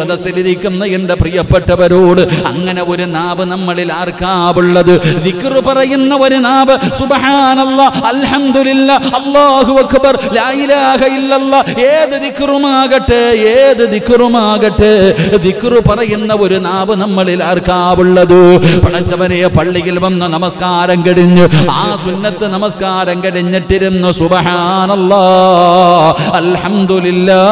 സദസ്സിലിരിക്കുന്ന എന്റെ പ്രിയപ്പെട്ടവരോട് അങ്ങനെ ഒരു നാവ് നമ്മളിൽ ആർക്കാവുള്ളത് ദിക്റ് പറയുന്ന ഒരു നാവ് സുബ്ഹാനല്ലാ അൽഹംദുലില്ലാ അല്ലാഹു അക്ബർ ലാ ഇലാഹ ഇല്ലല്ലാ ഏത് ദിക്റുമാകട്ടെ ഏത് ദിക്റുമാകട്ടെ ദിക്റ് പറയുന്ന ഒരു നാവ് നമ്മളിൽ ആർക്കാവുള്ളത് പടച്ചവനെ പള്ളിയിൽ വന്ന് നമസ്കാരം കഴിഞ്ഞ് ആ സുന്നത്ത് നമസ്കാരം കഴിഞ്ഞിട്ടിരുന്നു സുബ്ഹാനല്ലാ അൽഹംദുലില്ലാ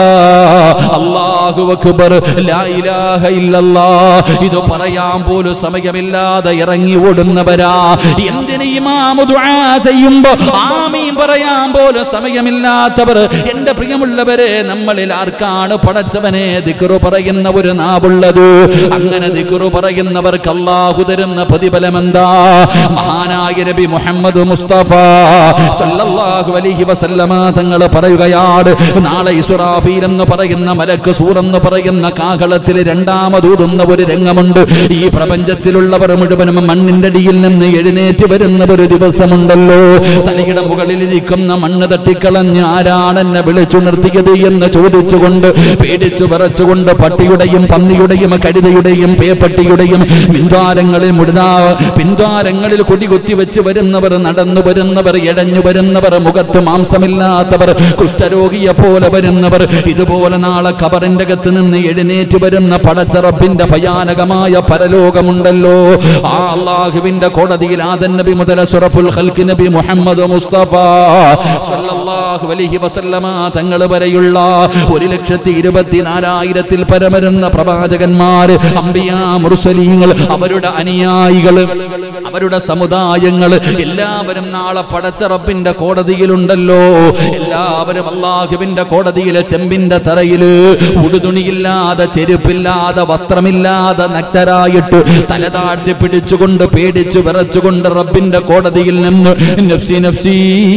അല്ലാഹു അക്ബർ ലാ ഇലാഹ ഇല്ലല്ലാ ഇത് പറയാൻ പോലും സമയമില്ലാതെ ഇറങ്ങി ഓടുന്നവരാ എന്തിന് ഇമാമു ദുആ ചെയ്യുമ്പോ ആമീൻ പറയാൻ പോലും സമയമില്ലാത്തവർ എന്റെ പ്രിയമുള്ളവരെ നമ്മളിൽ ആർക്കാണ് പടച്ചവനെ ദിക്റു പറയുന്ന ഒരു നാവുള്ളത് അങ്ങനെ ദിക്റു പറയുന്നവർക്ക് അല്ലാഹു തരുന്ന പ്രതിഫലം എന്താ മഹാനായ നബി മുഹമ്മദ് മുസ്തഫ സല്ലല്ലാഹു അലൈഹി വസല്ലമ തങ്ങൾ പറയുകയാണ് നാളെ ഇസ്രാഫീൽ എന്ന് പറയുന്ന മലക്ക് സൂറെന്ന് പറയുന്ന കാഹളത്തിൽ രണ്ടാമതൂതുന്ന ഒരു രംഗമുണ്ട് ഈ പ്രപഞ്ചത്തിലുള്ളവർ മുഴുവനും മണ്ണിന്റെ അടിയിൽ നിന്ന് എഴുന്നേറ്റ് വരുന്ന ഒരു ദിവസമുണ്ടല്ലോ തലയുടെ മുകളിലിരിക്കുന്ന മണ്ണ് തട്ടിക്കളഞ്ഞ് ആരാണ് എന്നെ വിളിച്ചുണർത്തിയത് എന്ന് ചോദിച്ചുകൊണ്ട് പേടിച്ചു വിറച്ചുകൊണ്ട് പട്ടിയുടെയും പന്നിയുടെയും കഴുതയുടെയും പേപ്പട്ടിയുടെയും പിൻദ്വാരങ്ങളിൽ മുഴുതാ പിൻദ്വാരങ്ങളിൽ കൊടികുത്തി വെച്ച് വരുന്നവർ നടന്നു വരുന്നവർ ഇഴഞ്ഞു വരുന്നവർ മുഖത്ത് മാംസമില്ലാത്തവർ കുഷ്ഠരോഗിയെ പോലെ വരുന്നവർ ഇതുപോലെ നാളെ കബറിന്റെ അകത്ത് നിന്ന് എഴുന്നേറ്റ് വരുന്ന പടച്ചറപ്പിന്റെ ഭയാനകമായ പരലോകമുണ്ടല്ലോ ആ അള്ളാഹുവിന്റെ കോടതിയിൽ ആദൻ നബി മുതൽ സുറഫുൽ ഖൽക്ക് നബി മുഹമ്മദ് മുസ്തഫ സല്ലല്ലാഹു അലൈഹി വസല്ലമ തങ്ങൾ വരെയുള്ള ഒരു ലക്ഷത്തി ഇരുപത്തിനാലായിരത്തിൽ പരമരുന്ന പ്രവാചകന്മാര് അമ്പിയാ മുർസലീങ്ങൾ അവരുടെ അനുയായികൾ അവരുടെ സമുദായങ്ങൾ എല്ലാവരും നാളെ പടച്ചറപ്പിന്റെ കോടതിയിലുണ്ടല്ലോ എല്ലാവരും അള്ളാഹുവിന്റെ കോടതിയിലെ ചെമ്പിന്റെ തറയില് ഉടുതുണിയില്ലാതെ ചെരുപ്പില്ലാതെ വസ്ത്രമില്ലാതെ നഗ്നരായിട്ട് തല താഴ്ത്തി പിടിച്ചുകൊണ്ട് പേടിച്ചു വിറച്ചുകൊണ്ട് റബ്ബിന്റെ കോടതിയിൽ നിന്ന് നഫ്സി നഫ്സി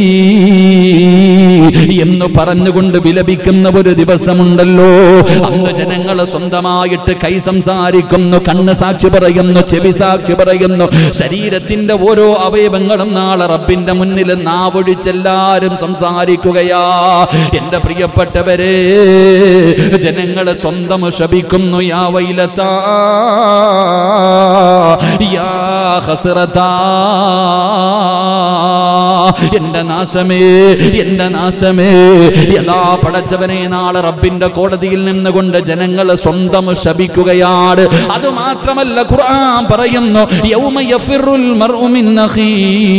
എന്ന് പറഞ്ഞുകൊണ്ട് വിലപിക്കുന്ന ഒരു ദിവസമുണ്ടല്ലോ അന്ന് ജനങ്ങൾ സ്വന്തമായിട്ട് കൈ സംസാരിക്കുന്നു കണ്ണ് സാക്ഷി പറയുന്നു ചെവി സാക്ഷി പറയുന്നു ശരീരത്തിന്റെ ഓരോ അവയവങ്ങളും നാളെ റബ്ബിന്റെ മുന്നിൽ നാവൊഴിച്ചെല്ലാരും സംസാരിക്കുകയാ എന്റെ പ്രിയപ്പെട്ടവരെ ജനങ്ങൾ സ്വന്തം ശപിക്കുന്നു യാ വൈലത്താ യാ ഹസ്രതാ എന്റെ നാശമേ എന്റെ നാശമേ യഥാ പടച്ചവനെ നാളെ റബ്ബിന്റെ കോടതിയിൽ നിന്നുകൊണ്ട് ജനങ്ങൾ സ്വന്തം ശപിക്കുകയാണ് അത് മാത്രമല്ല ഖുർആൻ പറയുന്നു യൗമ യഫിറുൽ മർഉ മിൻ അഖീ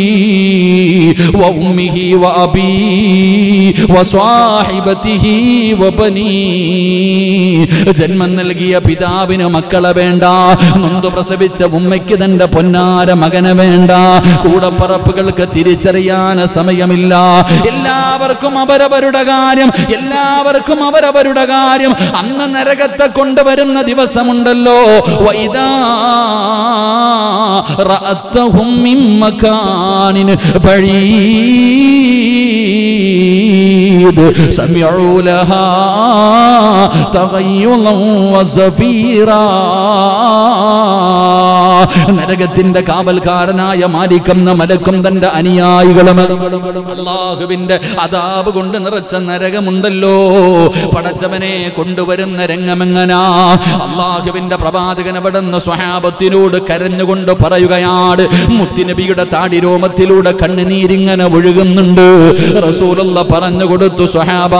വ ഉമ്മിഹി വ അബീ വ സ്വാഹിബതിഹി വ ബനീ ജന്മം നൽകിയ പിതാവിന് മക്കളെ വേണ്ട നൊന്തു പ്രസവിച്ച ഉമ്മയ്ക്ക് തന്റെ പൊന്നാര മകനെ വേണ്ട കൂടപ്പറപ്പുകൾക്ക് തിരിച്ചറിയാൻ സമയമില്ല എല്ലാവർക്കും അവരവരുടെ കാര്യം എല്ലാവർക്കും അവരവരുടെ കാര്യം അന്ന് നരകത്തെ കൊണ്ടുവരുന്ന ദിവസമുണ്ടല്ലോ വൈദാ റഅത്തഹും മിൻ മകാനിൻ بعيد سمعوا لها تغيظا وزفيرا നരകത്തിന്റെ കാവൽക്കാരനായ മാലിക്കുന്ന മലക്കും തന്റെ അനുയായികളും അള്ളാഹുവിന്റെ അതാപ് കൊണ്ട് നിറച്ച നരകമുണ്ടല്ലോ പടച്ചവനെ കൊണ്ടുവരുന്ന രംഗമെങ്ങനാ അള്ളാഹുവിന്റെ പ്രവാചകൻ അവിടുന്ന് സ്വഹാബത്തിനോട് കരഞ്ഞുകൊണ്ട് പറയുകയാണ് മുത്തിനബിയുടെ താടിരോമത്തിലൂടെ കണ്ണുനീരിങ്ങനെ ഒഴുകുന്നുണ്ട് റസൂലുള്ള പറഞ്ഞു കൊടുത്തു സ്വഹാബാ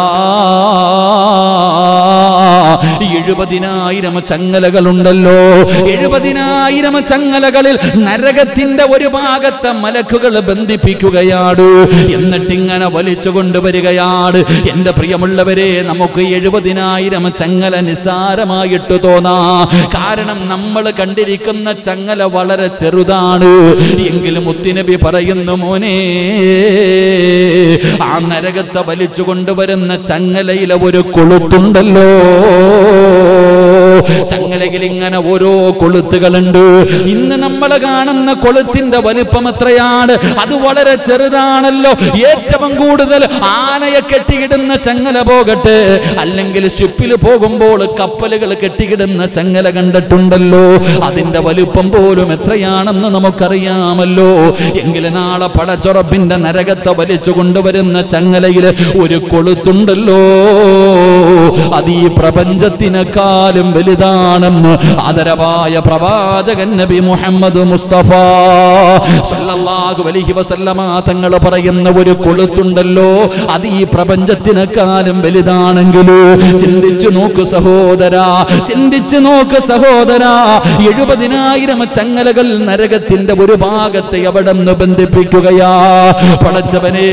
എഴുപതിനായിരം ചങ്ങലകളുണ്ടല്ലോ എഴുപതിനായിരം ചങ്ങലകളിൽ നരകത്തിന്റെ ഒരു ഭാഗത്തെ മലക്കുകൾ ബന്ധിപ്പിക്കുകയാണ് എന്നിട്ടിങ്ങനെ വലിച്ചു കൊണ്ടുവരികയാണ് എന്റെ പ്രിയമുള്ളവരെ നമുക്ക് എഴുപതിനായിരം ചങ്ങല നിസ്സാരമായിട്ട് തോന്നാ കാരണം നമ്മൾ കണ്ടിരിക്കുന്ന ചങ്ങല വളരെ ചെറുതാണ് എങ്കിലും മുത്തിനബി പറയുന്നു മോനെ ആ നരകത്തെ വലിച്ചു കൊണ്ടുവരുന്ന ചങ്ങലയിലെ ഒരു കൊളുത്തുണ്ടല്ലോ ചങ്ങലയിൽ ഇങ്ങനെ ഓരോ കൊളുത്തുകളുണ്ട് ഇന്ന് നമ്മൾ കാണുന്ന കൊളുത്തിന്റെ വലിപ്പം എത്രയാണ് അത് വളരെ ചെറുതാണല്ലോ ഏറ്റവും കൂടുതൽ ആനയെ കെട്ടിയിടുന്ന ചങ്ങല പോകട്ടെ അല്ലെങ്കിൽ ഷിപ്പിൽ പോകുമ്പോൾ കപ്പലുകൾ കെട്ടിയിടുന്ന ചങ്ങല കണ്ടിട്ടുണ്ടല്ലോ അതിന്റെ വലിപ്പം പോലും എത്രയാണെന്ന് നമുക്കറിയാമല്ലോ എങ്കിലും നാളെ പടച്ചുറപ്പിന്റെ നരകത്തെ വലിച്ചു കൊണ്ടുവരുന്ന ചങ്ങലയിൽ ഒരു കൊളുത്തുണ്ടല്ലോ അത് ഈ പ്രപഞ്ചത്തിനെക്കാളും വലുതാണെന്ന് ആദരവായ പ്രവാചകൻ നബി മുഹമ്മദ് മുസ്തഫ സല്ലല്ലാഹു അലൈഹി വസല്ലമ തങ്ങൾ പറയുന്ന ഒരു കൊളുത്തുണ്ടല്ലോ അത് ഈ പ്രപഞ്ചത്തിനെക്കാളും വലുതാണെങ്കിലോ ചിന്തിച്ചു നോക്ക് സഹോദരാ ചിന്തിച്ചു നോക്ക് സഹോദരാ എഴുപതിനായിരം ചങ്ങലകൾ നരകത്തിന്റെ ഒരു ഭാഗത്തെ അവിടെ നിന്ന് ബന്ധിപ്പിക്കുകയാ പടച്ചവനെ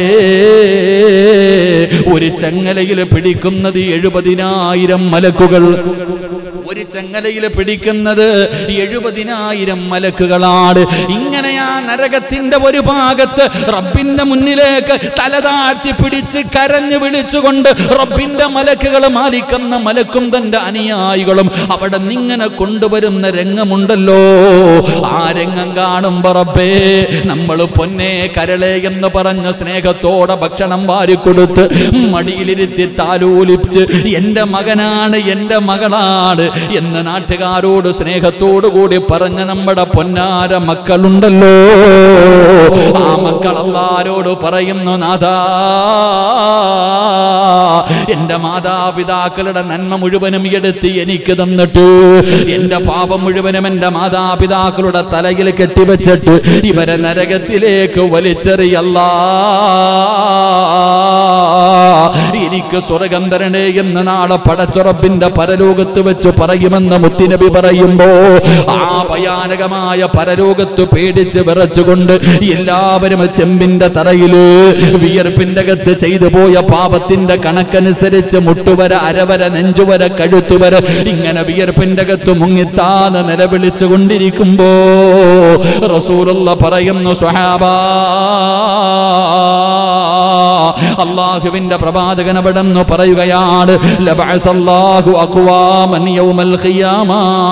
ഒരു ചങ്ങലയിൽ പിടിക്കുന്നത് എഴുപതിനായിരം മലക്കുകൾ ഒരു ചങ്ങലയിൽ പിടിക്കുന്നത് എഴുപതിനായിരം മലക്കുകളാണ് ഇങ്ങനെ ആ നരകത്തിന്റെ ഒരു ഭാഗത്ത് റബ്ബിന്റെ മുന്നിലേക്ക് തല താഴ്ത്തി പിടിച്ച് കരഞ്ഞു വിളിച്ചുകൊണ്ട് റബ്ബിന്റെ മലക്കുകൾ മാലിക്കുന്ന മലക്കും തന്റെ അനുയായികളും അവിടെ നിങ്ങനെ കൊണ്ടുവരുന്ന രംഗമുണ്ടല്ലോ ആ രംഗം കാണുമ്പോ റബ്ബേ നമ്മൾ പൊന്നെ കരളെ എന്ന് പറഞ്ഞ സ്നേഹത്തോടെ ഭക്ഷണം വാരിക്കൊടുത്ത് മടിയിലിരുത്തി താലോലിച്ച് എന്റെ മകനാണ് എന്റെ മകളാണ് എന്ന് നാട്ടുകാരോട് സ്നേഹത്തോടു കൂടി പറഞ്ഞ നമ്മുടെ പൊന്നാര മക്കളുണ്ടല്ലോ ആ മക്കൾ അള്ളാരോട് പറയുന്നു നാഥാ എന്റെ മാതാപിതാക്കളുടെ നന്മ മുഴുവനും എടുത്ത് എനിക്ക് തന്നിട്ട് എന്റെ പാപം മുഴുവനും എന്റെ മാതാപിതാക്കളുടെ തലയിൽ കെട്ടിവെച്ചിട്ട് ഇവരെ നരകത്തിലേക്ക് വലിച്ചെറിയല്ലാ എനിക്ക് സ്വർഗം തരണേ എന്ന് നാളെ പടച്ചുറപ്പിന്റെ പരലോകത്ത് വെച്ച് പറയുമെന്ന് മുത്തിനബി പറയുമ്പോ ആ ഭയാനകമായ പരലോകത്ത് പേടിച്ച് വിറച്ചുകൊണ്ട് എല്ലാവരും ചെമ്പിന്റെ തറയില് വിയർപ്പിന്റെ അകത്ത് ചെയ്തു പോയ പാപത്തിന്റെ കണക്കനുസരിച്ച് മുട്ടുവര അരവര നെഞ്ചുവര കഴുത്തുവര ഇങ്ങനെ വിയർപ്പിന്റെ അകത്ത് മുങ്ങിത്താന്ന് നിലവിളിച്ചു കൊണ്ടിരിക്കുമ്പോ റസൂലുള്ള പറയുന്നു സ്വഹാബാ അള്ളാഹുവിന്റെ പ്രവാചകൻ അവിടെ നിന്ന് പറയുകയാണ് ലബഅസല്ലാഹു അഖ്വാമൻ യൗമൽ ഖിയാമ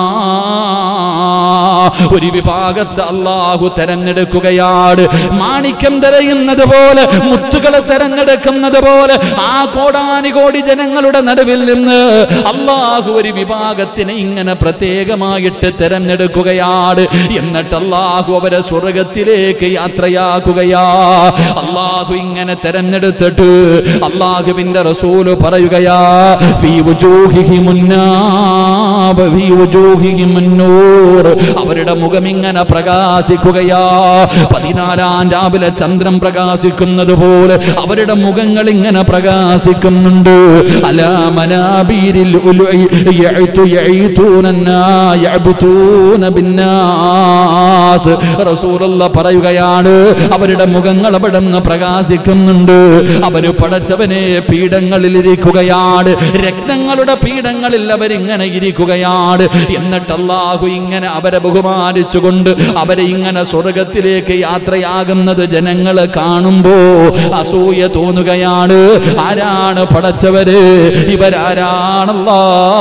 ഒരു വിഭാഗത്തെ അള്ളാഹു തെരഞ്ഞെടുക്കുകയാണ് മാണിക്യം തിരയുന്നത് പോലെ മുത്തുകളെ തെരഞ്ഞെടുക്കുന്നത് പോലെ ആ കോടാനി കോടി ജനങ്ങളുടെ നടുവിൽ നിന്ന് അള്ളാഹു ഒരു വിഭാഗത്തിനെ ഇങ്ങനെ പ്രത്യേകമായിട്ട് തെരഞ്ഞെടുക്കുകയാണ് എന്നിട്ട് അള്ളാഹു അവരെ സ്വർഗത്തിലേക്ക് യാത്രയാക്കുകയാ അള്ളാഹു ഇങ്ങനെ തെരഞ്ഞെടുത്തിട്ട് അള്ളാഹുവിന്റെ റസൂല് പറയുകയാ ഫീ വുജൂഹിഹിം മുന്നാബ ഫീ വുജൂഹിഹിം മുന്നൂർ അവരുടെ മുഖം ഇങ്ങനെ പ്രകാശിക്കുകയാ പതിനാലാം രാവിലെ ചന്ദ്രൻ പ്രകാശിക്കുന്നത് പോലെ അവരുടെ മുഖങ്ങൾ ഇങ്ങനെ പ്രകാശിക്കുന്നുണ്ട് അലാ മനാബീരിൽ ഉലുഇ യഅ്തു യഅ്തൂനന്നാ യഅ്ബുതൂന ബിന്നാസ് റസൂലുള്ള പറയുകയാണ് അവരുടെ മുഖങ്ങൾ അവിടെ നിന്ന് പ്രകാശിക്കുന്നുണ്ട് അവര് പടച്ചവനെ പീഠങ്ങളിൽ ഇരിക്കുകയാണ് രക്തങ്ങളുടെ പീഠങ്ങളിൽ അവരിങ്ങനെ ഇരിക്കുകയാണ് എന്നിട്ട് അള്ളാഹു ഇങ്ങനെ അവരെ ബഹുമാനിച്ചുകൊണ്ട് അവരെ ഇങ്ങനെ സ്വർഗത്തിലേക്ക് യാത്രയാകുന്നത് ജനങ്ങൾ കാണുമ്പോ അസൂയ തോന്നുകയാണ് ആരാണ് പടച്ചവര് ഇവരാരാണല്ലാ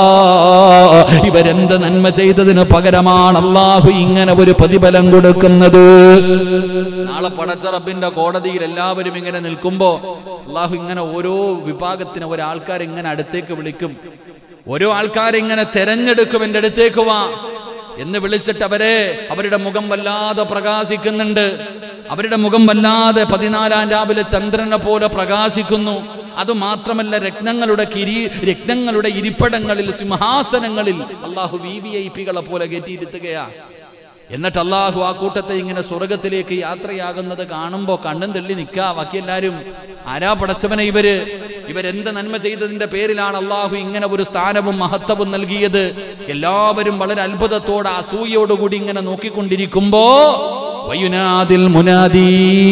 ഇവരെന്ത് നന്മ ചെയ്തതിന് പകരമാണ് അള്ളാഹു ഇങ്ങനെ ഒരു പ്രതിഫലം കൊടുക്കുന്നത് നാളെ പടച്ച റബ്ബിന്റെ കോടതിയിൽ എല്ലാവരും ഇങ്ങനെ നിൽക്കുമ്പോ അള്ളാഹു ഇങ്ങനെ ഓരോ വിഭാഗത്തിന് ഒരാൾക്കാർ ഇങ്ങനെ അടുത്തേക്ക് വിളിക്കും ഓരോ ആൾക്കാരെ ഇങ്ങനെ തെരഞ്ഞെടുക്കും എൻ്റെ അടുത്തേക്ക് വാ എന്ന് വിളിച്ചിട്ട് അവരെ അവരുടെ മുഖം വല്ലാതെ പ്രകാശിക്കുന്നുണ്ട് അവരുടെ മുഖം വല്ലാതെ പതിനാലാം രാവിലെ ചന്ദ്രനെ പോലെ പ്രകാശിക്കുന്നു അതുമാത്രമല്ല രത്നങ്ങളുടെ കിരീ രത്നങ്ങളുടെ ഇരിപ്പിടങ്ങളിൽ സിംഹാസനങ്ങളിൽ അള്ളാഹു വി വി ഐ പികളെ പോലെ കയറ്റിയിരുത്തുകയാ എന്നിട്ട് അള്ളാഹു ആ കൂട്ടത്തെ ഇങ്ങനെ സ്വർഗത്തിലേക്ക് യാത്രയാകുന്നത് കാണുമ്പോൾ കണ്ണും തെള്ളി നിൽക്കാ ബാക്കി എല്ലാവരും ആരാ പടച്ചവനെ ഇവര് ഇവരെന്ത് നന്മ ചെയ്തതിന്റെ പേരിലാണ് അള്ളാഹു ഇങ്ങനെ ഒരു സ്ഥാനവും മഹത്വവും നൽകിയത് എല്ലാവരും വളരെ അത്ഭുതത്തോടെ അസൂയോടുകൂടി ഇങ്ങനെ നോക്കിക്കൊണ്ടിരിക്കുമ്പോ വയുനാദിൽ മുനാദി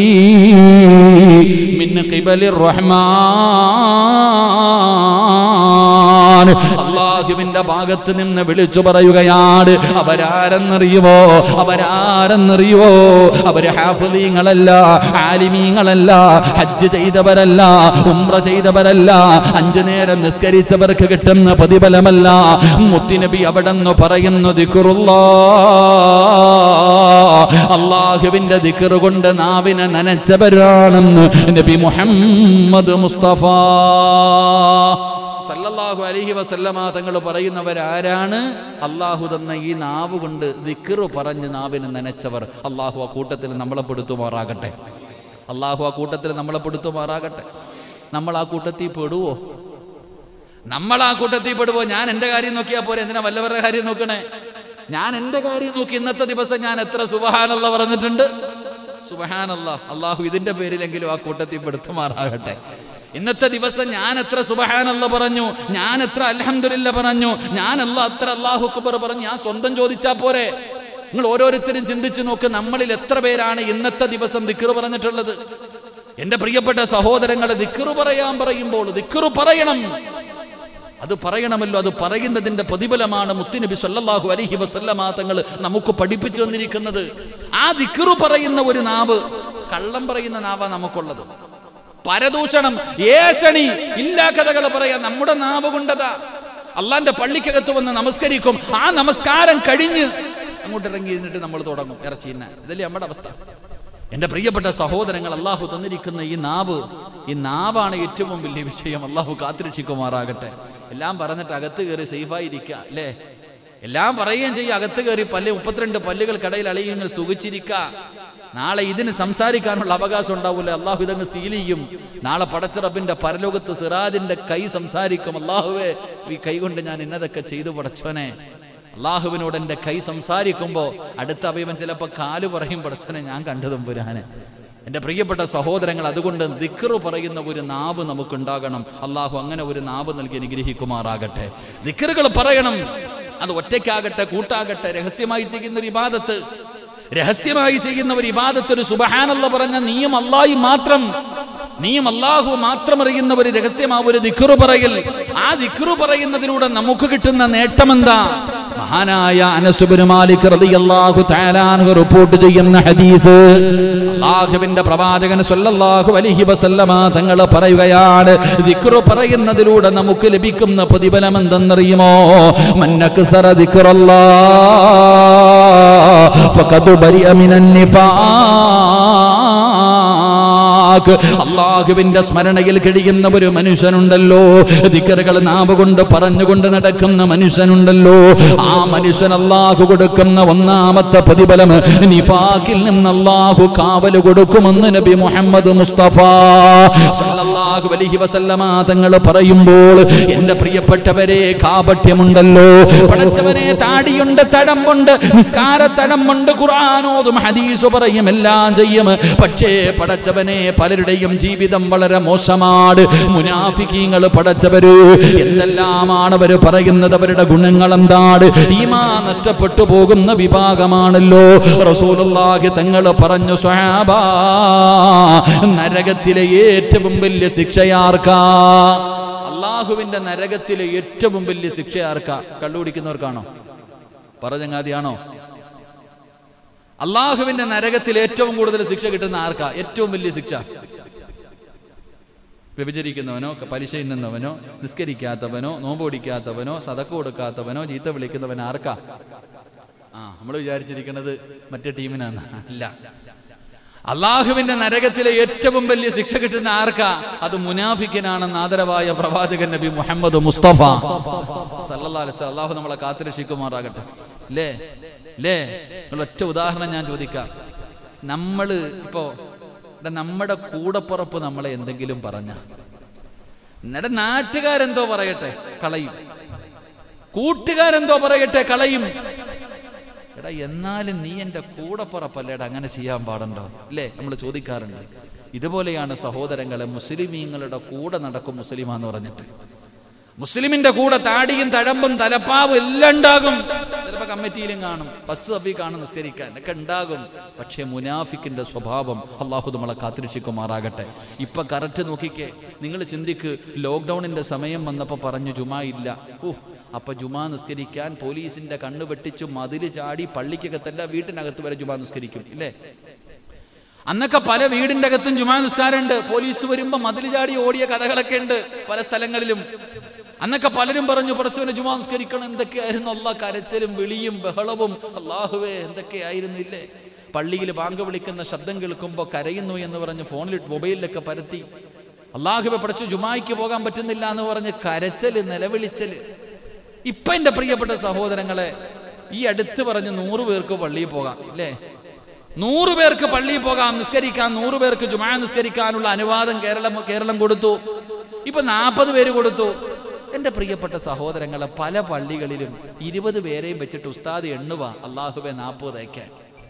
മിൻ ഖിബലിർ റഹ്മാൻ അല്ലാഹു അള്ളാഹുവിന്റെ ഭാഗത്ത് നിന്ന് വിളിച്ചു പറയുകയാണ് അവരാരെന്നറിയുമോ അവരാരെന്നറിയുമോ അവര് ഹാഫിദീങ്ങളല്ല ആലിമീങ്ങളല്ല ഹജ്ജ് ചെയ്തവരല്ല ഉംറ ചെയ്തവരല്ല അഞ്ചു നേരം നിസ്കരിച്ചവർക്ക് കിട്ടുന്ന പ്രതിഫലമല്ല മുത്തിനബി അവിടെ നിന്ന് പറയുന്നു ദിക്കുറുല്ലാ അള്ളാഹുവിന്റെ ദിക്കറ് കൊണ്ട് നാവിനെ നനച്ചവരാണെന്ന് നബി മുഹമ്മദ് മുസ്തഫ സല്ലല്ലാഹു അലൈഹി വസല്ലമ തങ്ങൾ പറയുന്നവരാരാണ് അള്ളാഹു തന്ന ഈ നാവ് കൊണ്ട് ദിക്കറ് പറഞ്ഞ് നാവിനെ നനച്ചവർ അള്ളാഹു ആ കൂട്ടത്തിൽ നമ്മളെ പെടുത്തുമാറാകട്ടെ അള്ളാഹു ആ കൂട്ടത്തിൽ നമ്മളെ പെടുത്തുമാറാകട്ടെ നമ്മൾ ആ കൂട്ടത്തിൽ പെടുവോ നമ്മൾ ആ കൂട്ടത്തിൽ പെടുവോ ഞാൻ എൻ്റെ കാര്യം നോക്കിയാൽ പോരെ എന്തിനാ വല്ലവരുടെ കാര്യം നോക്കണേ ഞാൻ എൻ്റെ കാര്യം നോക്കി ഇന്നത്തെ ദിവസം ഞാൻ എത്ര സുബഹാനല്ല പറഞ്ഞിട്ടുണ്ട് സുബഹാനല്ല അള്ളാഹു ഇതിന്റെ പേരിലെങ്കിലും ആ കൂട്ടത്തിൽ പെടുത്തുമാറാകട്ടെ ഇന്നത്തെ ദിവസം ഞാൻ എത്ര സുബഹാനല്ല പറഞ്ഞു ഞാൻ എത്ര അൽഹംദുലില്ല പറഞ്ഞു ഞാൻ അല്ല അത്ര അള്ളാഹു അക്ബർ പറഞ്ഞു ഞാൻ സ്വന്തം ചോദിച്ചാ പോരെ നിങ്ങൾ ഓരോരുത്തരും ചിന്തിച്ചു നോക്ക് നമ്മളിൽ എത്ര പേരാണ് ഇന്നത്തെ ദിവസം ദിക്കറ് പറഞ്ഞിട്ടുള്ളത് എന്റെ പ്രിയപ്പെട്ട സഹോദരങ്ങളെ ദിക്കറ് പറയാൻ പറയുമ്പോൾ ദിക്കറ് പറയണം അത് പറയണമല്ലോ അത് പറയുന്നതിന്റെ പ്രതിഫലമാണ് മുത്തുനബി സല്ലല്ലാഹു അലൈഹി വസല്ലമ തങ്ങൾ നമുക്ക് പഠിപ്പിച്ചു തന്നിരിക്കുന്നത് ആ ദിക്റു പറയുന്ന ഒരു നാവ് കള്ളം പറയുന്ന നാവാ നമുക്കുള്ളത് പരദൂഷണം ഏഷണി ഇല്ലാ കഥകൾ പറയാൻ നമ്മുടെ നാവ് കൊണ്ടതാ അള്ളാന്റെ പള്ളിക്കകത്ത് വന്ന് നമസ്കരിക്കും ആ നമസ്കാരം കഴിഞ്ഞ് അങ്ങോട്ട് ഇറങ്ങി ഇരുന്നിട്ട് നമ്മൾ തുടങ്ങും ഇറച്ചി തിന്നാൻ. ഇതല്ലേ നമ്മുടെ അവസ്ഥ എന്റെ പ്രിയപ്പെട്ട സഹോദരങ്ങൾ അള്ളാഹു തന്നിരിക്കുന്ന ഈ നാവ് ഈ നാവാണ് ഏറ്റവും വലിയ വിഷയം അള്ളാഹു കാത്തിരക്ഷിക്കുമാറാകട്ടെ എല്ലാം പറഞ്ഞിട്ട് അകത്ത് കയറി സേഫായിരിക്കുക അല്ലേ എല്ലാം പറയുകയും ചെയ്യും അകത്ത് കയറി പല്ല് മുപ്പത്തിരണ്ട് പല്ലുകൾക്കിടയിൽ അളിയുങ്ങൾ സുഖിച്ചിരിക്കുക നാളെ ഇതിന് സംസാരിക്കാനുള്ള അവകാശം ഉണ്ടാവില്ല അള്ളാഹു ഇതങ്ങ് സീൽ ചെയ്യും നാളെ പടച്ചിറപ്പിന്റെ പരലോകത്ത് സിറാജിന്റെ കൈ സംസാരിക്കും അള്ളാഹുവേ ഈ കൈ കൊണ്ട് ഞാൻ ഇന്നതൊക്കെ ചെയ്തു പടച്ചോനെ അള്ളാഹുവിനോട് എൻ്റെ കൈ സംസാരിക്കുമ്പോൾ അടുത്ത അവയവൻ ചിലപ്പോൾ കാല് പറയും പടച്ചനെ ഞാൻ കണ്ടതും പുരാന് എൻ്റെ പ്രിയപ്പെട്ട സഹോദരങ്ങൾ അതുകൊണ്ട് ദിക്റ് പറയുന്ന ഒരു നാവ് നമുക്കുണ്ടാകണം അള്ളാഹു അങ്ങനെ ഒരു നാവ് നൽകി അനുഗ്രഹിക്കുമാറാകട്ടെ ദിക്റുകൾ പറയണം അത് ഒറ്റയ്ക്കാകട്ടെ കൂട്ടാകട്ടെ രഹസ്യമായി ചെയ്യുന്ന ഒരു ഇബാദത്ത് രഹസ്യമായി ചെയ്യുന്ന ഒരു ഇബാദത്ത് ഒരു സുബഹാനല്ല പറഞ്ഞ നീയും അള്ളാഹി മാത്രം നീയും അള്ളാഹു മാത്രം അറിയുന്ന ഒരു രഹസ്യമാ ഒരു ദിക്റു പറയൽ ആ ദിക്റു പറയുന്നതിലൂടെ നമുക്ക് കിട്ടുന്ന നേട്ടം എന്താ മഹാനായ അനസുബിന് മാലിക് റളിയല്ലാഹു തആല അൻഹു റിപ്പോർട്ട് ചെയ്യുന്ന ഹദീസ് അള്ളാഹുവിന്റെ പ്രവാചകൻ സല്ലല്ലാഹു അലൈഹി വസല്ലമ തങ്ങൾ പറയുകയാണ് ദിക്റു പറയുന്നതിലൂടെ നമുക്ക് ലഭിക്കുന്ന പ്രതിഫലം എന്തെന്നറിയുമോ മന്നക്സറ ദിക്റല്ലാഹ് ഫഖദ് ബരിഅ മിനൻ നിഫാഖ് അള്ളാഹുവിന്റെ സ്മരണയിൽ കഴിയുന്ന ഒരു മനുഷ്യനുണ്ടല്ലോ ദിക്കറുകൾ നാവ് കൊണ്ട് പറഞ്ഞുകൊണ്ട് നടക്കുന്ന മനുഷ്യനുണ്ടല്ലോ ആ മനുഷ്യൻ അള്ളാഹു കൊടുക്കുന്ന ഒന്നാമത്തെ പ്രതിഫലം നിഫാഖിൽ നിന്ന് അള്ളാഹു കാവൽ കൊടുക്കുമെന്ന് നബി മുഹമ്മദ് മുസ്തഫ സല്ലല്ലാഹു അലൈഹി വസല്ലമ തങ്ങൾ പറയുമ്പോൾ എന്റെ പ്രിയപ്പെട്ടവരെ കാപട്യമുണ്ടല്ലോ പടച്ചവനെ താടിയുണ്ട് തടമ്പുണ്ട് നിസ്കാര തടമ്പുണ്ട് ഖുർആാനോതും ഹദീസ് പറയും എല്ലാം ചെയ്യും പക്ഷേ പടച്ചവനെ പലരുടെയും ജീവിതം വളരെ മോശമാണ് മുനാഫിക്കീങ്ങൾ പടച്ചവര് എന്തെല്ലാമാണ് അവർ പറയുന്നത് അവരുടെ ഗുണങ്ങൾ എന്താണ് ഈമാ നഷ്ടപ്പെട്ടു പോകുന്ന വിഭാഗമാണല്ലോ റസൂലുള്ളാഹി തങ്ങൾ പറഞ്ഞു സ്വഹാബാ നരകത്തിലെ ഏറ്റവും വലിയ ശിക്ഷയാർക്കാ അള്ളാഹുവിന്റെ നരകത്തിലെ ഏറ്റവും വലിയ ശിക്ഷയാർക്കാ കള്ളുപിടിക്കുന്നവർക്കാണോ പറഞ്ഞങ്ങാതിയാണോ അള്ളാഹുവിന്റെ നരകത്തിൽ ഏറ്റവും കൂടുതൽ ശിക്ഷ കിട്ടുന്ന ആർക്കാ ഏറ്റവും വലിയ ശിക്ഷ വ്യഭിചരിക്കുന്നവനോ പലിശ ഇന്നുന്നവനോ നിസ്കരിക്കാത്തവനോ നോമ്പ് ഓടിക്കാത്തവനോ സതക്ക് കൊടുക്കാത്തവനോ ചീത്ത വിളിക്കുന്നവൻ ആർക്കാ ആ നമ്മൾ വിചാരിച്ചിരിക്കുന്നത് മറ്റേ ടീമിനാന്ന് അല്ല അള്ളാഹുവിന്റെ നരകത്തിലെ ഏറ്റവും വലിയ ശിക്ഷ കിട്ടുന്ന ആർക്കാ അത് മുനാഫിക്കിനാണെന്ന് ആദരവായ പ്രവാചകൻ നബി മുഹമ്മദ് മുസ്തഫ സല്ലല്ലാഹു അലൈഹി വസല്ലം അള്ളാഹു നമ്മളെ കാത്തുരക്ഷിക്കുമാറാകട്ടെ അല്ലേ അല്ലേ നിങ്ങൾ ഒറ്റ ഉദാഹരണം ഞാൻ ചോദിക്കാം നമ്മള് ഇപ്പോ ഇവിടെ നമ്മുടെ കൂടപ്പുറപ്പ് നമ്മളെ എന്തെങ്കിലും പറഞ്ഞ എന്നിട്ട് നാട്ടുകാരെന്തോ പറയട്ടെ കളയും കൂട്ടുകാരെന്തോ പറയട്ടെ കളയും എടാ എന്നാലും നീ എൻ്റെ കൂടപ്പുറപ്പല്ലേടാ അങ്ങനെ ചെയ്യാൻ പാടുണ്ടോ അല്ലേ നമ്മൾ ചോദിക്കാറുണ്ട് ഇതുപോലെയാണ് സഹോദരങ്ങളെ മുസ്ലിമീങ്ങളുടെ കൂടെ നടക്കും മുസ്ലിമാന്ന് പറഞ്ഞിട്ട് മുസ്ലിമിന്റെ കൂടെ താടിയും തഴമ്പും തലപ്പാവും എല്ലാം ഉണ്ടാകും ചിലപ്പോ കമ്മിറ്റിയിലും കാണും ഫസ്റ്റ് സഫി കാണും നിസ്കരിക്കാൻ ഒക്കെ ഉണ്ടാകും പക്ഷേ മുനാഫിക്കിന്റെ സ്വഭാവം അള്ളാഹു നമ്മളെ കാത്തിരക്ഷിക്കുമാറാകട്ടെ ഇപ്പൊ കറക്റ്റ് നോക്കിക്കേ നിങ്ങൾ ചിന്തിക്ക് ലോക്ക്ഡൌണിന്റെ സമയം വന്നപ്പോൾ പറഞ്ഞു ജുമാ ഇല്ല ഊഹ് അപ്പൊ ജുമാ നിസ്കരിക്കാൻ പോലീസിന്റെ കണ്ണു വെട്ടിച്ചു മതില് ചാടി പള്ളിക്കകത്തല്ല വീട്ടിനകത്ത് വരെ ജുമാ നിസ്കരിക്കും ഇല്ലേ അന്നൊക്കെ പല വീടിന്റെ അകത്തും ജുമാ നിസ്കാരമുണ്ട് പോലീസ് വരുമ്പോ മതിൽ ചാടി ഓടിയ കഥകളൊക്കെ ഉണ്ട് പല സ്ഥലങ്ങളിലും അന്നൊക്കെ പലരും പറഞ്ഞു കുറച്ചവന് ജുമാ നിസ്കരിക്കണം എന്തൊക്കെയായിരുന്നു അല്ല കരച്ചിലും വിളിയും ബഹളവും അള്ളാഹുവേ എന്തൊക്കെയായിരുന്നു ഇല്ലേ പള്ളിയിൽ ബാങ്ക് വിളിക്കുന്ന ശബ്ദം കേൾക്കുമ്പോൾ കരയുന്നു എന്ന് പറഞ്ഞ് ഫോണിൽ മൊബൈലിലൊക്കെ പരത്തി അള്ളാഹുവെ പഠിച്ചു ജുമായിക്ക് പോകാൻ പറ്റുന്നില്ല എന്ന് പറഞ്ഞ് കരച്ചല് നിലവിളിച്ചല് ഇപ്പൊ എന്റെ പ്രിയപ്പെട്ട സഹോദരങ്ങളെ ഈ അടുത്ത് പറഞ്ഞ് നൂറ് പേർക്ക് പള്ളിയിൽ പോകാം അല്ലേ നൂറ് പേർക്ക് പള്ളിയിൽ പോകാം നിസ്കരിക്കാം നൂറ് പേർക്ക് ജുമാ നിസ്കരിക്കാനുള്ള അനുവാദം കേരളം കേരളം കൊടുത്തു ഇപ്പൊ നാൽപ്പത് പേര് കൊടുത്തു എൻ്റെ പ്രിയപ്പെട്ട സഹോദരങ്ങളെ പല പള്ളികളിലും ഇരുപത് പേരെയും വെച്ചിട്ട് ഉസ്താദ് എണ്ണുക അള്ളാഹുബെ നാൽപ്പത് അയക്കാൻ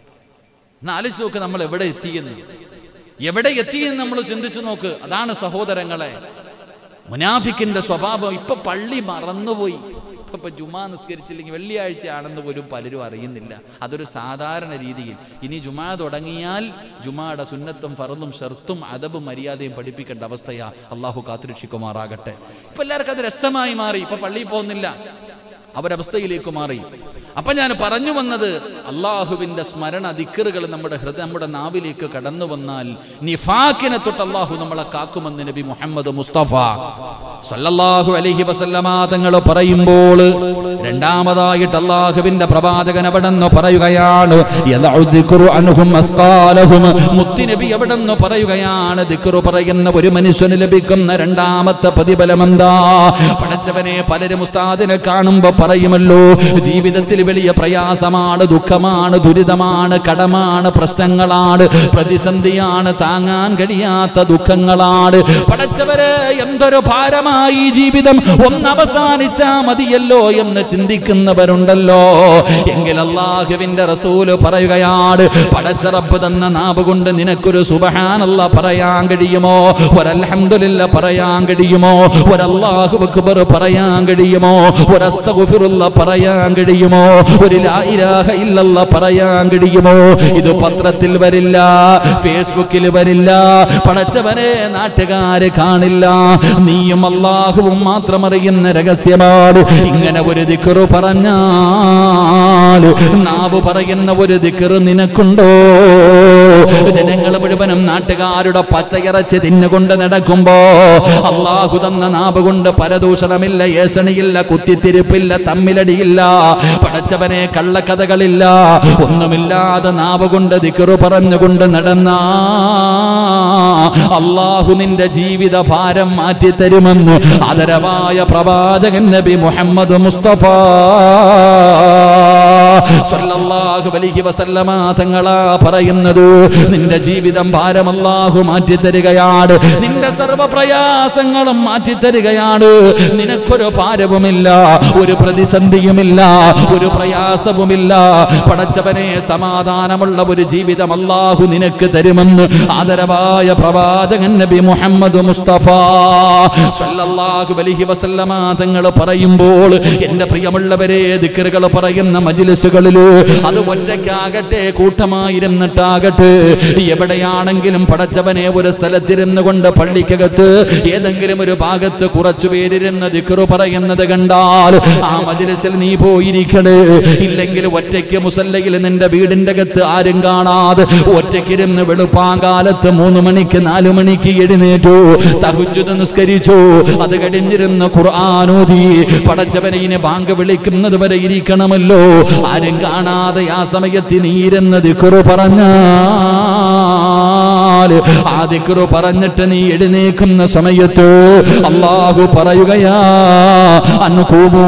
നാലിച്ച് നോക്ക് നമ്മൾ എവിടെ എത്തിയെന്ന് എവിടെ എത്തിയെന്ന് നമ്മൾ ചിന്തിച്ചു നോക്ക് അതാണ് സഹോദരങ്ങളെ മുനാഫിക്കിന്റെ സ്വഭാവം ഇപ്പൊ പള്ളി മറന്നുപോയി ഇപ്പൊ ഇപ്പൊ ജുമാ നിസ്കരിച്ചില്ലെങ്കിൽ വെള്ളിയാഴ്ച ആണെന്ന് പോലും പലരും അറിയുന്നില്ല അതൊരു സാധാരണ രീതിയിൽ ഇനി ജുമാ തുടങ്ങിയാൽ ജുമായുടെ സുന്നത്തും ഫറന്നും ഷർത്തും അദബും മര്യാദയും പഠിപ്പിക്കേണ്ട അവസ്ഥയാ അള്ളാഹു കാത്തുരക്ഷിക്കുമാറാകട്ടെ ഇപ്പൊ എല്ലാവർക്കും അത് രസമായി മാറി ഇപ്പൊ പള്ളിയിൽ പോകുന്നില്ല അവരവസ്ഥയിലേക്ക് മാറി അപ്പൊ ഞാൻ പറഞ്ഞു വന്നത് അള്ളാഹുവിന്റെ സ്മരണ ദിക്കറുകൾ നമ്മുടെ ഹൃദയ നമ്മുടെ നാവിലേക്ക് കടന്നു വന്നാൽ നിഫാക്കിനെ തൊട്ട് അള്ളാഹു നമ്മളെ കാക്കുമെന്ന് നബി മുഹമ്മദ് മുസ്തഫ സല്ലല്ലാഹു അലൈഹി വസല്ലമ തങ്ങൾ പറയുമ്പോൾ രണ്ടാമതായിട്ട് അള്ളാഹുവിന്റെ പ്രവാചകൻ എവിടെന്ന് പറയുകയാണ് യദഉ ദിക്റു അൻഹും അസ്ഖാലഹും മുത്തുനബി എവിടെന്ന് പറയുകയാണ് ദിക്റു പറയുന്ന ഒരു മനുഷ്യന് ലഭിക്കുന്ന രണ്ടാമത്തെ പ്രതിഫലം എന്താ പടച്ചവനെ പലരും ഉസ്താദിനെ കാണുമ്പോ പറയുമല്ലോ ജീവിതത്തിൽ വലിയ പ്രയാസമാണ് ദുഃഖമാണ് ദുരിതമാണ് കടമാണ് പ്രശ്നങ്ങളാണ് പ്രതിസന്ധിയാണ് താങ്ങാൻ കഴിയാത്ത ദുഃഖങ്ങളാണ് പടച്ചവരെ എന്തൊരു ഭാരമായി ഈ ജീവിതം ഒന്ന് അവസാനിച്ചാ മതിയല്ലോ എന്ന് ചിന്തിക്കുന്നവരുണ്ടല്ലോ എങ്കിൽ അള്ളാഹുവിന്റെ റസൂല് പറയുകയാണ് പടച്ചറപ്പ് തന്ന നാവ് കൊണ്ട് നിനക്കൊരു സുബഹാനല്ല പറയാൻ കഴിയുമോ ഒരൽഹംദുലില്ല പറയാൻ കഴിയുമോ ഒരല്ലാഹു അക്ബർ പറയാൻ കഴിയുമോ ഒരസ്തഗ്ഫിറുല്ല പറയാൻ കഴിയുമോ ഒരു ലാ ഇലാഹ ഇല്ലല്ല പറയാൻ കഴിയുമോ ഇത് പത്രത്തിൽ വരില്ല ഫേസ്ബുക്കിൽ വരില്ല പടച്ചവനെ നാട്ടുകാര് കാണില്ല നീയും അള്ളാഹുവും മാത്രം അറിയുന്ന രഹസ്യമാണ് ഇങ്ങനെ ഒരു ദിക്കറ് പറഞ്ഞാൽ നാവ് പറയുന്ന ഒരു ദിക്കറ് നിനക്കുണ്ടോ ജനങ്ങൾ മുഴുവനും നാട്ടുകാരുടെ പച്ചയിറച്ചി തിന്നുകൊണ്ട് നടക്കുമ്പോ അള്ളാഹു തന്ന നാവ് കൊണ്ട് പരദൂഷണമില്ല ഏഷണിയില്ല കുത്തിത്തിരിപ്പില്ല തമ്മിലടിയില്ല പടച്ചവനെ കള്ളക്കഥകളില്ല ഒന്നുമില്ലാതെ നാവ് കൊണ്ട് ദിക്കറു പറഞ്ഞുകൊണ്ട് നടന്ന അള്ളാഹു നിന്റെ ജീവിത ഭാരം മാറ്റിത്തരുമെന്ന് ആദരവായ പ്രവാചകൻ നബി മുഹമ്മദ് മുസ്തഫ സല്ലല്ലാഹു അലൈഹി വസല്ലമ തങ്ങളാ പറയുന്നത് നിന്റെ ജീവിതം ഭാരം അല്ലാഹു മാറ്റി തരികയാണ് നിന്റെ സർവ്വ പ്രയാസങ്ങളും മാറ്റി തരികയാണ് നിനക്കൊരു ഭാരവുമില്ല ഒരു പ്രതിസന്ധിയുമില്ല ഒരു പ്രയാസവുമില്ല പടച്ചവനെ സമാധാനമുള്ള ഒരു ജീവിതം അല്ലാഹു നിനക്ക് തരുമെന്ന് ആദരവായ പ്രവാചകൻ നബി മുഹമ്മദ് മുസ്തഫ സല്ലല്ലാഹു അലൈഹി വസല്ലമ തങ്ങൾ പറയുമ്പോൾ എൻ്റെ പ്രിയമുള്ളവരെ ദിക്കറുകൾ പറയുന്ന മജ്ലിസുകളിൽ അത് ഒറ്റയ്ക്കാകട്ടെ കൂട്ടമായിരുന്നിട്ടാകട്ടെ എവിടെയാണെങ്കിലും പടച്ചവനെ ഒരു സ്ഥലത്തിരുന്നു കൊണ്ട് പള്ളിക്കകത്ത് ഏതെങ്കിലും ഒരു ഭാഗത്ത് കുറച്ചു പേരിരുന്ന് ദിക്കറു പറയുന്നത് കണ്ടാൽ ആ മജ്ലിസിൽ നീ പോയിരിക്കണേ ഇല്ലെങ്കിൽ ഒറ്റയ്ക്ക് മുസല്ലയിൽ നിന്റെ വീടിന്റെ അകത്ത് ആരും കാണാതെ ഒറ്റയ്ക്കിരുന്ന് വെളുപ്പാങ്കാലത്ത് മൂന്ന് മണിക്ക് നാലു മണിക്ക് എഴുന്നേറ്റു തഹുജുദ് നിസ്കരിച്ചു അത് കഴിഞ്ഞിരുന്ന ഖുർആാനോദി പടച്ചവനെ ഇനി ബാങ്ക് വിളിക്കുന്നത് വരെ ഇരിക്കണമല്ലോ ആരും കാണാതെ ആ സമയത്ത് നീരുന്ന ദിക്കുറു പറഞ്ഞാൽ ആ ദിക്കുറു പറഞ്ഞിട്ട് നീ എഴുന്നേക്കുന്ന സമയത്ത് അള്ളാഹു പറയുകയാ അനുകൂമോ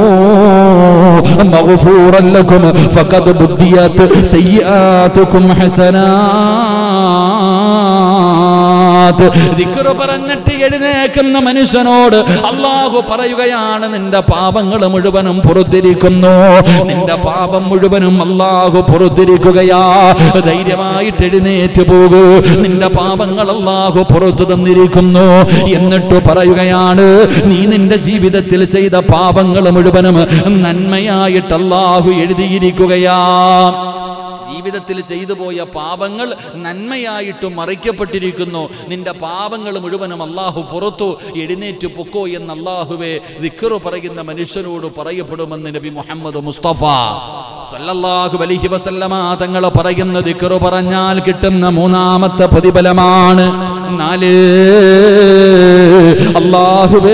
مغفورا لكم فقد بديت سيئاتكم حسنات സലാത്ത് ദിക്റ് പറഞ്ഞിട്ട് എഴുന്നേക്കുന്ന മനുഷ്യനോട് അള്ളാഹു പറയുകയാണ് നിന്റെ പാപങ്ങൾ മുഴുവനും പുറത്തിരിക്കുന്നു നിന്റെ പാപം മുഴുവനും അള്ളാഹു പുറത്തിരിക്കുകയാ ധൈര്യമായിട്ട് എഴുന്നേറ്റ് പോകൂ നിന്റെ പാപങ്ങൾ അള്ളാഹു പുറത്തു തന്നിരിക്കുന്നു എന്നിട്ട് പറയുകയാണ് നീ നിന്റെ ജീവിതത്തിൽ ചെയ്ത പാപങ്ങൾ മുഴുവനും നന്മയായിട്ട് അള്ളാഹു എഴുതിയിരിക്കുകയാ ജീവിതത്തിൽ ചെയ്തു പോയ പാപങ്ങൾ നന്മയായിട്ട് മറിക്കപ്പെട്ടിരിക്കുന്നു നിന്റെ പാപങ്ങൾ മുഴുവനും അള്ളാഹു പുറത്തു എഴുന്നേറ്റ് പൊക്കോ എന്ന് അള്ളാഹുവെ ദിക്കറു പറയുന്ന മനുഷ്യനോട് പറയപ്പെടുമെന്ന് നബി മുഹമ്മദ് മുസ്തഫ സല്ലല്ലാഹു അലൈഹി വസല്ലമ തങ്ങൾ പറയുന്ന ദിക്കറു പറഞ്ഞാൽ കിട്ടുന്ന മൂന്നാമത്തെ പ്രതിഫലമാണ് നാല് അള്ളാഹുവേ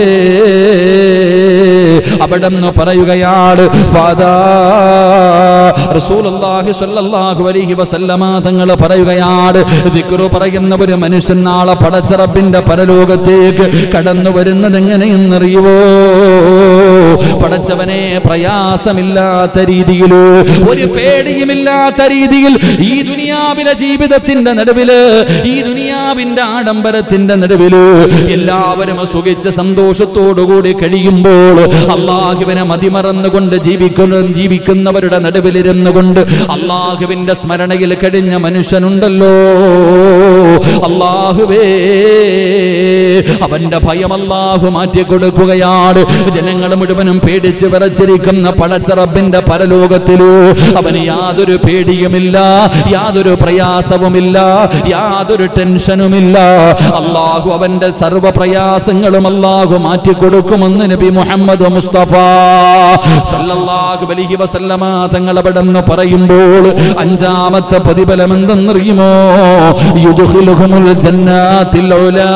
അവിടെ നിന്ന് പറയുകയാണ് ഫാദാ റസൂലുള്ളാഹി സ്വല്ലല്ലാഹു അലൈഹി വസല്ലമ തങ്ങൾ പറയുകയാണ് ദിക്റ് പറയുന്ന ഒരു മനുഷ്യൻ നാളെ പടച്ചറപ്പിന്റെ പരലോകത്തേക്ക് കടന്നു വരുന്നത് എങ്ങനെയെന്നറിയുവോ പടച്ചവനെ പ്രയാസമില്ലാത്ത രീതിയിൽ ഒരു പേടിയുമില്ലാത്ത രീതിയിൽ ഈ ദുനിയാവിലെ ജീവിതത്തിന്റെ നടുവില് ഈ ദുനിയാവിന്റെ ആഡംബരത്തിന്റെ നടുവില് എല്ലാവരും സുഖിച്ച് സന്തോഷത്തോടുകൂടി കഴിയുമ്പോൾ അള്ളാഹുവിനെ മതിമറന്നുകൊണ്ട് ജീവിക്കുന്ന ജീവിക്കുന്നവരുടെ നടുവിലിരുന്നു കൊണ്ട് അള്ളാഹുവിന്റെ സ്മരണയിൽ കഴിഞ്ഞ മനുഷ്യനുണ്ടല്ലോ അള്ളാഹുവേ അവന്റെ ഭയം അള്ളാഹു മാറ്റി കൊടുക്കുകയാണ് ജനങ്ങൾ മുഴുവനും പേടിച്ച് വിറച്ചിരിക്കുന്ന പടച്ചറബിന്റെ പരലോകത്തിലു അവന് യാതൊരു പേടിയുമില്ല യാതൊരു പ്രയാസവുമില്ല യാതൊരു ടെൻഷനുമില്ല അള്ളാഹു അവന്റെ സർവ്വ പ്രയാസങ്ങളും അള്ളാഹു മാറ്റി കൊടുക്കുമെന്ന് നബി മുഹമ്മദ് മുസ്തഫ സല്ലല്ലാഹു അലൈഹി വസല്ലമ തങ്ങൾ അവിടെ നിന്ന് പറയുമ്പോൾ അഞ്ചാമത്തെ പ്രതിഫലം എന്തെന്നറിയുമോ യുദ്ഖിലുഹുമുൽ ജന്നാത്തിൽ ഉലാ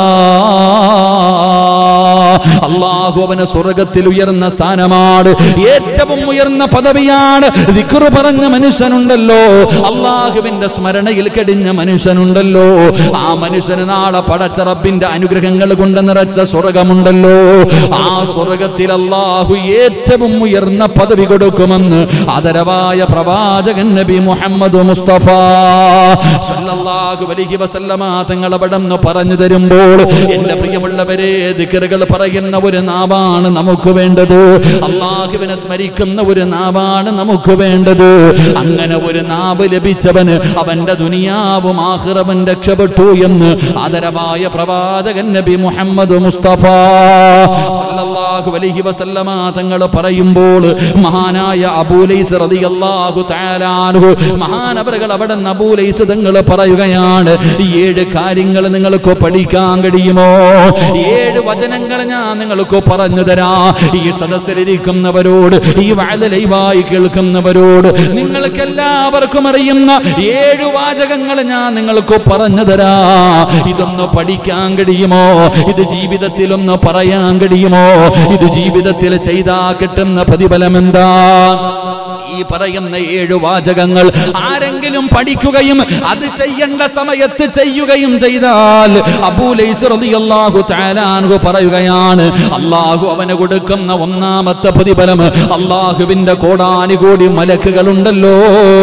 അള്ളാഹു അവന് സ്വർഗത്തിൽ ഉയർന്ന സ്ഥാനമാണ് ഏറ്റവും ഉയർന്ന പദവിയാണ് ദിക്റ് പറഞ്ഞ മനുഷ്യനുണ്ടല്ലോ അള്ളാഹുവിന്റെ സ്മരണയിൽ കടിഞ്ഞ മനുഷ്യനുണ്ടല്ലോ ആ മനുഷ്യന് നാളെ പടച്ചറപ്പിന്റെ അനുഗ്രഹങ്ങൾ കൊണ്ട് നിറച്ച സ്വർഗമുണ്ടല്ലോ ആ സ്വർഗത്തിൽ അള്ളാഹു ഏറ്റവും ഉയർന്ന പദവി കൊടുക്കുമെന്ന് ആദരവായ പ്രവാചകൻ നബി മുഹമ്മദ് മുസ്തഫ സല്ലല്ലാഹു അലൈഹി വസല്ലമ തങ്ങൾ അവിടെ നിന്ന് പറഞ്ഞു തരുമ്പോൾ എന്റെ പ്രിയമുള്ളവരെ ദിക്കറുകൾ പറയുന്ന ഒരു നാവാണ് നമുക്ക് വേണ്ടത് അള്ളാഹുവിനെ സ്മരിക്കുന്ന ഒരു നാവാണ് നമുക്ക് വേണ്ടത് അങ്ങനെ ഒരു നാവ് ലഭിച്ചവന് അവന്റെ ദുനിയാവും ആഹ്റവൻ രക്ഷപ്പെട്ടു എന്ന് ആദരവായ പ്രവാചകൻ നബി മുഹമ്മദ് മുസ്തഫ സല്ലല്ലാഹു അലൈഹി വസല്ലമ തങ്ങൾ പറയുമ്പോൾ മഹാനായ അബൂലൈസ് റളിയല്ലാഹു തആല അൻഹു മഹാനവറുകൾ അവിടെ നിന്ന് അബൂലൈസ് തങ്ങൾ പറയുകയാണ് ഈ ഏഴ് കാര്യങ്ങൾ നിങ്ങൾക്ക് പഠിക്കാൻ കഴിയുമോ ഏഴ് വചനങ്ങൾ ഞാൻ നിങ്ങൾക്ക് പറഞ്ഞു തരാ ഈ സദസ്സിലിരിക്കുന്നവരോട് ഈ വാഴ ലൈവായി കേൾക്കുന്നവരോട് നിങ്ങൾക്ക് എല്ലാവർക്കും അറിയുന്ന ഏഴു വാചകങ്ങൾ ഞാൻ നിങ്ങൾക്ക് പറഞ്ഞു തരാ ഇതൊന്ന് പഠിക്കാൻ കഴിയുമോ ഇത് ജീവിതത്തിലൊന്ന് പറയാൻ കഴിയുമോ ഇത് ജീവിതത്തിൽ ചെയ്താ കിട്ടുന്ന പ്രതിഫലം എന്താ ഈ പറയുന്ന ഏഴു വാചകങ്ങൾ ആരെങ്കിലും പഠിക്കുകയും അത് ചെയ്യേണ്ട സമയത്ത് ചെയ്യുകയും ചെയ്താൽ അബൂലൈസ് റളിയല്ലാഹു തആല അൻഹു പറയുകയാണ് അള്ളാഹു അവന് കൊടുക്കുന്ന ഒന്നാമത്തെ പ്രതിഫലം അള്ളാഹുവിന്റെ കോടാനുകോടി മലക്കുകളുണ്ടല്ലോ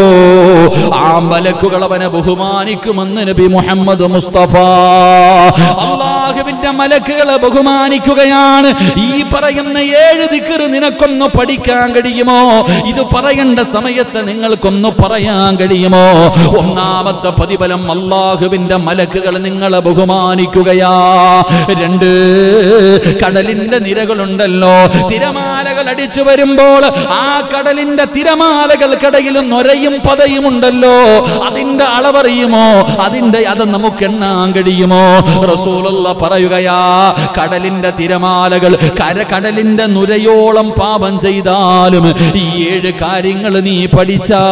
ആ മലക്കുകൾ അവനെ ബഹുമാനിക്കുമെന്ന് നബി മുഹമ്മദ് മുസ്തഫ അള്ളാഹുവിന്റെ മലക്കുകളെ ബഹുമാനിക്കുകയാണ് ഈ പറയുന്ന ഏഴ് ദിക്കറ് നിനക്കൊന്ന് പഠിക്കാൻ കഴിയുമോ ഇത് പറയേണ്ട സമയത്ത് നിങ്ങൾക്കൊന്ന് പറയാൻ കഴിയുമോ ഒന്നാമത്തെ പ്രതിഫലം അള്ളാഹുവിന്റെ മലക്കുകൾ നിങ്ങളെ ബഹുമാനിക്കുകയാ രണ്ട് കടലിന്റെ നിരകളുണ്ടല്ലോ തിരമാലകൾ അടിച്ചു വരുമ്പോൾ ആ കടലിന്റെ തിരമാലകൾക്കിടയിൽ നൊരയും പതയും ഉണ്ടല്ലോ അതിന്റെ അളവറിയുമോ അതിന്റെ അത് നമുക്ക് എണ്ണാൻ കഴിയുമോ റസൂലുള്ള പറയുകയാ കടലിന്റെ തിരമാലകൾ കര കടലിന്റെ നുരയോളം പാപം ചെയ്താലും ഈ ഏഴ് കാര്യങ്ങൾ നീ പഠിച്ചാ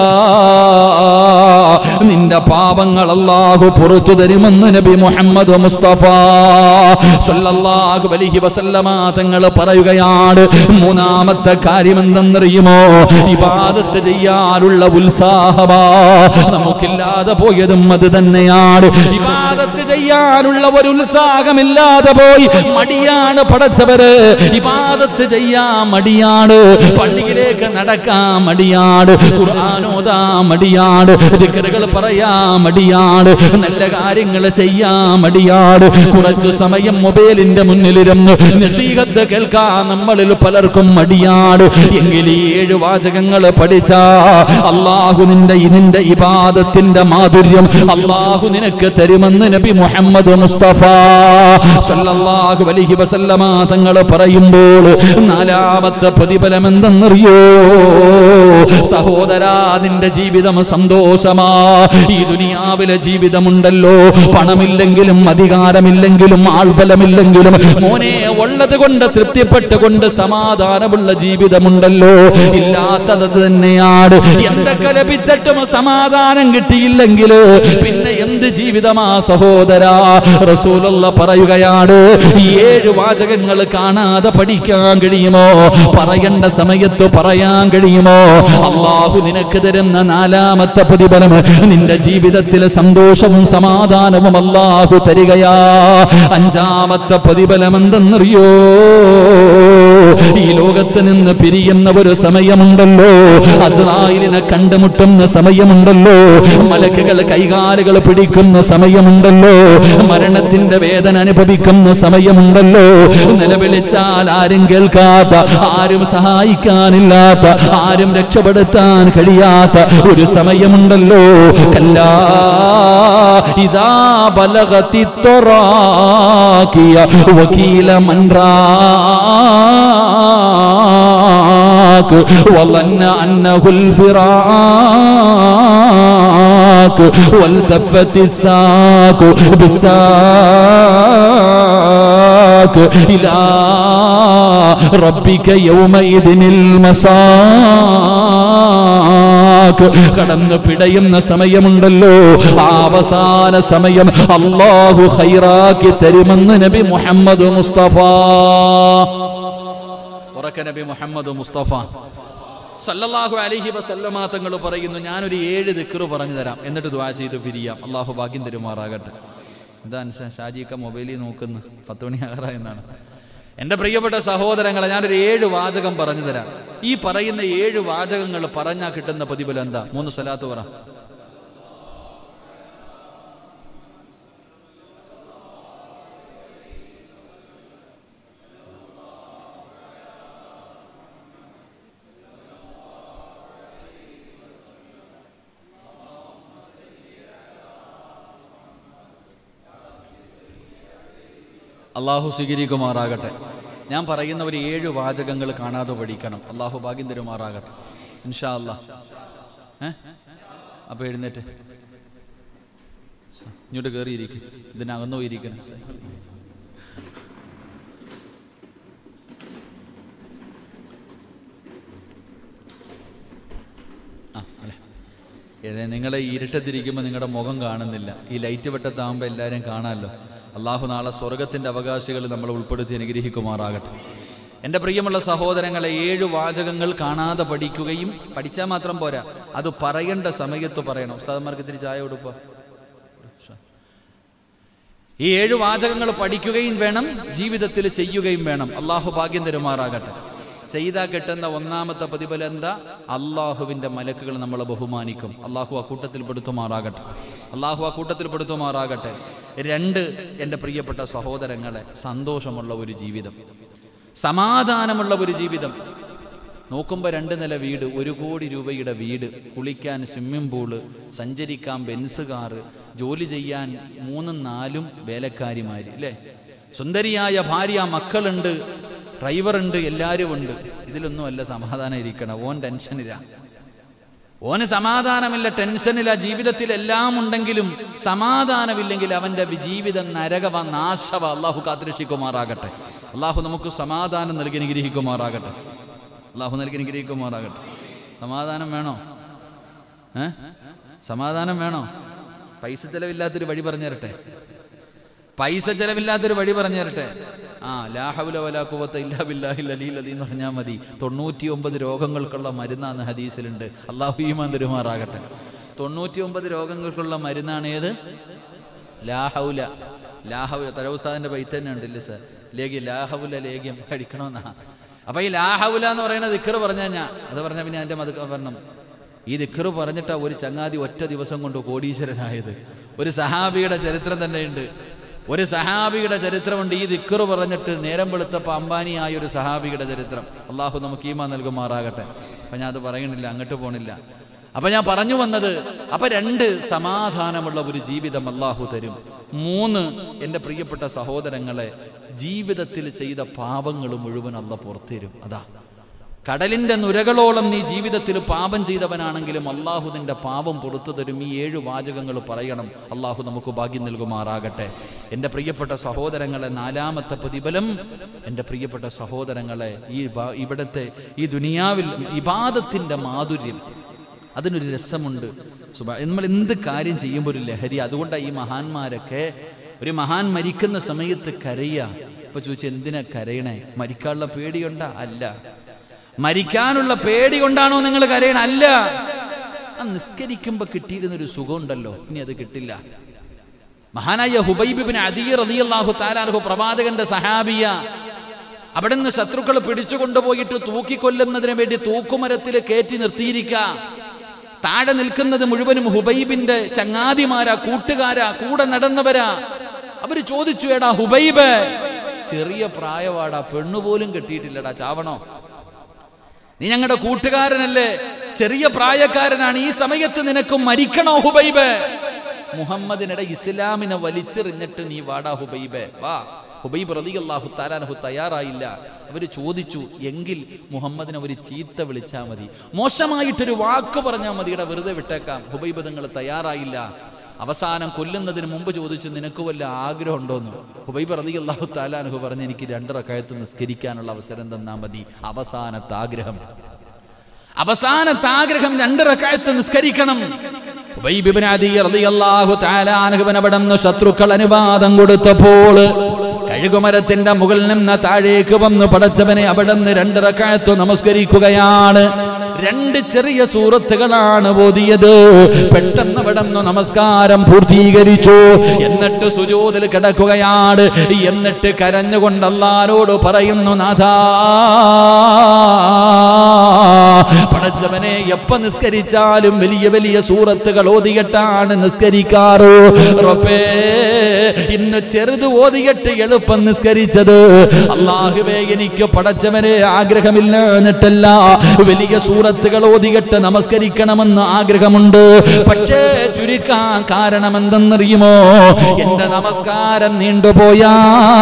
നിന്റെ പാപങ്ങൾ അല്ലാഹു പുറത്തു തരുമെന്ന് നബി മുഹമ്മദ് മുസ്തഫ സല്ലല്ലാഹു അലൈഹി വസല്ലമ തങ്ങൾ പറയുകയാണ് മൂന്നാമത്തെ കാര്യം എന്തെന്നറിയുമോ ഇബാദത്ത് ചെയ്യാനുള്ള ഉത്സാഹമാ നമുക്കില്ലാതെ പോയതും അത് തന്നെയാണ് ഇബാദത്ത് ചെയ്യാനുള്ള ഒരു ഉത്സാഹം സമാധാനമില്ലാതെ പോയി മടിയാണ് പടച്ചവര് ഇബാദത്ത് ചെയ്യാൻ മടിയാണ് പള്ളിയിലേക്ക് നടക്കാൻ മടിയാണ് ഖുർആാനോദാ മടിയാണ് ദിക്കറുകൾ പറയാൻ മടിയാണ് നല്ല കാര്യങ്ങൾ ചെയ്യാൻ മടിയാണ് കുറച്ചു സമയം മൊബൈലിന്റെ മുന്നിലിരുന്ന് നസീഹത്ത് കേൾക്കാൻ നമ്മളിൽ പലർക്കും മടിയാണ് എങ്കിൽ ഈ ഏഴ് വാചകങ്ങൾ പഠിച്ച അള്ളാഹു നിന്റെ നിന്റെ ഇബാദത്തിന്റെ മാധുര്യം അള്ളാഹു നിനക്ക് തരുമെന്ന് നബി മുഹമ്മദ് മുസ്തഫ സല്ലല്ലാഹു അലൈഹി വസല്ലമ തങ്ങൾ പറയുമ്പോൾ നാലാമത്തെ പ്രതിഫലം എന്തെന്നറിയോ സഹോദരാ നിന്റെ ജീവിതം സന്തോഷമാ ഈ ദുനിയാവിലെ ജീവിതമുണ്ടല്ലോ പണമില്ലെങ്കിലും അധികാരമില്ലെങ്കിലും ആൾബലമില്ലെങ്കിലും മോനെ ഉള്ളത് കൊണ്ട് തൃപ്തിപ്പെട്ടുകൊണ്ട് സമാധാനമുള്ള ജീവിതമുണ്ടല്ലോ ഇല്ലാത്തത് തന്നെയാണ് എന്തൊക്കെ ലഭിച്ചിട്ടും സമാധാനം കിട്ടിയില്ലെങ്കിൽ പിന്നെ എന്ത് ജീവിതമാ സഹോദരാ റസൂലുള്ള പറയുകയാണ് ഈ ഏഴ് വാചകങ്ങൾ കാണാതെ പഠിക്കാൻ കഴിയുമോ പറയേണ്ട സമയത്ത് പറയാൻ കഴിയുമോ അള്ളാഹു നിനക്ക് തരുന്ന നാലാമത്തെ പ്രതിഫലം നിന്റെ ജീവിതത്തിൽ സന്തോഷവും സമാധാനവും അള്ളാഹു തരികയാ അഞ്ചാമത്തെ പ്രതിഫലം എന്തെന്നറിയോ ഈ ലോകത്ത് നിന്ന് പിരിയുന്ന ഒരു സമയമുണ്ടല്ലോ അസ്രായിലിനെ കണ്ടുമുട്ടുന്ന സമയമുണ്ടല്ലോ മലക്കുകൾ കൈകാലുകൾ പിടിക്കുന്ന സമയമുണ്ടല്ലോ മരണത്തിന്റെ വേദന അനുഭവിക്കുന്ന സമയമുണ്ടല്ലോ നിലവിളിച്ചാൽ ആരും കേൾക്കാത്ത ആരും സഹായിക്കാനില്ലാത്ത ആരും രക്ഷപ്പെടുത്താൻ കഴിയാത്ത ഒരു സമയമുണ്ടല്ലോ കല്ലാ ഇതാ ബലഗത്തി ത്വറാക്കിയ വക്കീല മൻറാക്ക് وظن أنه الفراق والتفت الساق بالساق إلى ربك يومئذ المساق കടന്നു പിടയുന്ന സമയമുണ്ടല്ലോ ആ അവസാന സമയം അള്ളാഹു ഖൈറാക്കി തരുമെന്ന് നബി മുഹമ്മദ് മുസ്തഫ ഉറക്ക നബി മുഹമ്മദ് മുസ്തഫ സല്ലല്ലാഹു അലൈഹി വസല്ലമ തങ്ങൾ പറയുന്നു ഞാനൊരു ഏഴ് ദിക്റ് പറഞ്ഞു തരാം എന്നിട്ട് ദ്വാ ചെയ്ത് പിരിയാം അള്ളാഹു ഭാഗ്യം തരുമാറാകട്ടെ എന്താ അനുസ ഷാജിക്ക മൊബൈലിൽ നോക്കുന്നു പത്ത് മണി ആറ എന്നാണ് എൻ്റെ പ്രിയപ്പെട്ട സഹോദരങ്ങളെ ഞാനൊരു ഏഴ് വാചകം പറഞ്ഞു തരാം ഈ പറയുന്ന ഏഴ് വാചകങ്ങൾ പറഞ്ഞാൽ കിട്ടുന്ന പ്രതിഫലം എന്താ മൂന്ന് സ്വലാത്ത് പറ അള്ളാഹു സ്വീകരിക്കുമാറാകട്ടെ ഞാൻ പറയുന്ന ഒരു ഏഴ് വാചകങ്ങൾ കാണാതെ പഠിക്കണം അള്ളാഹു ഭാഗ്യം തരുമാറാകട്ടെ ഇൻഷാ അല്ലാ ഏ അപ്പൊ എഴുന്നേറ്റ് ഇങ്ങോട്ട് കയറിയിരിക്കും ഇതിനകന്നു പോയിരിക്കണം ആ അല്ലേ ഏ, നിങ്ങളെ ഈ ഇരുട്ടത്തിരിക്കുമ്പോൾ നിങ്ങളുടെ മുഖം കാണുന്നില്ല ഈ ലൈറ്റ് വെട്ടത്താകുമ്പോൾ എല്ലാവരും കാണാമല്ലോ അള്ളാഹു നാളെ സ്വർഗത്തിൻ്റെ അവകാശികൾ നമ്മൾ ഉൾപ്പെടുത്തി അനുഗ്രഹിക്കുമാറാകട്ടെ എൻ്റെ പ്രിയമുള്ള സഹോദരങ്ങളെ ഏഴ് വാചകങ്ങൾ കാണാതെ പഠിക്കുകയും പഠിച്ചാൽ മാത്രം പോരാ അത് പറയേണ്ട സമയത്ത് പറയണം ഉസ്താദന്മാർക്ക് ഇത്തിരി ചായ കൊടുക്കുക ഈ ഏഴ് വാചകങ്ങൾ പഠിക്കുകയും വേണം ജീവിതത്തിൽ ചെയ്യുകയും വേണം അള്ളാഹു ഭാഗ്യം തരുമാറാകട്ടെ ചെയ്താൽ കിട്ടുന്ന ഒന്നാമത്തെ പ്രതിഫലം എന്താ അള്ളാഹുവിൻ്റെ മലക്കുകൾ നമ്മളെ ബഹുമാനിക്കും അള്ളാഹു ആ കൂട്ടത്തിൽ പെടുത്തുമാറാകട്ടെ അള്ളാഹു ആ കൂട്ടത്തിൽ പെടുത്തുമാറാകട്ടെ രണ്ട് എൻ്റെ പ്രിയപ്പെട്ട സഹോദരങ്ങളെ സന്തോഷമുള്ള ഒരു ജീവിതം സമാധാനമുള്ള ഒരു ജീവിതം നോക്കുമ്പോൾ രണ്ട് നില വീട് ഒരു കോടി രൂപയുടെ വീട് കുളിക്കാൻ സ്വിമ്മിംഗ് പൂള് സഞ്ചരിക്കാൻ ബെൻസ് കാറ് ജോലി ചെയ്യാൻ മൂന്നും നാലും വേലക്കാരിമാർ അല്ലേ സുന്ദരിയായ ഭാര്യ മക്കളുണ്ട് ഡ്രൈവറുണ്ട് എല്ലാവരും ഉണ്ട് ഇതിലൊന്നുമല്ല സമാധാനം ഇരിക്കണം ഓൻ ടെൻഷനില്ല ഓന് സമാധാനമില്ല ടെൻഷനില്ല ജീവിതത്തിൽ എല്ലാം ഉണ്ടെങ്കിലും സമാധാനമില്ലെങ്കിൽ അവന്റെ വി- ജീവിതം നരകവ നാശവ അള്ളാഹു കാത്തിരക്ഷിക്കുമാറാകട്ടെ അള്ളാഹു നമുക്ക് സമാധാനം നൽകി അനുഗ്രഹിക്കുമാറാകട്ടെ അള്ളാഹു നൽകി അനുഗ്രഹിക്കുമാറാകട്ടെ സമാധാനം വേണോ ഏ സമാധാനം വേണോ പൈസ ചെലവില്ലാത്തൊരു വഴി പറഞ്ഞു തരട്ടെ പൈസ ചെലവില്ലാത്തൊരു വഴി പറഞ്ഞു തരട്ടെ ആ ലാഹവുല വലാ കുവത്ത ഇല്ലാ ബില്ലാഹിൽ അലീൽ അലി എന്ന് പറഞ്ഞാൽ മതി തൊണ്ണൂറ്റി ഒമ്പത് രോഗങ്ങൾക്കുള്ള മരുന്നാന്ന് ഹദീസിലുണ്ട് അള്ളാഹു ഈമാൻ തരുമാറാകട്ടെ തൊണ്ണൂറ്റി ഒമ്പത് രോഗങ്ങൾക്കുള്ള മരുന്നാണ് ഏത് ലാഹൗല ലാഹവുല തഴവുസ്താദിന്റെ ബൈത്ത് തന്നെ ഉണ്ടല്ലേ സാർ ലേഖ്യം ലാഹവുല ലേഖ്യം കഴിക്കണമെന്നാ അപ്പൊ ഈ ലാഹവുല എന്ന് പറയുന്ന ദിക്കറ് പറഞ്ഞാൽ ഞാൻ അത് പറഞ്ഞ പിന്നെ അതിന്റെ മത പറഞ്ഞു ഈ ദിക്കറ് പറഞ്ഞിട്ടാ ഒരു ചങ്ങാതി ഒറ്റ ദിവസം കൊണ്ട് കോടീശ്വരനായത് ഒരു സഹാബിയുടെ ചരിത്രം തന്നെയുണ്ട് ഒരു സഹാബിയുടെ ചരിത്രമുണ്ട് ഈ ദിക്കറ് പറഞ്ഞിട്ട് നേരം വെളുത്തപ്പോൾ അംബാനിയായ ഒരു സഹാബിയുടെ ചരിത്രം അള്ളാഹു നമുക്ക് ഈമാ നൽകുമാറാകട്ടെ അപ്പം ഞാൻ അത് പറയണില്ല അങ്ങോട്ട് പോണില്ല അപ്പൊ ഞാൻ പറഞ്ഞു വന്നത് അപ്പൊ രണ്ട് സമാധാനമുള്ള ഒരു ജീവിതം അള്ളാഹു തരും മൂന്ന് എൻ്റെ പ്രിയപ്പെട്ട സഹോദരങ്ങളെ ജീവിതത്തിൽ ചെയ്ത പാപങ്ങൾ മുഴുവൻ അല്ല പുറത്തുതരും അതാ കടലിന്റെ നുരകളോളം നീ ജീവിതത്തിൽ പാപം ചെയ്തവനാണെങ്കിലും അള്ളാഹു നിന്റെ പാപം പുറത്തു തരും ഈ ഏഴ് വാചകങ്ങൾ പറയണം അള്ളാഹു നമുക്ക് ഭാഗ്യം നൽകുമാറാകട്ടെ എൻ്റെ പ്രിയപ്പെട്ട സഹോദരങ്ങളെ നാലാമത്തെ പ്രതിഫലം എൻ്റെ പ്രിയപ്പെട്ട സഹോദരങ്ങളെ ഈ ബാ- ഇവിടുത്തെ ഈ ദുനിയാവിൽ ഇബാദത്തിൻ്റെ മാധുര്യം അതിനൊരു രസമുണ്ട് സുബ നമ്മൾ എന്ത് കാര്യം ചെയ്യുമ്പോൾ ഒരു ലഹരി അതുകൊണ്ടാണ് ഈ മഹാന്മാരൊക്കെ ഒരു മഹാൻ മരിക്കുന്ന സമയത്ത് കരയുക ഇപ്പൊ ചോദിച്ചു എന്തിനാ കരയണേ മരിക്കാനുള്ള പേടിയുണ്ടാ അല്ല മരിക്കാനുള്ള പേടി കൊണ്ടാണോ നിങ്ങൾ കരയണ അല്ല ആ നിസ്കരിക്കുമ്പോ കിട്ടിയിരുന്നൊരു സുഖമുണ്ടല്ലോ ഇനി അത് കിട്ടില്ല മഹാനായ ഹുബൈബിബിന് അദീർ റളിയല്ലാഹു താലാർഹു പ്രവാചകന്റെ സഹാബിയ അവിടെ നിന്ന് ശത്രുക്കൾ പിടിച്ചുകൊണ്ടുപോയിട്ട് തൂക്കിക്കൊല്ലുന്നതിന് വേണ്ടി തൂക്കുമരത്തിൽ കയറ്റി നിർത്തിയിരിക്കുക താഴെ നിൽക്കുന്നത് മുഴുവനും ഹുബൈബിന്റെ ചങ്ങാതിമാരാ കൂട്ടുകാരാ കൂടെ നടന്നവരാ അവര് ചോദിച്ചു എടാ ഹുബൈബ് ചെറിയ പ്രായവാടാ പെണ്ണുപോലും കെട്ടിയിട്ടില്ലടാ ചാവണോ നീ ഞങ്ങളുടെ കൂട്ടുകാരനല്ലേ ചെറിയ പ്രായക്കാരനാണ് ഈ സമയത്ത് നിനക്ക് മരിക്കണോ ഹുബൈബ് മുഹമ്മദിനിടെ ഇസ്ലാമിനെ വലിച്ചെറിഞ്ഞിട്ട് നീ വാടാ ഹുബൈബ് വാ ഹുബൈബ് റളിയല്ലാഹു താലാനഹു തയ്യാറായില്ല അവർ ചോദിച്ചു എങ്കിൽ മുഹമ്മദിനെ ഒരു ചീത്ത വിളിച്ചാൽ മതി മോശമായിട്ടൊരു വാക്ക് പറഞ്ഞാൽ മതി ഇട വെറുതെ വിട്ടേക്കാം ഹുബൈബ് നിങ്ങൾ തയ്യാറായില്ല അവസാനം കൊല്ലുന്നതിന് മുമ്പ് ചോദിച്ചു നിനക്ക് വല്ല ആഗ്രഹം ഉണ്ടോന്ന് ഹുബൈബ് റളിയല്ലാഹു താലാനഹു പറഞ്ഞ് എനിക്ക് രണ്ടറക്കയത്ത് നിസ്കരിക്കാനുള്ള അവസരം തന്നാ മതി അവസാനത്തെ ആഗ്രഹം അവസാനത്തെ ആഗ്രഹം രണ്ടറക്കയത്ത് നിസ്കരിക്കണം ഹുബൈബ് ഇബ്നു അദി റളിയല്ലാഹു തആല അൻഹുവിന് അവിടെ നിന്ന് ശത്രുക്കൾ അനുവാദം കൊടുത്തപ്പോൾ കഴുകുമരത്തിന്റെ മുകളിൽ നിന്ന് താഴേക്ക് വന്ന് പടച്ചവനെ അവിടെ നിന്ന് രണ്ടറക്കായത്ത് നമസ്കരിക്കുകയാണ് രണ്ട് ചെറിയ സൂറത്തുകളാണ് ഓതിയത് പെട്ടെന്ന് അവിടെ നിന്ന് നമസ്കാരം പൂർത്തീകരിച്ചു എന്നിട്ട് സുജൂതിൽ കിടക്കുകയാണ് എന്നിട്ട് കരഞ്ഞുകൊണ്ട് അല്ലാരോട് പറയുന്നു നാഥാ പടച്ചവനെ എപ്പ നിസ്കരിച്ചാലും വലിയ വലിയ സൂറത്തുകൾ ഓതിയിട്ടാണ് നിസ്കരിക്കാറ് റബ്ബേ ഇന്ന് ചെറുത് ഓതിയിട്ട് എളുപ്പം നിസ്കരിച്ചത് അള്ളാഹുവേ എനിക്ക് പടച്ചവനെ ആഗ്രഹമില്ല എന്നിട്ടല്ല വലിയ സൂറത്തുകൾ ഓതിയിട്ട് നമസ്കരിക്കണമെന്ന് ആഗ്രഹമുണ്ട് പക്ഷേ ചുരുക്കാൻ കാരണം എന്തെന്നറിയുമോ എന്റെ നമസ്കാരം നീണ്ടുപോയാ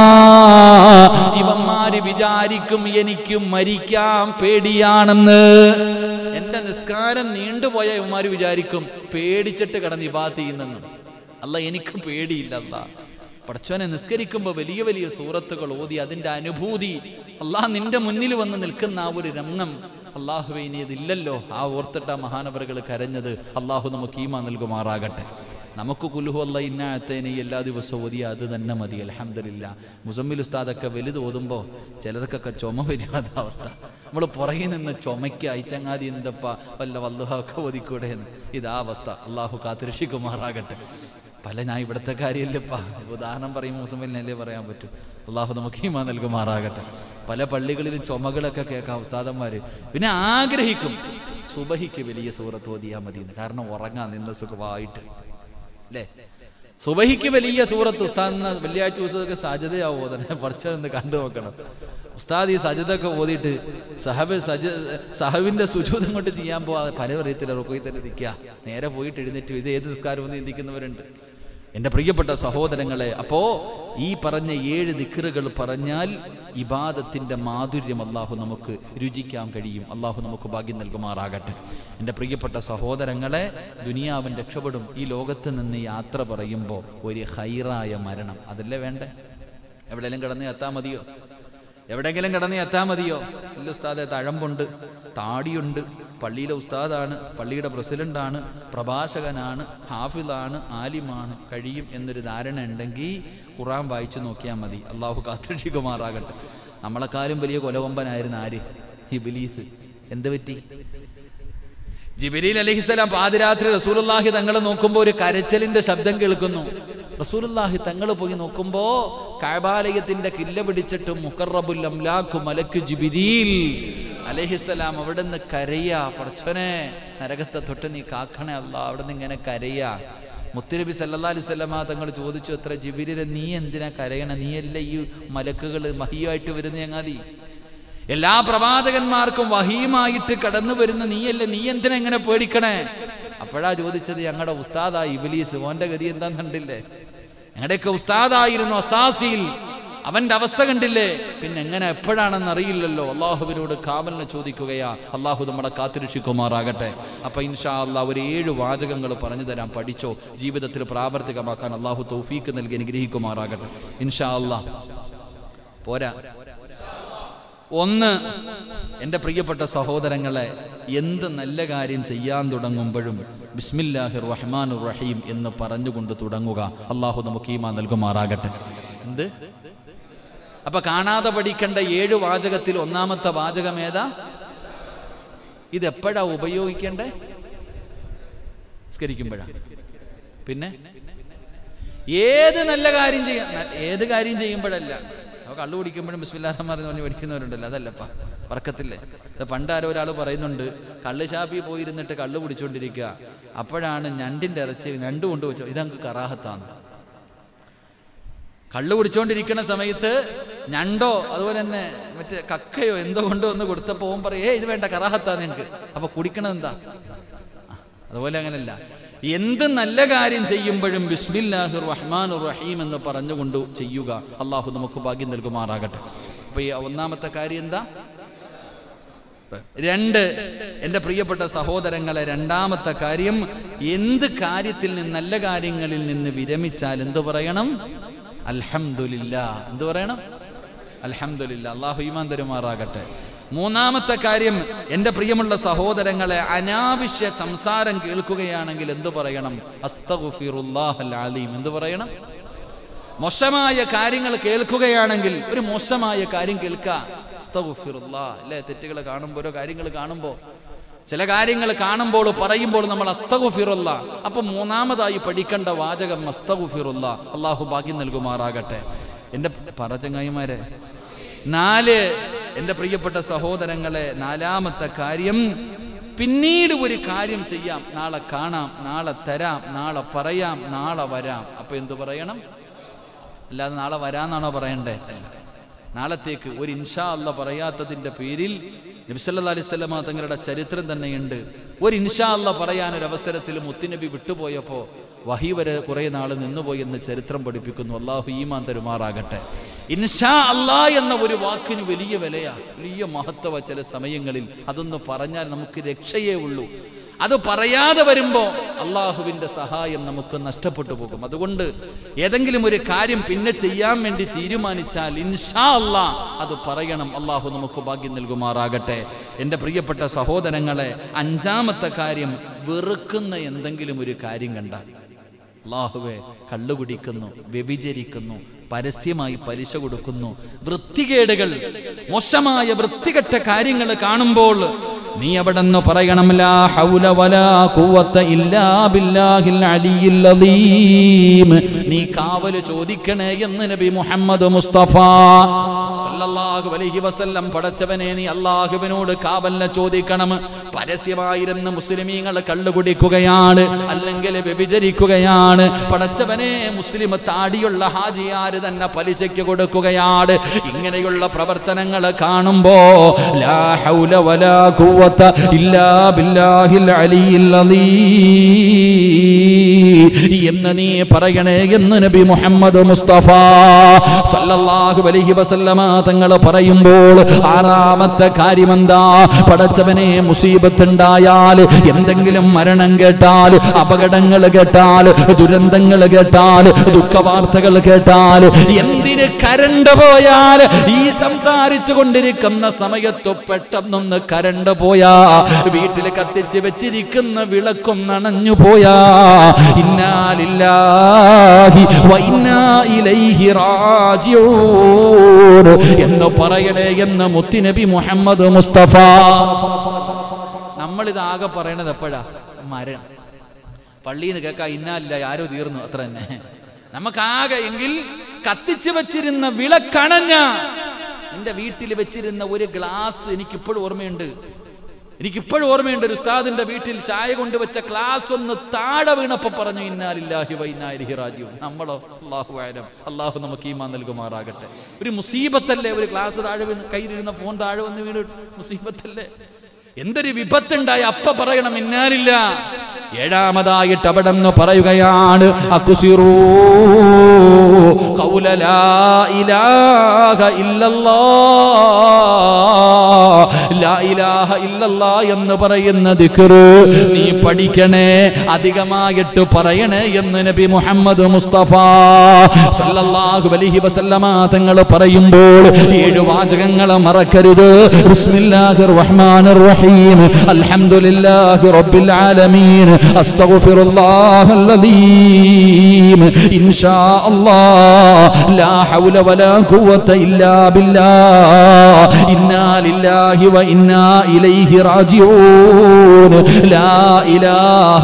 ഇവന്മാര് വിചാരിക്കും എനിക്ക് മരിക്കാൻ പേടിയാണെന്ന് എന്റെ നിസ്കാരം നീണ്ടുപോയ ഇവന്മാര് വിചാരിക്കും പേടിച്ചിട്ട് കിടന്ന് ഇബാത്ത് ചെയ്യുന്നെന്നും അല്ല എനിക്ക് പേടിയില്ല അല്ല പടച്ചോനെ നിസ്കരിക്കുമ്പോൾ വലിയ വലിയ സൂറത്തുകൾ ഓതി അതിൻ്റെ അനുഭൂതി അള്ളാഹ് നിന്റെ മുന്നിൽ വന്ന് നിൽക്കുന്ന ആ ഒരു രംഗം അള്ളാഹുവെ ഇനി ഇതില്ലല്ലോ ആ ഓർത്തിട്ട മഹാനവറുകൾ കരഞ്ഞത് അള്ളാഹു നമുക്ക് ഈമ നൽകുമാറാകട്ടെ നമുക്ക് കുലുഹു അല്ല ഇന്നാഴത്തേനെ എല്ലാ ദിവസവും ഓതിയ അത് തന്നെ മതി അലഹമില്ല മുസമ്മിൽ ഉസ്താദൊക്കെ വലുത് ഓതുമ്പോൾ ചിലർക്കൊക്കെ ചുമ വരാത്ത അവസ്ഥ നമ്മൾ പുറകിൽ നിന്ന് ചുമയ്ക്ക് അയച്ചങ്ങാതി എന്തപ്പ വല്ല വല്ലുഹൊക്കെ ഓതിക്കൂടെ എന്ന് ഇതാ അവസ്ഥ അള്ളാഹു കാത്തിരക്ഷിക്കുമാറാകട്ടെ പല ഞാൻ ഇവിടുത്തെ കാര്യമില്ലപ്പാ ഉദാഹരണം പറയുമ്പോൾ മുസമ്മിലിനല്ലേ പറയാൻ പറ്റൂ അള്ളാഹു നമുക്ക് ഈമാ നൽകുമാറാകട്ടെ പല പള്ളികളിലും ചുമകളൊക്കെ കേൾക്കാം ഉസ്താദന്മാര് പിന്നെ ആഗ്രഹിക്കും സുബഹിക്ക് വലിയ സൂറത്ത് ഓതിയാൽ മതി എന്ന്. കാരണം ഉറങ്ങാൻ നിന്ന് സുഖമായിട്ട് അല്ലേ സുബഹിക്ക് വലിയ സൂറത്ത് ഉസ്താദ് വെള്ളിയാഴ്ച ദിവസമൊക്കെ സാധ്യതയാവോ തന്നെ കുറച്ചൊന്ന് കണ്ടു നോക്കണം ഉസ്താദ് ഈ സജിതൊക്കെ ഓതിയിട്ട് സഹബ് സജ സഹബിന്റെ സുജൂതം കൊണ്ട് ചെയ്യാൻ പോവാ പല പറയത്തില്ല റുക്കോയി തന്നെ നിൽക്കുക നേരെ പോയിട്ട് എഴുന്നേറ്റ് ഇത് ഏത് നിസ്കാരം എന്ന് ചിന്തിക്കുന്നവരുണ്ട് എൻ്റെ പ്രിയപ്പെട്ട സഹോദരങ്ങളെ അപ്പോ ഈ പറഞ്ഞ ഏഴ് ദിക്കറുകൾ പറഞ്ഞാൽ ഇബാദത്തിന്റെ മാധുര്യം അള്ളാഹു നമുക്ക് രുചിക്കാൻ കഴിയും അള്ളാഹു നമുക്ക് ഭാഗ്യം നൽകുമാറാകട്ടെ എൻ്റെ പ്രിയപ്പെട്ട സഹോദരങ്ങളെ ദുനിയാവൻ രക്ഷപ്പെടും ഈ ലോകത്ത് നിന്ന് യാത്ര പറയുമ്പോൾ ഒരു ഹൈറായ മരണം അതല്ലേ വേണ്ടേ എവിടെയെങ്കിലും കിടന്ന് എത്താൻ മതിയോ എവിടെയെങ്കിലും കിടന്ന് എത്താൻ മതിയോ ഇല്ല ഉസ്താദെ തഴമ്പുണ്ട് താടിയുണ്ട് പള്ളിയിലെ ഉസ്താദാണ് പള്ളിയുടെ പ്രസിഡന്റാണ് പ്രഭാഷകനാണ് ഹാഫിളാണ് ആലിമാണ് കഴിയും എന്നൊരു ധാരണ ഉണ്ടെങ്കിൽ ഖുറാൻ വായിച്ചു നോക്കിയാൽ മതി അള്ളാഹു കാത്തിരക്ഷിക്കുമാറാകട്ടെ നമ്മളെക്കാളും വലിയ കൊലകൊമ്പനായിരുന്നു ആര് ഹിബിലീസ് എന്ത് പറ്റി ജിബിരിൽ അലഹിസ്സലാം പാതിരാത്രി റസൂലുള്ളാഹി തങ്ങളെ നോക്കുമ്പോൾ ഒരു കരച്ചലിന്റെ ശബ്ദം കേൾക്കുന്നു റസൂലുള്ളാഹി തങ്ങൾ പോയി നോക്കുമ്പോ കഴബാലയത്തിന്റെ കില്ല പിടിച്ചിട്ട് മുഖറബുൽ അംലാഖു മലക്ക് ജിബിരീൽ അലഹിസലാം അവിടെ നിന്ന് കരയാ പടച്ചോനെ നരകത്തെ തൊട്ട് നീ കാക്കണേ അല്ല അവിടെ നിന്ന് ഇങ്ങനെ കരയാ മുത്തുനബി സല്ലല്ലാഹു അലൈഹി വസല്ലമ തങ്ങൾ ചോദിച്ചു എത്ര ജിബിരിലെ നീ എന്തിനാ കരയണ നീയല്ല ഈ മലക്കുകൾ മഹിയായിട്ട് വരുന്ന ചങ്ങാതി എല്ലാ പ്രവാചകന്മാർക്കും വഹീമായിട്ട് കടന്നു വരുന്ന നീയല്ലേ നീ എന്തിനാ ഇങ്ങനെ പേടിക്കണേ അപ്പോഴാ ചോദിച്ചത് ഞങ്ങളുടെ ഉസ്താദായി ഇബിലീസ് ഓന്റെ ഗതി എന്താന്ന് കണ്ടില്ലേ ഞങ്ങളുടെയൊക്കെ ഉസ്താദായിരുന്നു അസാസിയിൽ അവന്റെ അവസ്ഥ കണ്ടില്ലേ പിന്നെ എങ്ങനെ എപ്പോഴാണെന്ന് അറിയില്ലല്ലോ അള്ളാഹുവിനോട് കാവലിനെ ചോദിക്കുകയാ അള്ളാഹു നമ്മളെ കാത്തിരക്ഷിക്കുമാറാകട്ടെ അപ്പൊ ഇൻഷാ അള്ളാ ഒരു ഏഴ് വാചകങ്ങൾ പറഞ്ഞു തരാൻ പഠിച്ചോ ജീവിതത്തിൽ പ്രാവർത്തികമാക്കാൻ അള്ളാഹു തൗഫീക്ക് നൽകി അനുഗ്രഹിക്കുമാറാകട്ടെ ഇൻഷാ അള്ളാ പോരാ ഒന്ന് എൻ്റെ പ്രിയപ്പെട്ട സഹോദരങ്ങളെ എന്ത് നല്ല കാര്യം ചെയ്യാൻ തുടങ്ങുമ്പോഴും ബിസ്മില്ലാഹിർ റഹ്മാൻ റഹീം എന്ന് പറഞ്ഞുകൊണ്ട് തുടങ്ങുക അള്ളാഹു നമുക്ക് ഈമാ നൽകുമാറാകട്ടെ എന്ത് അപ്പൊ കാണാതെ പഠിക്കേണ്ട ഏഴ് വാചകത്തിൽ ഒന്നാമത്തെ വാചകം ഏതാ ഇതെപ്പോഴാ ഉപയോഗിക്കേണ്ടേ സ്കരിക്കുമ്പോഴാ പിന്നെ ഏത് നല്ല കാര്യം ചെയ്യാം ഏത് കാര്യം ചെയ്യുമ്പോഴല്ല അപ്പൊ കള്ളു കുടിക്കുമ്പോഴും ബിസ്മില്ലാഹമാർ പറഞ്ഞ് പഠിക്കുന്നവരുണ്ടല്ലോ അതല്ലപ്പാ വർക്കത്തില്ലേ അത് പണ്ട് ആരോ ഒരാൾ പറയുന്നുണ്ട് കള്ള് ഷാപ്പിൽ പോയിരുന്നിട്ട് കള്ളു കുടിച്ചുകൊണ്ടിരിക്കുക അപ്പോഴാണ് ഞണ്ടിന്റെ ഇറച്ചി ഞണ്ട് കൊണ്ട് വെച്ചോ ഇതങ്ങ് കറാഹത്താണ് കള്ളു കുടിച്ചുകൊണ്ടിരിക്കുന്ന സമയത്ത് ഞണ്ടോ അതുപോലെ തന്നെ മറ്റേ കക്കയോ എന്തോ കൊണ്ടോ ഒന്ന് കൊടുത്തപ്പോൾ ഓൻ പറയും ഏ ഇത് വേണ്ട കറാഹത്താ നിനക്ക് അപ്പൊ കുടിക്കണത് എന്താ ആ, അതുപോലെ അങ്ങനല്ല എന്ത് നല്ല കാര്യം ചെയ്യുമ്പോഴും ബിസ്മില്ലാഹിർ റഹ്മാൻ റഹീം എന്ന് പറഞ്ഞുകൊണ്ട് ചെയ്യുക അള്ളാഹു നമുക്ക് ഭാഗ്യം നൽകുമാറാകട്ടെ അപ്പൊ ഈ ഒന്നാമത്തെ കാര്യം എന്താ രണ്ട് എൻ്റെ പ്രിയപ്പെട്ട സഹോദരങ്ങളെ രണ്ടാമത്തെ കാര്യം എന്ത് കാര്യത്തിൽ നിന്ന് നല്ല കാര്യങ്ങളിൽ നിന്ന് വിരമിച്ചാൽ എന്ത് പറയണം അൽഹംദുലില്ല എന്ത് പറയണം അൽഹംദുലില്ല അള്ളാഹു ഈമാൻ തരുമാറാകട്ടെ മൂന്നാമത്തെ കാര്യം എൻ്റെ പ്രിയമുള്ള സഹോദരങ്ങളെ അനാവശ്യ സംസാരം കേൾക്കുകയാണെങ്കിൽ എന്ത് പറയണം അസ്തഗുഫിറുല്ലാഹൽ അലീം എന്ത് പറയണം മോശമായ കാര്യങ്ങൾ കേൾക്കുകയാണെങ്കിൽ ഒരു മോശമായ കാര്യം കേൾക്കുക അസ്തഗുഫിറുല്ലാ അല്ലേ തെറ്റുകൾ കാണുമ്പോൾ ഓരോ കാര്യങ്ങൾ കാണുമ്പോൾ ചില കാര്യങ്ങൾ കാണുമ്പോൾ പറയുമ്പോൾ നമ്മൾ അസ്തഗുഫിറുല്ല അപ്പൊ മൂന്നാമതായി പഠിക്കേണ്ട വാചകം അസ്തഗുഫിറുല്ല അള്ളാഹു ഭാഗ്യം നൽകുമാറാകട്ടെ എൻ്റെ പറചങ്ങായിമാരെ നാല് എൻ്റെ പ്രിയപ്പെട്ട സഹോദരങ്ങളെ നാലാമത്തെ കാര്യം പിന്നീട് ഒരു കാര്യം ചെയ്യാം നാളെ കാണാം നാളെ തരാം നാളെ പറയാം നാളെ വരാം അപ്പൊ എന്തു പറയണം അല്ലാതെ നാളെ വരാന്നാണോ പറയണ്ടേ അല്ല നാളത്തേക്ക് ഒരു ഇൻഷാ അല്ല പറയാത്തതിൻ്റെ പേരിൽ നബിസല്ലാ അലിസ്വല്ലമ തങ്ങളുടെ ചരിത്രം തന്നെയുണ്ട് ഒരു ഇൻഷാ അല്ല പറയാൻ ഒരു അവസരത്തിൽ മുത്തുനബി വിട്ടുപോയപ്പോൾ വഹി വരെ കുറേ നാൾ നിന്നുപോയി എന്ന് ചരിത്രം പഠിപ്പിക്കുന്നു അള്ളാഹു ഈമാൻ തരുമാറാകട്ടെ ഇൻഷാ അല്ലാ എന്ന ഒരു വാക്കിന് വലിയ വിലയാ വലിയ മഹത്വ ചില സമയങ്ങളിൽ അതൊന്ന് പറഞ്ഞാൽ നമുക്ക് രക്ഷയേ ഉള്ളൂ അത് പറയാതെ വരുമ്പോൾ അള്ളാഹുവിൻ്റെ സഹായം നമുക്ക് നഷ്ടപ്പെട്ടു പോകും അതുകൊണ്ട് ഏതെങ്കിലും ഒരു കാര്യം പിന്നെ ചെയ്യാൻ വേണ്ടി തീരുമാനിച്ചാൽ ഇൻഷാ അല്ലാ അത് പറയണം അള്ളാഹു നമുക്ക് ഭാഗ്യം നൽകുമാറാകട്ടെ എൻ്റെ പ്രിയപ്പെട്ട സഹോദരങ്ങളെ അഞ്ചാമത്തെ കാര്യം വെറുക്കുന്ന എന്തെങ്കിലും ഒരു കാര്യം കണ്ടാൽ അള്ളാഹുവെ കള്ളു കുടിക്കുന്നു വ്യഭിചരിക്കുന്നു പരസ്യമായി പലിശ കൊടുക്കുന്നു വൃത്തികേടുകൾ മോശമായ വൃത്തികെട്ട കാര്യങ്ങൾ കാണുമ്പോൾ നീ അവിടെ നിന്ന് പറയണം ലാ ഹൗല വലാ ഖുവത്ത ഇല്ലാ ബില്ലാഹിൽ അലിയിൽ അദീം നീ കാവല് ചോദിക്കണേ എന്ന് നബി മുഹമ്മദ് മുസ്തഫ സല്ലല്ലാഹു അലൈഹി വസല്ലം പടച്ചവനെ നീ അള്ളാഹുവിനോട് കാവലിനെ ചോദിക്കണം പരസ്യമായിരുന്ന മുസ്ലിമീങ്ങൾ കള്ളു കുടിക്കുകയാണ് അല്ലെങ്കിൽ വ്യഭിചരിക്കുകയാണ് പടച്ചവനെ മുസ്ലിം താടിയുള്ള ഹാജിയാര് തന്നെ പലിശയ്ക്ക് കൊടുക്കുകയാണ് ഇങ്ങനെയുള്ള പ്രവർത്തനങ്ങൾ കാണുമ്പോ ലാ ഹൗല വലാ ഖുവത ഇല്ലാ ബില്ലാഹിൽ അലിയിൽ എന്ന് നീ പറയണേ എന്ന് നബി മുഹമ്മദ് മുസ്തഫ സല്ലല്ലാഹു അലൈഹി വസല്ലമ തങ്ങൾ പറയുമ്പോൾ ആറാമത്തെ കാര്യം എന്താ പടച്ചവനെ മുസീബത്ത് ഉണ്ടായാൽ എന്തെങ്കിലും മരണം കേട്ടാൽ അപകടങ്ങൾ കേട്ടാൽ ദുരന്തങ്ങൾ കേട്ടാൽ ദുഃഖവാർത്തകൾ കേട്ടാൽ എന്തിന് കരണ്ട് പോയാൽ ഈ സംസാരിച്ചു കൊണ്ടിരിക്കുന്ന സമയത്ത് പെട്ടെന്നൊന്ന് കരണ്ട് പോയാ വീട്ടിൽ കത്തിച്ച് വെച്ചിരിക്കുന്ന വിളക്കും നനഞ്ഞു പോയാ ഇന്നാലില്ലാഹി വൈന്നാ ഇലൈഹി റാജിഊൻ എന്ന് പറയണേ എന്ന് മുത്തുനബി മുഹമ്മദ് മുസ്തഫ നമ്മളിത് ആകെ പറയണത് എപ്പോഴാ മരണം പള്ളിയിൽ നിന്ന് കേൾക്കാം ഇന്നാലില്ല ആരോ തീർന്നു അത്ര തന്നെ നമുക്കാകെ എങ്കിൽ കത്തിച്ചു വച്ചിരുന്ന വിളക്കണഞ്ഞ എന്റെ വീട്ടിൽ വെച്ചിരുന്ന ഒരു ഗ്ലാസ് എനിക്കിപ്പോഴും ഓർമ്മയുണ്ട് എനിക്കിപ്പോഴും ഓർമ്മയുണ്ട് ഒരു ഉസ്താദിന്റെ വീട്ടിൽ ചായ കൊണ്ടുവച്ച ഗ്ലാസ് ഒന്ന് താഴെ വീണപ്പോ പറഞ്ഞു ഇന്നാലില്ലാഹി വൈനാലിഹി റാജിയും നമ്മളോ അള്ളാഹു ആയാലും അള്ളാഹു നമുക്ക് ഈമാൻ നൽകുമാറാകട്ടെ ഒരു മുസീബത്തല്ലേ ഒരു ഗ്ലാസ് താഴെ വീണ് കയ്യിലിരുന്ന ഫോൺ താഴെ വന്ന് വീണ് മുസീബത്തല്ലേ എന്തൊരു വിപത്തുണ്ടായി അപ്പ പറയണം ഇന്നാലില്ല ഏഴാമതായിട്ട് അവിടെ നിന്ന് പറയുകയാണ് അക്കുസിറൂ ഖൗല ലാ ഇലാഹ ഇല്ലല്ലാഹ് ലാ ഇലാഹ ഇല്ലല്ലാ എന്ന് പറയുന്ന ദിക്റ് നീ പഠിക്കണേ അധികമായിട്ട് പറയണേ എന്ന് നബി മുഹമ്മദ് മുസ്തഫ സല്ലല്ലാഹു അലൈഹി വസല്ലമ തങ്ങൾ പറയുമ്പോൾ ഏഴ് വാചകങ്ങൾ മറക്കരുത് ബിസ്മില്ലാഹിർ റഹ്മാനിർ റഹീം അൽഹംദുലില്ലാഹി റബ്ബിൽ ആലമീൻ അസ്തഗ്ഫിറുല്ലാഹൽ അലീം ഇൻഷാ അല്ലാഹ് ലാ ഹൗല വലാ ഖുവത ഇല്ലാ ബില്ലാഹ് ഇന്നാ ലില്ലാഹി വ ഇന്നാ ഇലൈഹി റാജിഊൻ ലാ ഇലാഹ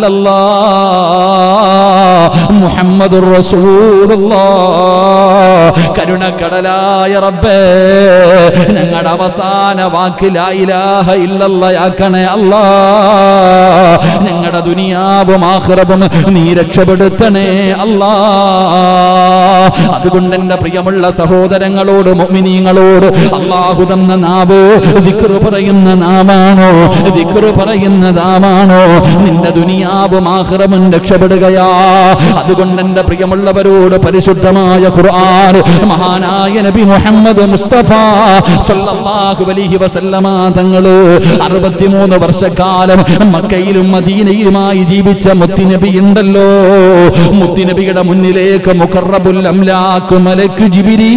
ഇല്ലല്ലാഹ് മുഹമ്മദുർ റസൂലുള്ളാഹ് കരുണക്കടലായ റബ്ബേ ഞങ്ങളുടെ അവസാന വാക്ക് ലാ ഇലാഹ ഇല്ലല്ലാഹ് അല്ലാ ഞങ്ങളുടെ ദുനിയാവും ആഖിറവും നീ രക്ഷപ്പെടുത്തണേ അല്ലാ അതുകൊണ്ട് എന്റെ പ്രിയമുള്ള സഹോദരങ്ങളോട് മുഅ്മിനീങ്ങളോട് അള്ളാഹു തന്ന നാവ് ദിക്റ് പറയുന്ന നാമാണോ ദിക്റ് പറയുന്ന നാമാണോ നിന്റെ ദുനിയാവും ആഖിറവും രക്ഷപ്പെടുകയാ അതുകൊണ്ട് എന്റെ പ്രിയമുള്ളവരോട് പരിശുദ്ധമായ ഖുർആൻ മഹാനായ നബി മുഹമ്മദ് മുസ്തഫ സല്ലല്ലാഹു അലൈഹി വസല്ലമ തങ്ങള് 63 വർഷക്കാലം മക്കയിലും മദീനയിലുമായി ജീവിച്ച മുത്തുനബി ഉണ്ടല്ലോ മുത്തുനബിയുടെ മുന്നിലേക്ക് മുഖറബുൽ അംലാക്ക് മലക്ക്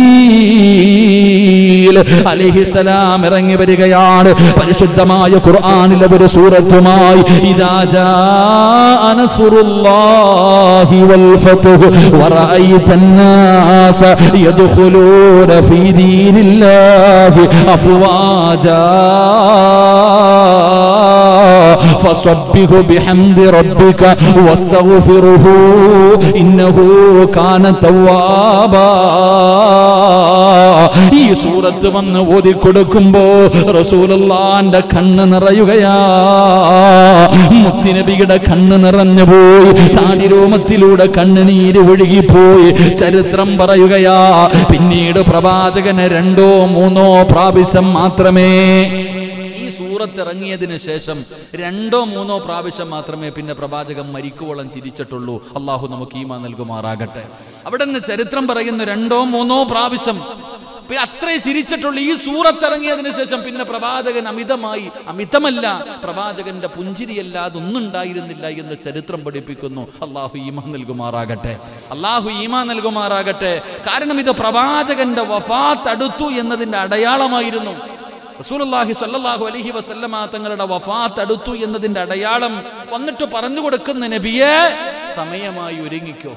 ജിബിരീൽ അലൈഹിസലാം ഇറങ്ങി വരികയാണ് പരിശുദ്ധമായ ഖുർആനിലെ ഒരു സൂറത്തുമായി ഇദാ ജാഅ നസ്റുല്ലാഹി വൽ ഫത്ഹു വറഅയ്ത الناس يدخلون في دين الله أفواجا فصبه بحمد ربك واستغفره إنه كان توابا ഈ സൂറത്ത് വന്ന് ഓതിക്കൊടുക്കുമ്പോ റസൂലുള്ളാന്റെ കണ്ണ് നിറയുകയാ മുത്തിനബിയുടെ കണ്ണ് നിറഞ്ഞു പോയി താടിരോമത്തിലൂടെ കണ്ണുനീര് ഒഴുകിപ്പോയി ചരിത്രം പറയുകയാ പിന്നീട് പ്രവാചകന് രണ്ടോ മൂന്നോ പ്രാവശ്യം മാത്രമേ ഈ സൂറത്ത് ഇറങ്ങിയതിന് ശേഷം രണ്ടോ മൂന്നോ പ്രാവശ്യം മാത്രമേ പിന്നെ പ്രവാചകൻ മരിക്കുവോളം ചിരിച്ചിട്ടുള്ളൂ അള്ളാഹു നമുക്ക് ഈമാ നൽകുമാറാകട്ടെ അവിടെ നിന്ന് ചരിത്രം പറയുന്നു രണ്ടോ മൂന്നോ പ്രാവശ്യം പിന്നെ അത്രേ ചിരിച്ചിട്ടുള്ളൂ ഈ സൂറത്ത് ഇറങ്ങിയതിന് ശേഷം പിന്നെ പ്രവാചകൻ അമിതമായി അമിതമല്ല പ്രവാചകന്റെ പുഞ്ചിരിയല്ലാതെ ഒന്നും ഉണ്ടായിരുന്നില്ല എന്ന് ചരിത്രം പഠിപ്പിക്കുന്നു അള്ളാഹു ഈമാ നൽകുമാറാകട്ടെ അള്ളാഹു ഈമാ നൽകുമാറാകട്ടെ കാരണം ഇത് പ്രവാചകന്റെ വഫാത്ത് അടുത്തു എന്നതിന്റെ അടയാളമായിരുന്നു റസൂലുള്ളാഹി സല്ലല്ലാഹു അലൈഹി വസല്ലമ തങ്ങളുടെ വഫാത്ത് അടുത്തു എന്നതിന്റെ അടയാളം വന്നിട്ട് പറഞ്ഞു കൊടുക്കുന്ന നബിയെ സമയമായി ഒരുങ്ങിക്കോ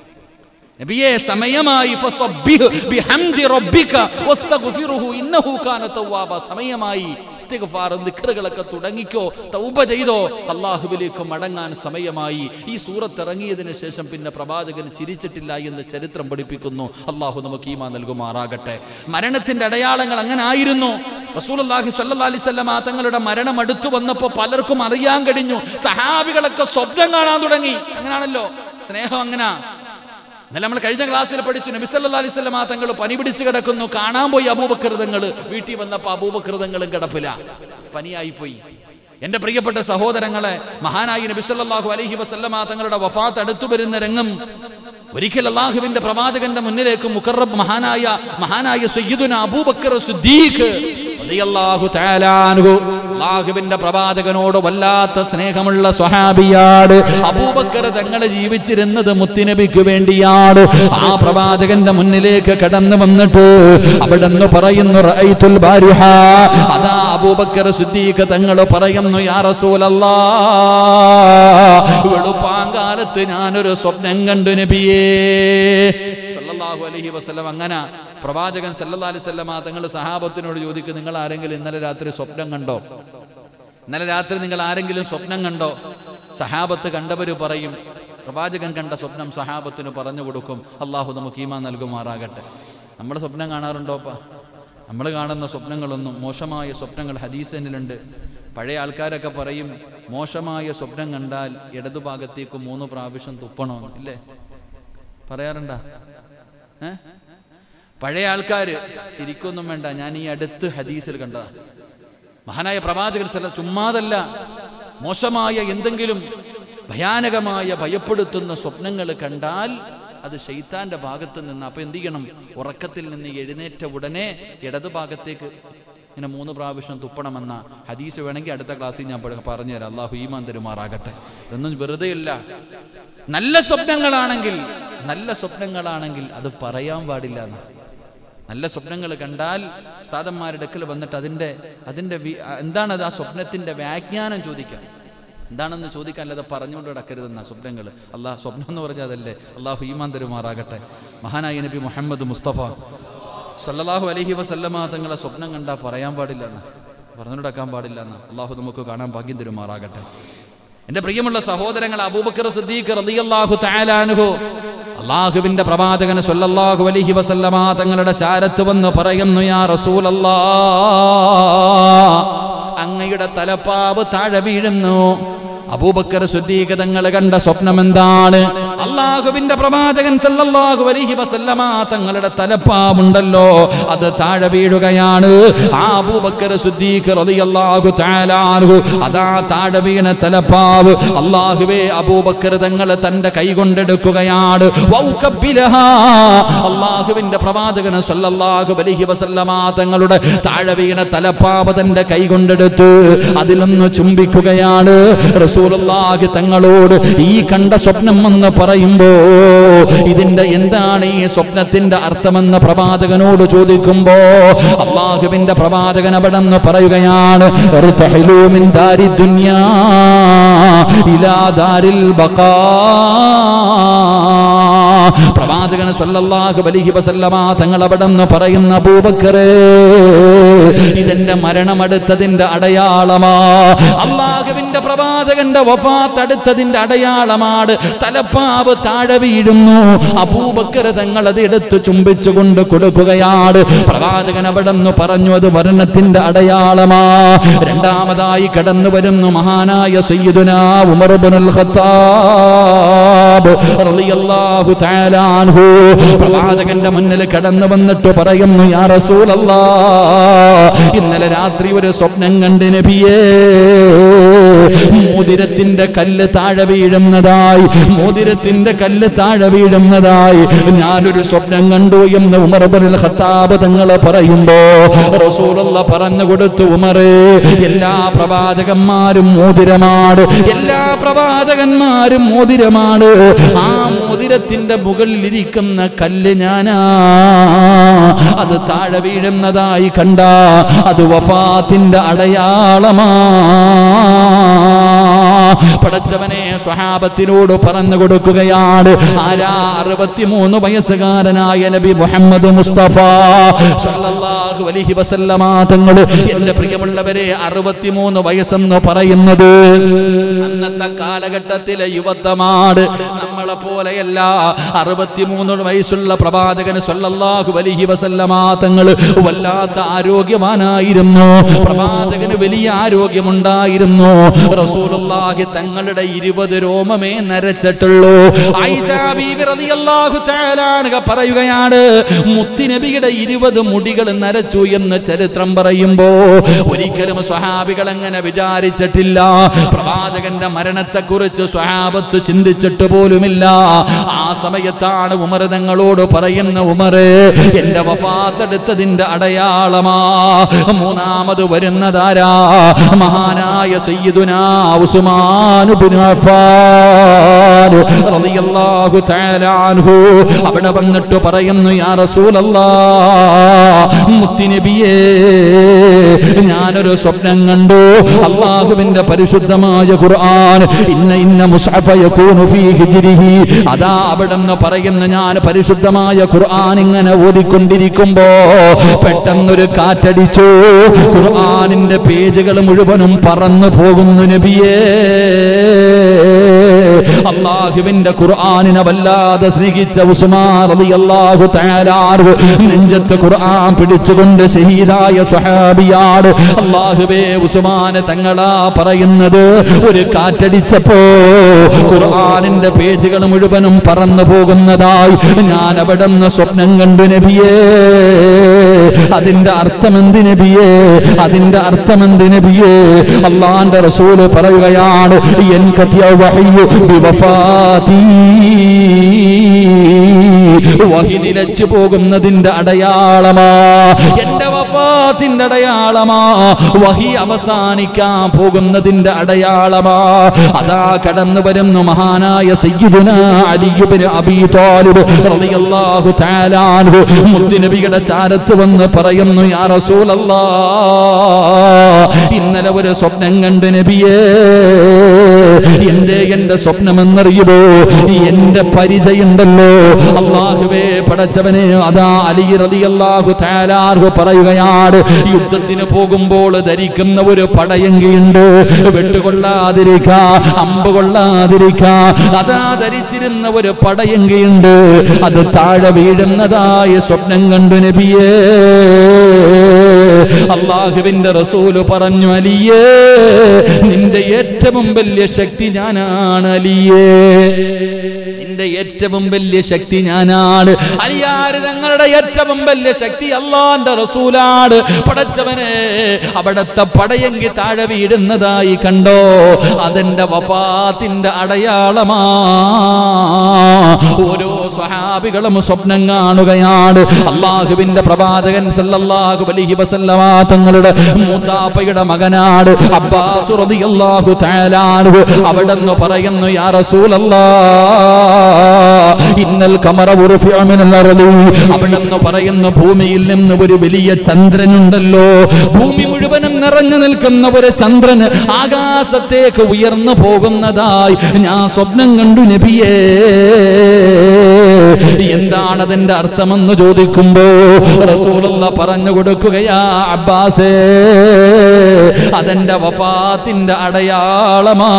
നബിയെ സമയമായി ഫസബ്ബിഹ് ബിഹംദി റബ്ബിക വസ്തഗ്ഫിറുഹു ഇന്നഹു കാന തവ്വാബ സമയമായി ഇസ്തിഗ്ഫാർ ദിക്റുകളൊക്കെ തുടങ്ങിക്കോ തൗബ ചെയ്തോ അള്ളാഹുവിലേക്ക് മടങ്ങാൻ സമയമായി ഈ സൂറത്ത് ഇറങ്ങിയതിന് ശേഷം പിന്നെ പ്രവാചകൻ ചിരിച്ചിട്ടില്ല എന്ന് ചരിത്രം പഠിപ്പിക്കുന്നു അള്ളാഹു നമുക്ക് ഈമാ നൽകുമാറാകട്ടെ മരണത്തിന്റെ അടയാളങ്ങൾ അങ്ങനെ ആയിരുന്നു റസൂലുള്ളാഹി സ്വല്ലല്ലാഹി അലൈഹി വസല്ലമ തങ്ങളുടെ മരണം അടുത്തു വന്നപ്പോൾ പലർക്കും അറിയാൻ കഴിഞ്ഞു സഹാബികളൊക്കെ സ്വപ്നം കാണാൻ തുടങ്ങി അങ്ങനാണല്ലോ സ്നേഹം അങ്ങനാ എന്നാൽ നമ്മൾ കഴിഞ്ഞ ക്ലാസ്സിൽ പഠിച്ചു നബി സല്ലല്ലാഹു അലൈഹി വസല്ലമ തങ്ങൾ പനി പിടിച്ച് കിടക്കുന്നു കാണാൻ പോയി അബൂബക്കൃതങ്ങൾ വീട്ടിൽ വന്നപ്പോൾ അബൂബക്കൃതങ്ങളും കിടപ്പില്ല പനിയായി പോയി എന്റെ പ്രിയപ്പെട്ട സഹോദരങ്ങളെ മഹാനായി നബി സല്ലല്ലാഹു അലൈഹി വസല്ലമ തങ്ങളുടെ വഫാത്ത് അടുത്തു വരുന്ന രംഗം ഒരിക്കൽ അള്ളാഹുവിന്റെ പ്രവാചകന്റെ മുന്നിലേക്ക് മുഖറബ് മഹാനായ മഹാനായ സയ്യിദുന അബൂബക്കർ സിദ്ദീഖ് റളിയല്ലാഹു തആല അൻഹു അള്ളാഹുവിന്റെ പ്രവാചകനോട് വല്ലാത്ത സ്നേഹമുള്ള സ്വഹാബിയാട് അബൂബക്കർ തങ്ങൾ ജീവിച്ചിരുന്നത് മുത്തുനബിക്ക് വേണ്ടിയാണ് ആ പ്രവാചകന്റെ മുന്നിലേക്ക് കടന്നു വന്നിട്ട് അവിടെ നിന്ന് പറയുന്നു റഅയ്തുൽ ബാരിഹ അതാ അബൂബക്കർ സിദ്ദീഖ് തങ്ങൾ പറയുന്നു യാ റസൂലല്ലാ വെളുപ്പാങ്കാലത്ത് ഞാനൊരു സ്വപ്നം കണ്ടു നബിയേ സല്ലല്ലാഹു അലൈഹി വസല്ലം അങ്ങനെ പ്രവാചകൻ സല്ലല്ലാഹു അലൈഹി വസല്ലമ തങ്ങൾ സഹാബത്തിനോട് ചോദിക്കും നിങ്ങൾ ആരെങ്കിലും ഇന്നലെ രാത്രി സ്വപ്നം കണ്ടോ ഇന്നലെ രാത്രി നിങ്ങൾ ആരെങ്കിലും സ്വപ്നം കണ്ടോ സഹാബത്ത് കണ്ടവര് പറയും പ്രവാചകൻ കണ്ട സ്വപ്നം സഹാബത്തിന് പറഞ്ഞു കൊടുക്കും അള്ളാഹു നമുക്ക് ഈമാൻ നൽകുമാറാകട്ടെ നമ്മൾ സ്വപ്നം കാണാറുണ്ടോപ്പാ നമ്മൾ കാണുന്ന സ്വപ്നങ്ങളൊന്നും മോശമായ സ്വപ്നങ്ങൾ ഹദീസനിലുണ്ട് പഴയ ആൾക്കാരൊക്കെ പറയും മോശമായ സ്വപ്നം കണ്ടാൽ ഇടതുഭാഗത്തേക്ക് മൂന്ന് പ്രാവശ്യം തുപ്പണമെന്ന് ഇല്ലേ പറയാറുണ്ടാ ഏ പഴയ ആൾക്കാര് ചിരിക്കൊന്നും വേണ്ട ഞാൻ ഈ അടുത്ത് ഹദീസിൽ കണ്ടതാ മഹാനായ പ്രവാചകൻ സല്ല ചുമ്മാതല്ല മോശമായ എന്തെങ്കിലും ഭയാനകമായ ഭയപ്പെടുത്തുന്ന സ്വപ്നങ്ങൾ കണ്ടാൽ അത് ഷെയ്ത്താന്റെ ഭാഗത്ത് നിന്ന് അപ്പൊ എന്ത് ചെയ്യണം ഉറക്കത്തിൽ നിന്ന് എഴുന്നേറ്റ ഉടനെ ഇടതു ഭാഗത്തേക്ക് ഇങ്ങനെ മൂന്ന് പ്രാവശ്യം തുപ്പണമെന്ന ഹദീസ് വേണമെങ്കിൽ അടുത്ത ക്ലാസ്സിൽ ഞാൻ പ- പറഞ്ഞുതരാം അള്ളാഹു ഈമാൻ തരുമാറാകട്ടെ ഇതൊന്നും വെറുതെ ഇല്ല നല്ല സ്വപ്നങ്ങളാണെങ്കിൽ നല്ല സ്വപ്നങ്ങളാണെങ്കിൽ അത് പറയാൻ പാടില്ല എന്നാ നല്ല സ്വപ്നങ്ങൾ കണ്ടാൽ സാധന്മാരുടെ അടുക്കൽ വന്നിട്ട് അതിൻ്റെ അതിൻ്റെ വി- എന്താണത് ആ സ്വപ്നത്തിൻ്റെ വ്യാഖ്യാനം ചോദിക്കാം എന്താണെന്ന് ചോദിക്കാൻ അല്ലാതെ പറഞ്ഞുകൊണ്ട് കിടക്കരുതെന്ന സ്വപ്നങ്ങൾ അള്ളാഹ് സ്വപ്നം എന്ന് പറഞ്ഞാൽ അതല്ലേ അള്ളാഹു ഈമാൻ തരുമാറാകട്ടെ മഹാനായ നബി മുഹമ്മദ് മുസ്തഫ സല്ലല്ലാഹു അലൈഹി വസല്ലമ തങ്ങളെ സ്വപ്നം കണ്ടാൽ പറയാൻ പാടില്ല എന്ന് പറഞ്ഞുകൊടുക്കാൻ പാടില്ല എന്ന് അള്ളാഹു നമുക്ക് കാണാൻ ഭാഗ്യം തരുമാറാകട്ടെ എന്റെ പ്രിയമുള്ള സഹോദരങ്ങൾ അബൂബക്കർ സിദ്ദീഖ് റളിയല്ലാഹു തആല അൻഹു അള്ളാഹുവിന്റെ പ്രവാചകന് സല്ലല്ലാഹു അലൈഹി വസല്ലമ തങ്ങളുടെ ചാരത്ത് വന്ന് പറയുന്നു യാ റസൂലല്ലാ അങ്ങയുടെ തലപ്പാവ് താഴെ വീഴുന്നു അബൂബക്കർ സുദ്ദീഖ് തങ്ങൾ കണ്ട സ്വപ്നം എന്താണ് അള്ളാഹുവിന്റെ പ്രവാചകൻ സല്ലല്ലാഹു അലൈഹി വസല്ലമ തങ്ങളുടെ തലപ്പാവുണ്ടല്ലോ അത് താഴെ വീഴുകയാണ് ആ അബൂബക്കർ സുദ്ദീഖ് റളിയല്ലാഹു തആല അൻഹു അതാ താഴെ വീണ തലപ്പാവ് അള്ളാഹുവേ അബൂബക്കർ തങ്ങൾ തന്റെ കൈ കൊണ്ടെടുക്കുകയാണ് വൗകബ്ബിലഹാ. അള്ളാഹുവിന്റെ പ്രവാചകൻ സല്ലല്ലാഹു അലൈഹി വസല്ലമ തങ്ങളുടെ താഴെ വീണ തലപ്പാവ് തന്റെ കൈ കൊണ്ടെടുത്ത് അതിലൊന്ന് ചുംബിക്കുകയാണ് റസൂലുള്ളാഹി തങ്ങളോട് ഈ കണ്ട സ്വപ്നം എന്ന് പറയുമ്പോ ഇതിന്റെ എന്താണ് ഈ സ്വപ്നത്തിന്റെ അർത്ഥമെന്ന് പ്രവാചകനോട് ചോദിക്കുമ്പോ അള്ളാഹുവിന്റെ പ്രവാചകൻ അവിടെ നിന്ന് പറയുകയാണ് "ഇർതഹിലൂ മിൻ ദാരി ദുനിയാ ഇലാ ദാരിൽ ബഖാ പ്രവാചകൻ സല്ലല്ലാഹു അലൈഹി വസല്ലമ തങ്ങൾ അവിടെ നിന്ന് പറയുന്ന അബൂബക്കറേ ഇതെന്റെ മരണമടുത്തതിന്റെ അടയാളമാ അള്ളാഹുവിന്റെ പ്രവാചകന്റെ വഫാത്ത് അടുത്തതിന്റെ അടയാളമാണ് തലപ്പാവ് താഴെ വീഴുന്നു അബൂബക്കർ തങ്ങൾ അത് എടുത്ത് ചുംബിച്ചുകൊണ്ട് കൊടുക്കുകയാണ് പ്രവാചകൻ അവിടെ നിന്ന് പറഞ്ഞു അത് മരണത്തിന്റെ അടയാളമാ രണ്ടാമതായി കടന്നു വരുന്നു മഹാനായ സയ്യിദുന ഉമർ ഇബ്നുൽ ഖത്താബ് റളിയല്ലാഹു തആല അൻഹു പ്രവാചകന്റെ മുന്നിൽ കടന്നു വന്നിട്ട് പറയുന്നു യാ റസൂലല്ലാ ഇന്നലെ രാത്രി ഒരു സ്വപ്നം കണ്ട് നബിയേ മോതിരത്തിന്റെ കല്ല് താഴെ വീഴുന്നതായി മോതിരത്തിന്റെ കല്ല് താഴെ വീഴുന്നതായി ഞാനൊരു സ്വപ്നം കണ്ടു എന്ന് ഉമർ ഇബ്നുൽ ഖത്താബ് തങ്ങൾ പറയുമ്പോ റസൂലുള്ള പറഞ്ഞു കൊടുത്തു ഉമറേ എല്ലാ പ്രവാചകന്മാരും മോതിരമാണ് എല്ലാ പ്രവാചകന്മാരും മോതിരമാണ് ആ മോതിരത്തിന്റെ മുകളിൽ ഇരിക്കുന്ന കല്ല് ഞാനാ അത് താഴെ വീഴുന്നതായി കണ്ട അത് വഫാത്തിന്റെ അടയാളമാ പടച്ചവനെ സ്വഹാബത്തിനോട് പറഞ്ഞു കൊടുക്കുകയാണ് ആരാ അറുപത്തിമൂന്ന് വയസ്സുകാരനായ നബി മുഹമ്മദ് മുസ്തഫ സല്ലല്ലാഹു അലൈഹി വസല്ലമ തങ്ങൾ എന്റെ പ്രിയമുള്ളവരെ അറുപത്തിമൂന്ന് വയസ്സെന്ന് പറയുന്നത് അന്നത്തെ കാലഘട്ടത്തിലെ യുവത്വമാണ് നമ്മളെ പോലെയല്ല അറുപത്തിമൂന്ന് വയസ്സുള്ള പ്രവാചകന് സല്ലല്ലാഹു അലൈഹി വസല്ലമ തങ്ങൾ വല്ലാത്ത ആരോഗ്യവാനായിരുന്നു പ്രവാചകന് വലിയ ആരോഗ്യമുണ്ടായിരുന്നു റസൂലുള്ളാഹി തങ്ങളുടെ ഇരുപത് രോമമേ നരച്ചിട്ടുള്ളൂ ആയിഷാ ബീവി റളിയല്ലാഹു തആല അൻഹ പറയുകയാണ് മുത്തുനബിയുടെ ഇരുപത് മുടികൾ നരച്ചു എന്ന് ചരിത്രം പറയുമ്പോ ഒരിക്കലും സ്വഹാബികൾ അങ്ങനെ വിചാരിച്ചിട്ടില്ല പ്രവാചകന്റെ മരണത്തെക്കുറിച്ച് സ്വഹാബത്ത് ചിന്തിച്ചിട്ട് പോലുമില്ല ആ സമയത്താണ് ഉമർ തങ്ങളോട് പറയുന്ന ഉമറ് എന്റെ വഫാത്തെടുത്തതിന്റെ അടയാളമാ മൂന്നാമത് വരുന്നതാരാ മഹാനായ സയ്യിദുനാ ഉസ്മാൻ ഇബ്നു അഫ്ഫാൻ റളിയല്ലാഹു തആല അൻഹു അവിടെ വന്നിട്ട് പറയുന്നു യാ റസൂലല്ലാഹ് മുത്തുനബിയേ ഞാനൊരു സ്വപ്നം കണ്ടു അള്ളാഹുവിന്റെ പരിശുദ്ധമായ ഖുർആൻ ഇന്ന ഇന്ന മുസ്ഹഫ യകൂനു ഫീ ഹിജ്രിഹി അതാ അവിടെ നിന്ന് പറയുന്ന ഞാൻ പരിശുദ്ധമായ ഖുർആൻ ഇങ്ങനെ ഓതിക്കൊണ്ടിരിക്കുമ്പോ പെട്ടെന്നൊരു കാറ്റടിച്ചു ഖുർആനിന്റെ പേജുകൾ മുഴുവനും പറന്നു പോകുന്നു നബിയേ അള്ളാഹുവിന്റെ ഖുർആാനിനെ വല്ലാതെ സ്നേഹിച്ച ഉസ്മാൻ റളിയല്ലാഹു തആല അൻഹു നെഞ്ചത്ത് ഖുർആൻ പിടിച്ചുകൊണ്ട് ഷഹീദായ സ്വഹാബിയാണ് അള്ളാഹുവേ ഉസ്മാന് തങ്ങളാ പറയുന്നത് ഒരു കാറ്റടിച്ചപ്പോ ഖുർആനിന്റെ പേജുകൾ മുഴുവനും പറന്നു പോകുന്നതായി ഞാൻ അവിടെ നിന്ന് സ്വപ്നം കണ്ടു നബിയേ അതിന്റെ അർത്ഥമെന്ത് നബിയേ അതിന്റെ അർത്ഥമെന്ത് നബിയേ അള്ളാന്റെ റസൂല് പറയുകയാണ് എൻ കത്തിയ വഹയ്യു ബിവഫാതീ വഹി നിലച്ചു പോകുന്നതിന്റെ അടയാളമാ എന്റെ വഫാത്തിന്റെ അടയാളമാ വഹി അവസാനിക്കാൻ പോകുന്നതിന്റെ അടയാളമാ അതാ കടന്നു വരുന്നു മഹാനായ സയ്യിദുന അലിയുബിന് അബി താലിബ് റളിയല്ലാഹു തആല അൻഹു മുത്തുനബിയുടെ ചാരത്ത് വന്ന് പറയുന്നു യാ റസൂലല്ലാ ഇന്നലെ ഒരു സ്വപ്നം കണ്ട് നബിയേ എന്റെ എന്റെ സ്വപ്നമെന്നറിയുമോ എന്റെ പരിചയുണ്ടല്ലോ അള്ളാഹുവേ പടച്ചവനെ അതാ അലി റളിയല്ലാഹു തആല അൻഹു പറയുകയാണ് യുദ്ധത്തിന് പോകുമ്പോൾ ധരിക്കുന്ന ഒരു പടയങ്കിയുണ്ട് വെട്ടുകൊള്ളാതിരിക്കാ അമ്പ് കൊള്ളാതിരിക്കാ അതാ ധരിച്ചിരുന്ന ഒരു പടയങ്കിയുണ്ട് അത് താഴെ വീഴുന്നതായ സ്വപ്നം കണ്ടു നബിയേ അള്ളാഹുവിന്റെ റസൂല് പറഞ്ഞു അലിയേ നിന്റെ ഏറ്റവും വലിയ ശക്തി ഞാനാണ് അലിയേ നിന്റെ ഏറ്റവും വലിയ ശക്തി ഞാനാണ് അലിയാര് തങ്ങളുടെ ഏറ്റവും വലിയ ശക്തി അള്ളാന്റെ റസൂലാണ് പടച്ചവനെ അവിടത്തെ പടയെങ്കി താഴെ വീഴുന്നതായി കണ്ടോ അതെന്റെ വഫാത്തിന്റെ അടയാളമാ ഓരോ സ്വഹാബികളും സ്വപ്നം കാണുകയാണ് അള്ളാഹുവിന്റെ പ്രവാചകൻ സല്ലല്ലാഹു അലൈഹി വസല്ലമ തങ്ങളുടെ മൂത്താപ്പയുടെ മകനാണ് അബ്ബാസ് റളിയല്ലാഹു തആല അൻഹു അവിടെന്ന് പറയുന്നു യാ റസൂലല്ലാഹ് ഇന്നൽ കമറ ഉർഫിഅ മിനൽ അർളി അവിടെന്ന് പറയുന്നു ഭൂമിയിൽ നിന്ന് ഒരു വലിയ ചന്ദ്രനുണ്ടല്ലോ ഭൂമി മുഴുവനും നിറഞ്ഞു നിൽക്കുന്ന ഒരു ചന്ദ്രൻ ആകാശത്തേക്ക് ഉയർന്നു പോകുന്നതായി ഞാൻ സ്വപ്നം കണ്ടു നബിയേ എന്താണ് അതിന്റെ അർത്ഥമെന്ന് ചോദിക്കുമ്പോ റസൂലുള്ള പറഞ്ഞു കൊടുക്കുകയാ അബ്ബാസേ അതെന്റെ വഫാത്തിന്റെ അടയാളമാ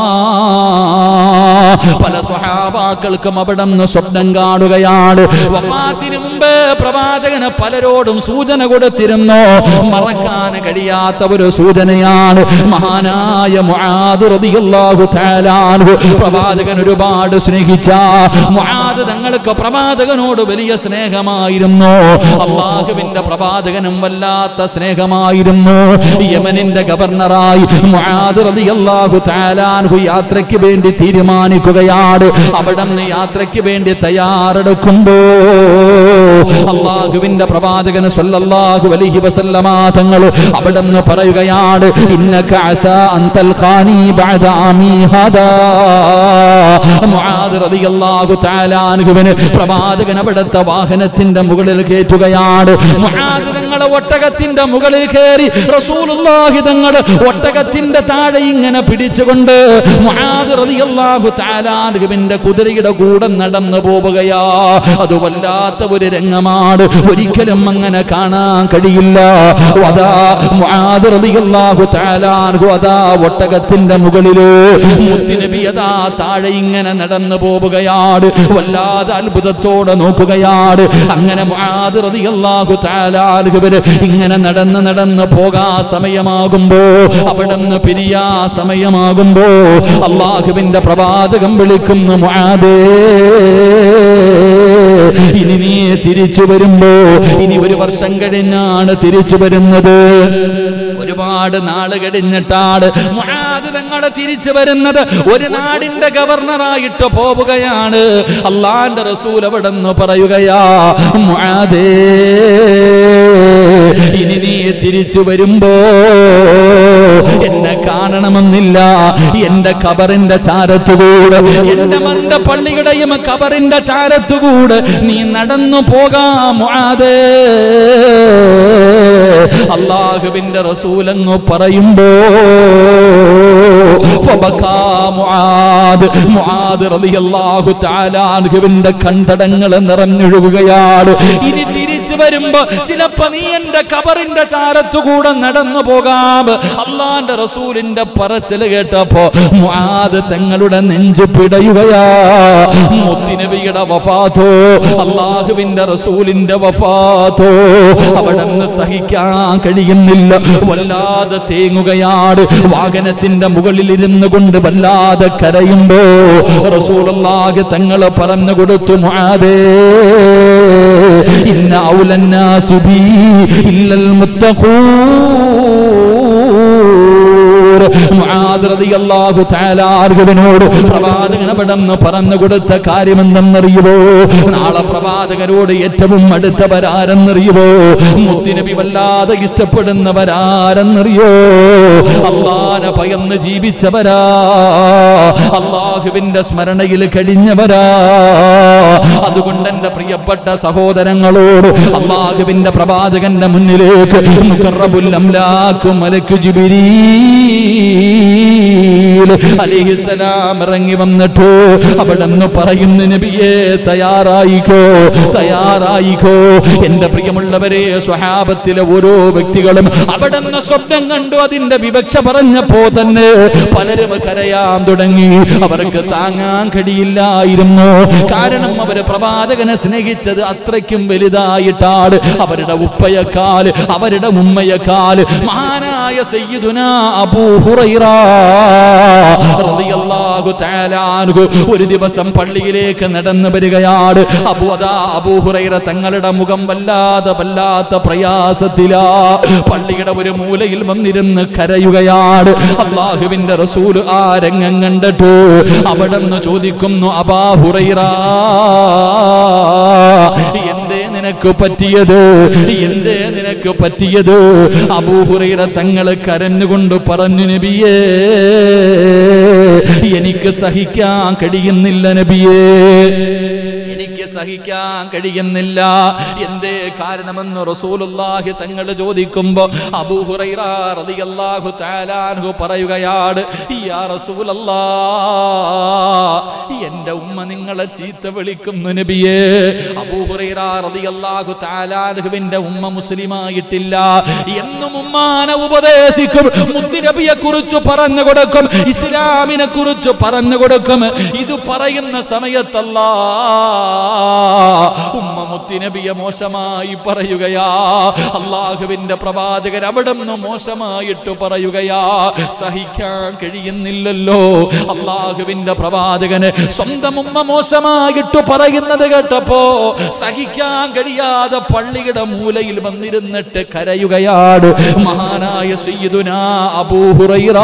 പല സ്വഹാബാക്കൾക്കും അവിടെ നിന്ന് സ്വപ്നം കാണുകയാണ് വഫാത്തിന് മുമ്പ് പ്രവാചകന് പലരോടും സൂചന കൊടുത്തിരുന്നു മറക്കാൻ കഴിയാത്ത ഒരു സൂചനയാണ് മഹാനായ മുആദ് റളിയല്ലാഹു തആല അൻഹു പ്രവാചകൻ ഒരുപാട് സ്നേഹിച്ച മുആദ് തങ്ങൾക്ക് പ്രവാചകനോട് വലിയ സ്നേഹമായിരുന്നു അള്ളാഹുവിന്റെ പ്രവാചകനും വല്ലാത്ത സ്നേഹമായിരുന്നു യമനിന്റെ ഗവർണറായി മുആദ് റളിയല്ലാഹു തആല അൻഹു യാത്രയ്ക്ക് വേണ്ടി തീരുമാനിക്കുകയാണ് അവിടെ നിന്ന് യാത്രയ്ക്ക് വേണ്ടി തയ്യാറെടുക്കുമ്പോ അള്ളാഹുവിന്റെ പ്രവാചകന് സല്ലല്ലാഹു അലൈഹി വസല്ലമ തങ്ങൾ അവിടെ നിന്ന് പറയുകയാണ് ഇന്നക അസാ അൻ തൽഖാനി ബഅദ ആമി ഹദാ മുആദ് റളിയല്ലാഹു തആല അൻഹുവിന് പ്രവാചകൻ അവിടുത്തെ വാഹനത്തിന്റെ മുകളിൽ കയറ്റുകയാണ് മുആദ് തങ്ങളെ ഒട്ടകത്തിന്റെ മുകളിൽ കയറി റസൂലുള്ളാഹി തങ്ങൾ ഒട്ടകത്തിന്റെ താഴെ ഇങ്ങനെ പിടിച്ചുകൊണ്ട് മുആദ് റളിയല്ലാഹു തആല അൻഹുവിന്റെ കുതിരയുടെ കൂടെ നടന്നു പോവുകയാ അത് വല്ലാത്ത ഒരു രംഗമാണ് ഒരിക്കലും അങ്ങനെ കാണാൻ കഴിയില്ല അതാ മുആദ് റളിയല്ലാഹു തആല അൻഹു അതാ ഒട്ടകത്തിന്റെ മുകളില് മുത്തുനബി അതാ താഴെ ഇങ്ങനെ നടന്നു പോവുകയാണ് വല്ലാതെ അത്ഭുതത്തോടെ നോക്കുകയാണ് അങ്ങനെ മുആദ് റളിയല്ലാഹു തആല അൻഹുവിന് ഇങ്ങനെ നടന്ന് നടന്ന് പോകാ സമയമാകുമ്പോ അവിടെ നിന്ന് പിരിയാ സമയമാകുമ്പോ അള്ളാഹുവിന്റെ പ്രവാചകം വിളിക്കുന്നു മുആദേ ഇനി നീ തിരിച്ചു വരുമ്പോ ഇനി ഒരു വർഷം കഴിഞ്ഞാണ് തിരിച്ചു വരുന്നത് ഒരുപാട് നാള് കഴിഞ്ഞിട്ടാണ് മുആദ് തങ്ങളെ തിരിച്ചു വരുന്നത് ഒരു നാടിന്റെ ഗവർണറായിട്ട് പോവുകയാണ് അള്ളാന്റെ റസൂൽ അവിടെ നിന്ന് പറയുകയാ മുആദേ ഇനി നീ തിരിച്ചു വരുമ്പോ എന്നെ കാണണമെന്നില്ല എന്റെ കബറിന്റെ ചാരത്തുകൂടെ എന്റെ മന്ദ പള്ളിയുടെയും കബറിന്റെ ചാരത്തുകൂടെ നീ നടന്നു പോകാം മുആദേ അള്ളാഹുവിന്റെ റസൂലങ്ങ് പറയുമ്പോ ഫബകാ മുആദ് മുആദ് റളിയല്ലാഹു തആല അൻഹുവിന്റെ കണ്ടടങ്ങൾ നിറഞ്ഞൊഴുകുകയാണ് ഇനി തിരിച്ചു വരുമ്പോ ചിലപ്പോ നീ എന്റെ കബറിന്റെ ചാരത്തുകൂടെ നടന്നു പോകാം അള്ളാന്റെ റസൂലിന്റെ പറച്ചില് കേട്ടപ്പോ മുആദ് തങ്ങളുടെ നെഞ്ചു പിടയുകയാ മുത്തിനബിയുടെ വഫാത്തോ അള്ളാഹുവിന്റെ റസൂലിന്റെ വഫാത്തോ അവിടെ നിന്ന് സഹിക്കാൻ കഴിയുന്നില്ല വല്ലാതെ തേങ്ങുകയാണ് വാഹനത്തിന്റെ മുകളിൽ ഇരുന്നു കൊണ്ട് വല്ലാതെ കരയുമ്പോ റസൂലുള്ളാഹി തങ്ങള് പറഞ്ഞു കൊടുത്തു മുആദേ ഇന്ന ഔലന്നാസു ബി ഇല്ലൽ മുത്തഖൂൻ മുആദ് റളിയല്ലാഹു തആല ആർഗവനോട് പ്രവാചകൻ അവിടെന്ന് പറഞ്ഞു കൊടുത്ത കാര്യമെന്തെന്നറിയുമോ നാളെ പ്രവാചകരോട് ഏറ്റവും അടുത്തവരാരെന്നറിയുമോ മുത്തുനബി വല്ലാതെ ഇഷ്ടപ്പെടുന്നവരാരെന്നറിയോ അള്ളാനെ ഭയന്ന് ജീവിച്ചവരാ അള്ളാഹുവിന്റെ സ്മരണയിൽ കഴിഞ്ഞവരാ അതുകൊണ്ട് എന്റെ പ്രിയപ്പെട്ട സഹോദരങ്ങളോട് അള്ളാഹുവിന്റെ പ്രവാചകന്റെ മുന്നിലേക്ക് മുഖറബുൽ അംലാക്കു മലക്കു ജിബിരീൽ അലിഹിസലാം ഇറങ്ങി വന്നിട്ട് അവിടെ നിന്ന് പറയുന്ന നബിയെ തയ്യാറായിക്കോ തയ്യാറായിക്കോ എന്റെ പ്രിയമുള്ളവരെ സ്വഹാബത്തിലെ ഓരോ വ്യക്തികളും അവിടെ നിന്ന് സ്വപ്നം കണ്ടു അതിന്റെ വിവക്ഷ പറഞ്ഞപ്പോ തന്നെ പലരും കരയാൻ തുടങ്ങി അവർക്ക് താങ്ങാൻ കഴിയില്ലായിരുന്നു കാരണം അവര് പ്രവാചകനെ സ്നേഹിച്ചത് അത്രയ്ക്കും വലുതായിട്ടാണ് അവരുടെ ഉപ്പയെക്കാൽ അവരുടെ ഉമ്മയെക്കാൽ മഹാനായ സയ്യിദുന അബൂ ഹുറൈറ റളിയല്ലാഹു തആല അൻഹു ഒരു ദിവസം പള്ളിയിലേക്ക് നടന്നു വരികയാണ് അബൂ അതാ അബൂ ഹുറൈറ തങ്ങളുടെ മുഖം വല്ലാതെ വല്ലാത്ത പ്രയാസത്തിലാ പള്ളിയുടെ ഒരു മൂലയിൽ വന്നിരുന്ന് കരയുകയാണ് അള്ളാഹുവിന്റെ റസൂൽ ആ രംഗം കണ്ടിട്ട് അവിടെ നിന്ന് ചോദിക്കുന്നു അബാ ഹുറൈറ എന്തേ നിനക്ക് പറ്റിയത് എന്തേ നിനക്ക് പറ്റിയത് അബൂഹുറൈറ തങ്ങൾ കരഞ്ഞുകൊണ്ട് പറഞ്ഞു നബിയേ എനിക്ക് സഹിക്കാൻ കഴിയുന്നില്ല നബിയേ എനിക്ക് സഹിക്കാൻ കഴിയുന്നില്ല എന്തേ കാരണമെന്ന് റസൂലുള്ളാഹി തങ്ങൾ ചോദിക്കുമ്പോ അബൂഹുറൈറ റളിയല്ലാഹു തആല അൻഹു പറയുകയാണ് യാ റസൂലല്ലാ എന്റെ ഉമ്മ നിങ്ങളെ ചീത്ത വിളിക്കുന്നു നബിയേ അബൂഹുറൈറ റളിയല്ലാഹു തആല അൻഹുവിന്റെ ഉമ്മ മുസ്ലിമായിട്ടില്ല എന്നും ഉമ്മാനെ ഉപദേശിക്കും മുത്തുനബിയെ കുറിച്ച് പറഞ്ഞു കൊടുക്കും ഇസ്ലാമിനെ കുറിച്ച് പറഞ്ഞു കൊടുക്കും ഇത് പറയുന്ന സമയത്തല്ലാ ഉമ്മ മുത്തുനബിയെ മോശമായി പറയുകയാ അള്ളാഹുവിന്റെ പ്രവാചകൻ അവിടെ നിന്ന് മോശമായിട്ട് പറയുകയാ സഹിക്കാൻ കഴിയുന്നില്ലല്ലോ അള്ളാഹുവിന്റെ പ്രവാചകന് സ്വന്തം ഉമ്മ മോശമായിട്ട് പറയുന്നത് കേട്ടപ്പോ സഹിക്കാൻ കഴിയാതെ പള്ളിയുടെ മൂലയിൽ വന്നിരുന്നിട്ട് കരയുകയാണ് മഹാനായ സയ്യിദുനാ അബൂഹുറൈറ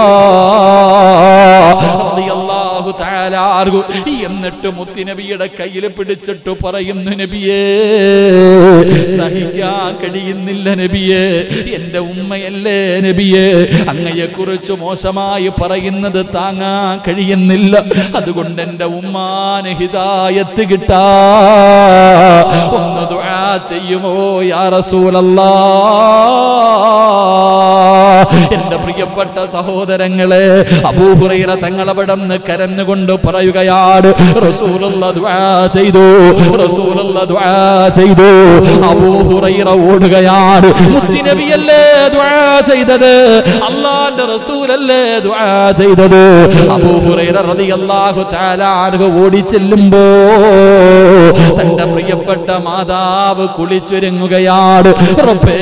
റളിയല്ലാഹു തആല അൻഹു എന്നിട്ട് മുത്തുനബിയുടെ കയ്യിൽ പിടിച്ചിട്ട് പറയുന്നു നബിയേ സഹിക്കാൻ കഴിയുന്നില്ല നബിയേ എന്റെ ഉമ്മയല്ലേ നബിയേ അങ്ങയെ കുറിച്ച് മോശമായി പറയുന്നത് താങ്ങാൻ കഴിയുന്നില്ല അതുകൊണ്ട് എന്റെ ഉമ്മാന് ഹിതായത്ത് കിട്ടാ ഒന്ന് ദുആ ചെയ്യുമോ യാ റസൂലല്ലാ എന്റെ പ്രിയപ്പെട്ട സഹോദരങ്ങളെ അബൂഹുറൈറ തങ്ങളവിടെ നിന്ന് കരഞ്ഞുകൊണ്ട് പറയുകയാണ് റസൂലുള്ള ദുആ ചെയ്തു റസൂലുള്ള ദുആ ചെയ്തു അബൂഹുറൈറ ഓടുകയാണ് മുത്തിനബിയല്ലേ ദുആ ചെയ്തത് അള്ളാന്റെ റസൂലല്ലേ ദുആ ചെയ്തത് അബൂഹുറൈറ റളിയല്ലാഹു തആല അൻഹു ഓടി ചെല്ലുമ്പോ തന്റെ പ്രിയപ്പെട്ട മാതാവ് കുളിച്ചൊരുങ്ങുകയാണ് റബ്ബേ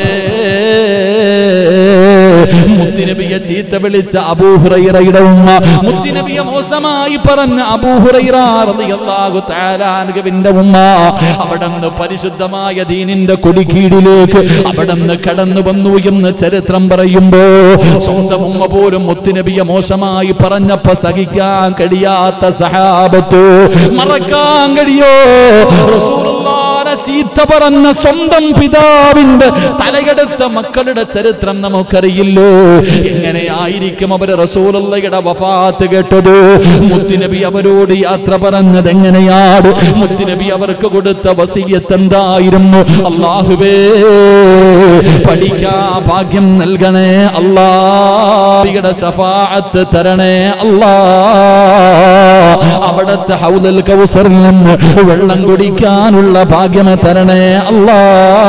മുത്തുനബിയെ ചീത്ത വിളിച്ച അബൂഹുറൈറയുടെ ഉമ്മ മുത്തുനബിയെ മോശമായി പറഞ്ഞ അബൂഹുറൈറ റളിയല്ലാഹു തആല അൻഹുവിന്റെ ഉമ്മ അവിടുന്ന് പരിശുദ്ധമായ ദീനിന്റെ കൊടിക്കീഴിലേക്ക് അവിടുന്ന് കടന്നു വന്നു എന്ന് ചരിത്രം പറയുമ്പോ സ്വന്തം ഉമ്മ പോലും മുത്തുനബിയെ മോശമായി പറഞ്ഞപ്പോ സഹിക്കാൻ കഴിയാത്ത സഹാബത്ത് മറക്കാൻ കഴിയോ റസൂലുള്ളാഹിനെ എത്ര ചീത്ത പറഞ്ഞ സ്വന്തം പിതാവിന്റെ തലയെടുത്ത മക്കളുടെ ചരിത്രം നമുക്കറിയില്ലോ എങ്ങനെയായിരിക്കും അവർ റസൂലുള്ളയുടെ വഫാത്ത് കേട്ടത് മുത്തുനബി അവരോട് യാത്ര പറഞ്ഞത് എങ്ങനെയാണ് മുത്തുനബി അവർക്ക് കൊടുത്ത വസീയത്ത് എന്തായിരുന്നു അള്ളാഹുവേ പഠിക്കാ ഭാഗ്യം നൽകണേ അള്ളാഹുയുടെ സഫാഅത്ത് തരണേ അല്ലാ അവിടത്തെ ഹൗദൽ കൗസറിൽ നിന്ന് വെള്ളം കുടിക്കാനുള്ള ഭാഗ്യം തരണേ അല്ലാ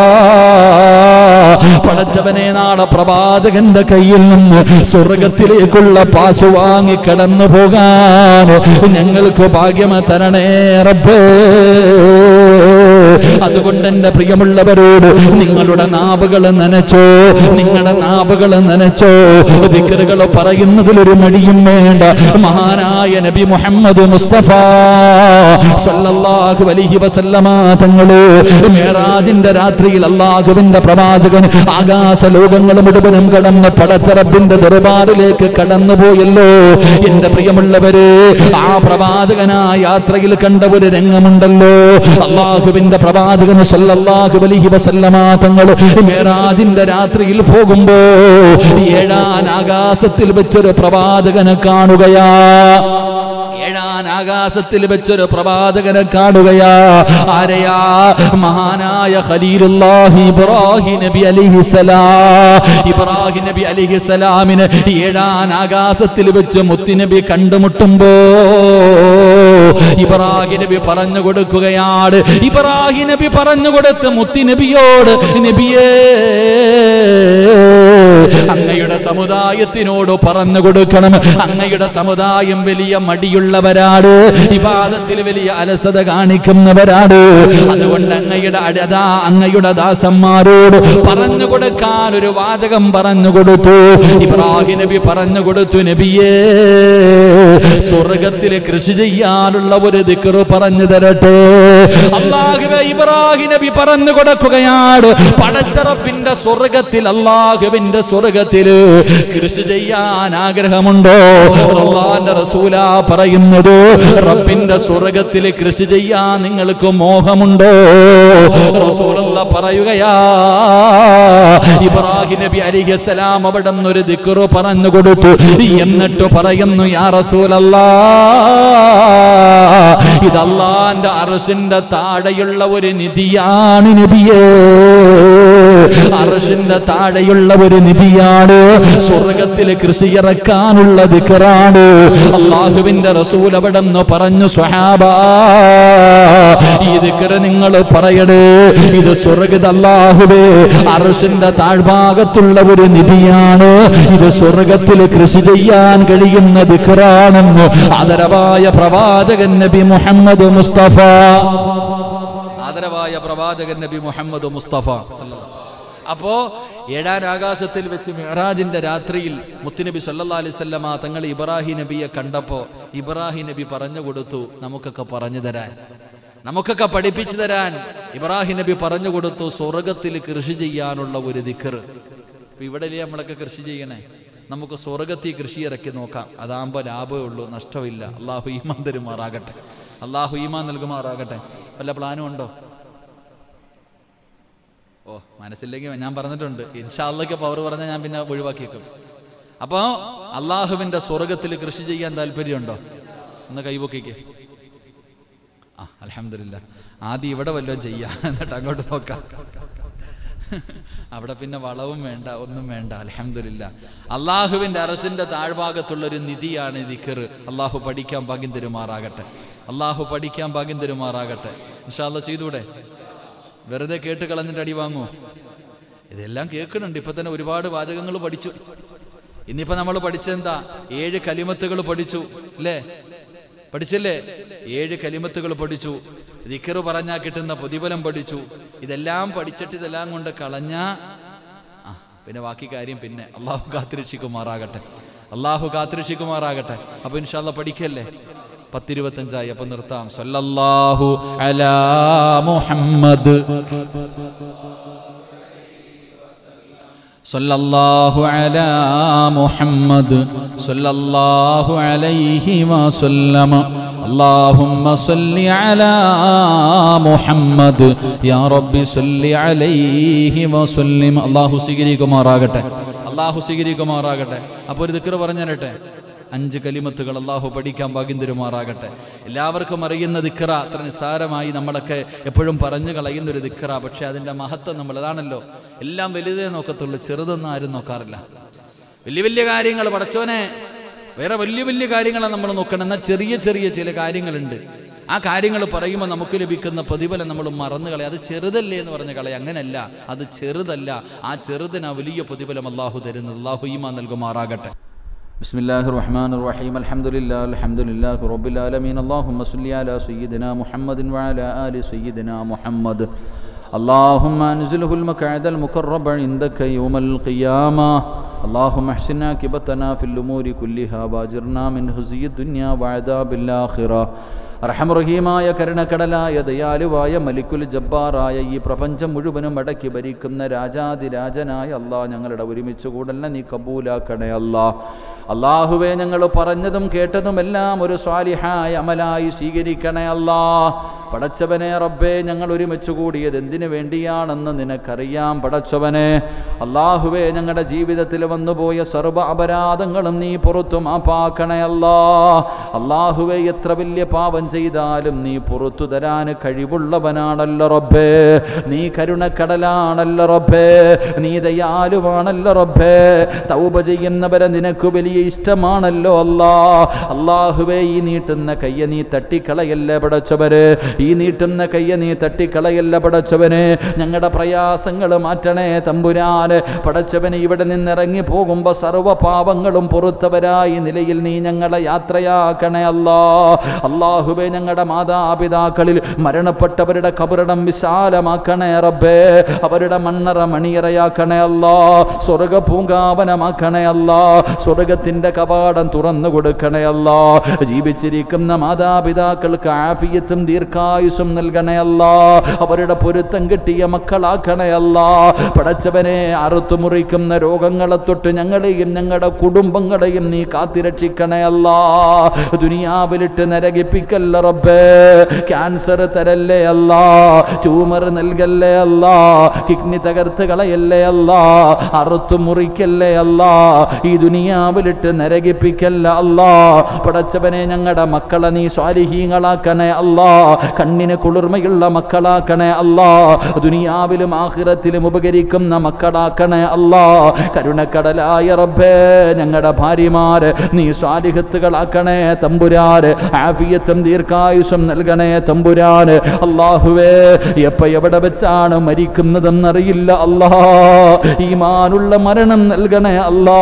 പടച്ചവനെ നാളെ പ്രവാചകന്റെ കയ്യിൽ നിന്ന് സ്വർഗത്തിലേക്കുള്ള പാസ് വാങ്ങി കടന്നു പോകാൻ ഞങ്ങൾക്ക് ഭാഗ്യം തരണേ റബ്ബേ അതുകൊണ്ട് എന്റെ പ്രിയമുള്ളവരോട് നിങ്ങളുടെ നാവുകൾ നനച്ചോ നിങ്ങളുടെ നാവുകൾ നനച്ചോ ദിക്കറുകൾ പറയുന്നതിലൊരു മടിയും വേണ്ട മഹാനായ നബി മുഹമ്മദ് മുസ്തഫ സല്ലല്ലാഹു അലൈഹി വസല്ലമ തങ്ങള് മേറാജിന്റെ രാത്രിയിൽ അള്ളാഹുവിന്റെ പ്രവാചകൻ ആകാശ ലോകങ്ങൾ മുഴുവനും കടന്ന് പടച്ചറബിന്റെ ദർബാറിലേക്ക് കടന്നുപോയല്ലോ എന്റെ പ്രിയമുള്ളവരെ ആ പ്രവാചകനാ യാത്രയിൽ കണ്ട ഒരു രംഗമുണ്ടല്ലോ അള്ളാഹുവിന്റെ പ്രവാചകൻ സല്ലല്ലാഹു അലൈഹി വസല്ലമ തങ്ങൾ മേറാജിന്റെ രാത്രിയിൽ പോകുമ്പോ ഏഴാൻ ആകാശത്തിൽ വെച്ചൊരു പ്രവാചകനെ കാണുകയാ ഏഴാൻ ആകാശത്തിൽ വെച്ചൊരു പ്രവാചകനെ കാണുകയാ ആരെയാ മഹാനായ ഖലീലുല്ലാഹി ഇബ്രാഹിം നബി അലിഹിസലാം ഇബ്രാഹിം നബി അലിഹിസലാമിന് ഏഴാൻ ആകാശത്തിൽ വെച്ച് മുത്തുനബി കണ്ടുമുട്ടുമ്പോ ഇബ്രാഹിം നബി പറഞ്ഞു കൊടുക്കുകയാണ് ഇബ്രാഹിം നബി പറഞ്ഞു കൊടുത്ത് മുത്തുനബിയോട് നബിയേ അങ്ങയുടെ സമുദായത്തിനോട് പറഞ്ഞു കൊടുക്കണം അങ്ങയുടെ സമുദായം വലിയ മടിയുള്ളവരാണ് വിവാദത്തിൽ വലിയ അലസത കാണിക്കുന്നവരാണ് അതുകൊണ്ട് അങ്ങയുടെ അതാ അങ്ങയുടെ ദാസന്മാരോട് പറഞ്ഞു കൊടുക്കാൻ ഒരു വാചകം പറഞ്ഞു കൊടുത്തു ഇബ്രാഹിം നബി പറഞ്ഞു കൊടുത്തു നബിയേ സ്വർഗത്തിൽ കൃഷി ചെയ്യാനുള്ള ഒരു ദിക്കറ് പറഞ്ഞു തരട്ടെ അള്ളാഹുവെ ഇബ്രാഹിം നബി പറഞ്ഞു കൊടുക്കുകയാണ് പടച്ചറപ്പിന്റെ സ്വർഗത്തിൽ അള്ളാഹുവിന്റെ സ്വർഗത്തില് കൃഷി ചെയ്യാൻ ആഗ്രഹമുണ്ടോ അള്ളാന്റെ റസൂല പറയുന്നത് റബ്ബിന്റെ സ്വർഗത്തിൽ കൃഷി ചെയ്യാൻ നിങ്ങൾക്ക് മോഹമുണ്ടോ റസൂലുള്ള പറയുകയാ ഇബ്രാഹിം നബി അലിഹസലാം അവിടെ ഒരു ദിക്കറു പറഞ്ഞു കൊടുത്തു എന്നിട്ട് പറയുന്നു യാ റസൂലല്ലാ ഇതല്ലാന്റെ അറസിന്റെ താഴെയുള്ള ഒരു നിധിയാണ് നബിയേ അറഷിന്റെ താഴെയുള്ള ഒരു നിധിയാണ് സ്വർഗത്തിൽ കൃഷി ഇറക്കാനുള്ള ദിക്കറാണ് അള്ളാഹുവിന്റെ റസൂൽ അവിടെ നിന്ന് പറഞ്ഞു സ്വഹാബ ഈ ദിക്കറ് നിങ്ങൾ പറയണേ ഇത് സ്വർഗത് അള്ളാഹുവേ അറഷിന്റെ താഴ്ഭാഗത്തുള്ള ഒരു നിധിയാണ് ഇത് സ്വർഗത്തിൽ കൃഷി ചെയ്യാൻ കഴിയുന്ന ദിക്കറാണെന്ന് ആദരവായ പ്രവാചകൻ നബി മുഹമ്മദ് മുസ്തഫ ആദരവായ പ്രവാചകൻ നബി മുഹമ്മദ് മുസ്തഫ സല്ലല്ലാഹു അപ്പോ ഏഴാൻ ആകാശത്തിൽ വെച്ച് മെഹറാജിന്റെ രാത്രിയിൽ മുത്തുനബി സല്ലാ അലൈവല്ലമ തങ്ങൾ ഇബ്രാഹിം നബിയെ കണ്ടപ്പോ ഇബ്രാഹിം നബി പറഞ്ഞു കൊടുത്തു നമുക്കൊക്കെ പറഞ്ഞു തരാൻ നമുക്കൊക്കെ പഠിപ്പിച്ചു തരാൻ ഇബ്രാഹിം നബി പറഞ്ഞു കൊടുത്തു സ്വർഗത്തിൽ കൃഷി ചെയ്യാനുള്ള ഒരു ദിക്കറ് ഇപ്പൊ ഇവിടെയല്ലേ നമ്മളൊക്കെ കൃഷി ചെയ്യണേ നമുക്ക് സ്വർഗത്തിൽ കൃഷി ഇറക്കി നോക്കാം അതാകുമ്പോൾ ലാഭമേ ഉള്ളൂ നഷ്ടമില്ല അള്ളാഹു ഈമാൻ തരുമാറാകട്ടെ അള്ളാഹു ഈമാൻ നൽകുമാറാകട്ടെ വല്ല പ്ലാനും ഉണ്ടോ ഓ മനസ്സില്ലെങ്കിൽ ഞാൻ പറഞ്ഞിട്ടുണ്ട് ഇൻഷാല്ലയ്ക്ക് പവർ പറഞ്ഞാൽ ഞാൻ പിന്നെ ഒഴിവാക്കിയേക്കും അപ്പോൾ അള്ളാഹുവിൻ്റെ സ്വർഗത്തിൽ കൃഷി ചെയ്യാൻ താല്പര്യമുണ്ടോ ഒന്ന് കൈപൊക്കിക്ക് ആ അലഹമില്ല ആദ്യം ഇവിടെ വല്ലതും ചെയ്യാം എന്നിട്ട് അങ്ങോട്ട് നോക്കാം അവിടെ പിന്നെ വളവും വേണ്ട ഒന്നും വേണ്ട അലഹമില്ല അള്ളാഹുവിൻ്റെ അറസിൻ്റെ താഴ്ഭാഗത്തുള്ള ഒരു നിധിയാണ് ദിക്കർ അള്ളാഹു പഠിക്കാൻ ഭാഗ്യം തരുമാറാകട്ടെ അള്ളാഹു പഠിക്കാൻ ഭാഗ്യം തരുമാറാകട്ടെ ഇൻഷാല്ല ചെയ്തൂടെ വെറുതെ കേട്ട് കളഞ്ഞിട്ട് അടി വാങ്ങൂ ഇതെല്ലാം കേൾക്കുന്നുണ്ട് ഇപ്പൊ തന്നെ ഒരുപാട് വാചകങ്ങൾ പഠിച്ചു ഇന്നിപ്പോ നമ്മൾ പഠിച്ചെന്താ ഏഴ് കലിമത്തുകൾ പഠിച്ചു അല്ലേ പഠിച്ചില്ലേ ഏഴ് കലിമത്തുകൾ പഠിച്ചു ദിക്കറ് പറഞ്ഞാൽ കിട്ടുന്ന പ്രതിഫലം പഠിച്ചു ഇതെല്ലാം പഠിച്ചിട്ട് ഇതെല്ലാം കൊണ്ട് കളഞ്ഞ ആ പിന്നെ ബാക്കി കാര്യം പിന്നെ അള്ളാഹു കാത്തിരക്ഷിക്കുമാറാകട്ടെ അള്ളാഹു കാത്തിരക്ഷിക്കുമാറാകട്ടെ അപ്പൊ ഇൻഷാല്ല പഠിക്കല്ലേ പത്തിരുപത്തഞ്ചായി അപ്പൊ നിർത്താം സല്ലല്ലാഹു അലാ മുഹമ്മദ് സല്ലല്ലാഹു അലാ മുഹമ്മദ് സല്ലല്ലാഹു അലൈഹി വസല്ലമ اللهم صل على محمد يا رب صل عليه وسلم അള്ളാഹു സ്വീകരിക്കുമാറാകട്ടെ അള്ളാഹു സ്വീകരിക്കുമാറാകട്ടെ അപ്പോൾ ഒരു ദിക്കറ് പറഞ്ഞു തരട്ടെ അഞ്ച് കലിമത്തുകൾ അള്ളാഹു പഠിക്കാൻ ഭാഗ്യം തരുമാറാകട്ടെ എല്ലാവർക്കും അറിയുന്ന ദിക്കറ അത്ര നിസ്സാരമായി നമ്മളൊക്കെ എപ്പോഴും പറഞ്ഞു കളയുന്ന ഒരു ദിക്കറ പക്ഷേ അതിൻ്റെ മഹത്വം നമ്മൾ അതാണല്ലോ എല്ലാം വലുതേ നോക്കത്തുള്ളൂ ചെറുതൊന്നും ആരും നോക്കാറില്ല വലിയ വലിയ കാര്യങ്ങൾ പടച്ചോനെ വേറെ വലിയ വലിയ കാര്യങ്ങളാണ് നമ്മൾ നോക്കണം എന്നാൽ ചെറിയ ചെറിയ ചില കാര്യങ്ങളുണ്ട് ആ കാര്യങ്ങൾ പറയുമ്പോൾ നമുക്ക് ലഭിക്കുന്ന പ്രതിഫലം നമ്മൾ മറന്നു കളയും അത് ചെറുതല്ലേ എന്ന് പറഞ്ഞ കളയും അങ്ങനെയല്ല അത് ചെറുതല്ല ആ ചെറുതിന് ആ വലിയ പ്രതിഫലം അള്ളാഹു തരുന്നത് അള്ളാഹു ഈമാ നൽകുമാറാകട്ടെ بسم الله الرحمن الرحيم الحمد لله الحمد لله رب العالمين اللهم صل على سيدنا محمد وعلى آل سيدنا محمد اللهم انزله المقعد المقرب عندك يوم القيامة اللهم احسن عاقبتنا في الأمور كلها واجرنا من خزي الدنيا وعذاب الآخرة റഹമുറഹീമായ കരുണക്കടലായ ദയാലുവായ മലിക്കുൽ ജബ്ബാറായ ഈ പ്രപഞ്ചം മുഴുവനും അടക്കി ഭരിക്കുന്ന രാജാതിരാജനായ അള്ളാഹ് ഞങ്ങളുടെ ഒരുമിച്ച് കൂടല്ല നീ കബൂലാക്കണേ അല്ലാ അള്ളാഹുവെ ഞങ്ങൾ പറഞ്ഞതും കേട്ടതും എല്ലാം ഒരു സ്വാലിഹായ അമലായി സ്വീകരിക്കണേ അല്ലാ പടച്ചവനെ റബ്ബേ ഞങ്ങൾ ഒരുമിച്ച് കൂടിയത് എന്തിനു വേണ്ടിയാണെന്ന് നിനക്കറിയാം പടച്ചവനെ അള്ളാഹുവെ ഞങ്ങളുടെ ജീവിതത്തിൽ വന്നുപോയ സർവ്വ അപരാധങ്ങളും നീ പുറത്തു മാപ്പാക്കണേ അല്ലാ അള്ളാഹുവെ എത്ര വലിയ പാപം ചെയ്താലും നീ പുറത്തു തരാൻ കഴിവുള്ളവനാണല്ലോ റബ്ബേ നീ കരുണക്കടലാണല്ലോ റബ്ബേ നീ ദയാലുവാണല്ലോ റബ്ബേ തൗബ ചെയ്യുന്നവരെ നിനക്ക് വലിയ ഇഷ്ടമാണല്ലോ അല്ലാ അള്ളാഹുവേ ഈ നീട്ടുന്ന കയ്യ നീ തട്ടിക്കളയല്ലേ പടച്ചവര് ഈ നീട്ടുന്ന കയ്യ നീ തട്ടിക്കളയല്ല പടച്ചവന് ഞങ്ങളുടെ പ്രയാസങ്ങൾ മാറ്റണേ തമ്പുരാന് പടച്ചവന് ഇവിടെ നിന്നിറങ്ങി പോകുമ്പോൾ സർവ്വ പാപങ്ങളും പൊറുത്തവരായി നിലയിൽ നീ ഞങ്ങളെ യാത്രയാക്കണേ അല്ലാ അള്ളാഹുബെ ഞങ്ങളുടെ മാതാപിതാക്കളിൽ മരണപ്പെട്ടവരുടെ കബറിടം വിശാലമാക്കണേ റബ്ബേ അവരുടെ മണ്ണറ മണിയറയാക്കണേ അല്ലാ സ്വർഗ പൂങ്കാവനമാക്കണേ അല്ലാ സ്വർഗത്തിന്റെ കവാടം തുറന്നു കൊടുക്കണേ അല്ലാ ജീവിച്ചിരിക്കുന്ന മാതാപിതാക്കൾക്ക് ആഫിയത്തും ദീർഘായുസും നൽകണേ അല്ലാ അവരുടെ പൊരുത്തം കിട്ടിയ മക്കളാക്കണേ അല്ലാ പടച്ചവനെ അറുത്തു മുറിക്കുന്ന രോഗങ്ങളെ തൊട്ട് ഞങ്ങളെയും ഞങ്ങളുടെ കുടുംബങ്ങളെയും നീ കാത്തിരക്ഷിക്കണേ അല്ലാ ദുനിയാവിലിട്ട് നരകിപ്പിക്കല്ല റബ്ബേ ക്യാൻസർ തരല്ലേ അല്ലാ ട്യൂമർ നൽകല്ലേ അല്ലാ കിഡ്നി തകർത്ത് കളയല്ലേ അല്ലാ അറുത്തു മുറിക്കല്ലേ അല്ലാ ഈ ദുനിയാവിലിട്ട് നരകിപ്പിക്കല്ല അല്ലാ പടച്ചവനെ ഞങ്ങളുടെ മക്കളെ നീ സ്വാലിഹീങ്ങളാക്കണേ അല്ലാ കണ്ണിന് കുളിർമയുള്ള മക്കളാക്കണേ അല്ലാ ദുനിയാവിലും ആഖിറത്തിലും ഉപകരിക്കുന്ന മക്കളാക്കണേ അല്ലാ കരുണക്കടലായ റബ്ബേ ഞങ്ങളുടെ ഭാര്യമാര് നീ സ്വാലിഹത്തുകളാക്കണേ തമ്പുരാര് ആഫിയത്തും ദീർഘായുസം നൽകണേ തമ്പുരാന് അള്ളാഹുവേ എപ്പ എവിടെ വെച്ചാണ് മരിക്കുന്നതെന്നറിയില്ല അല്ലാ ഈമാനുള്ള മരണം നൽകണേ അല്ലാ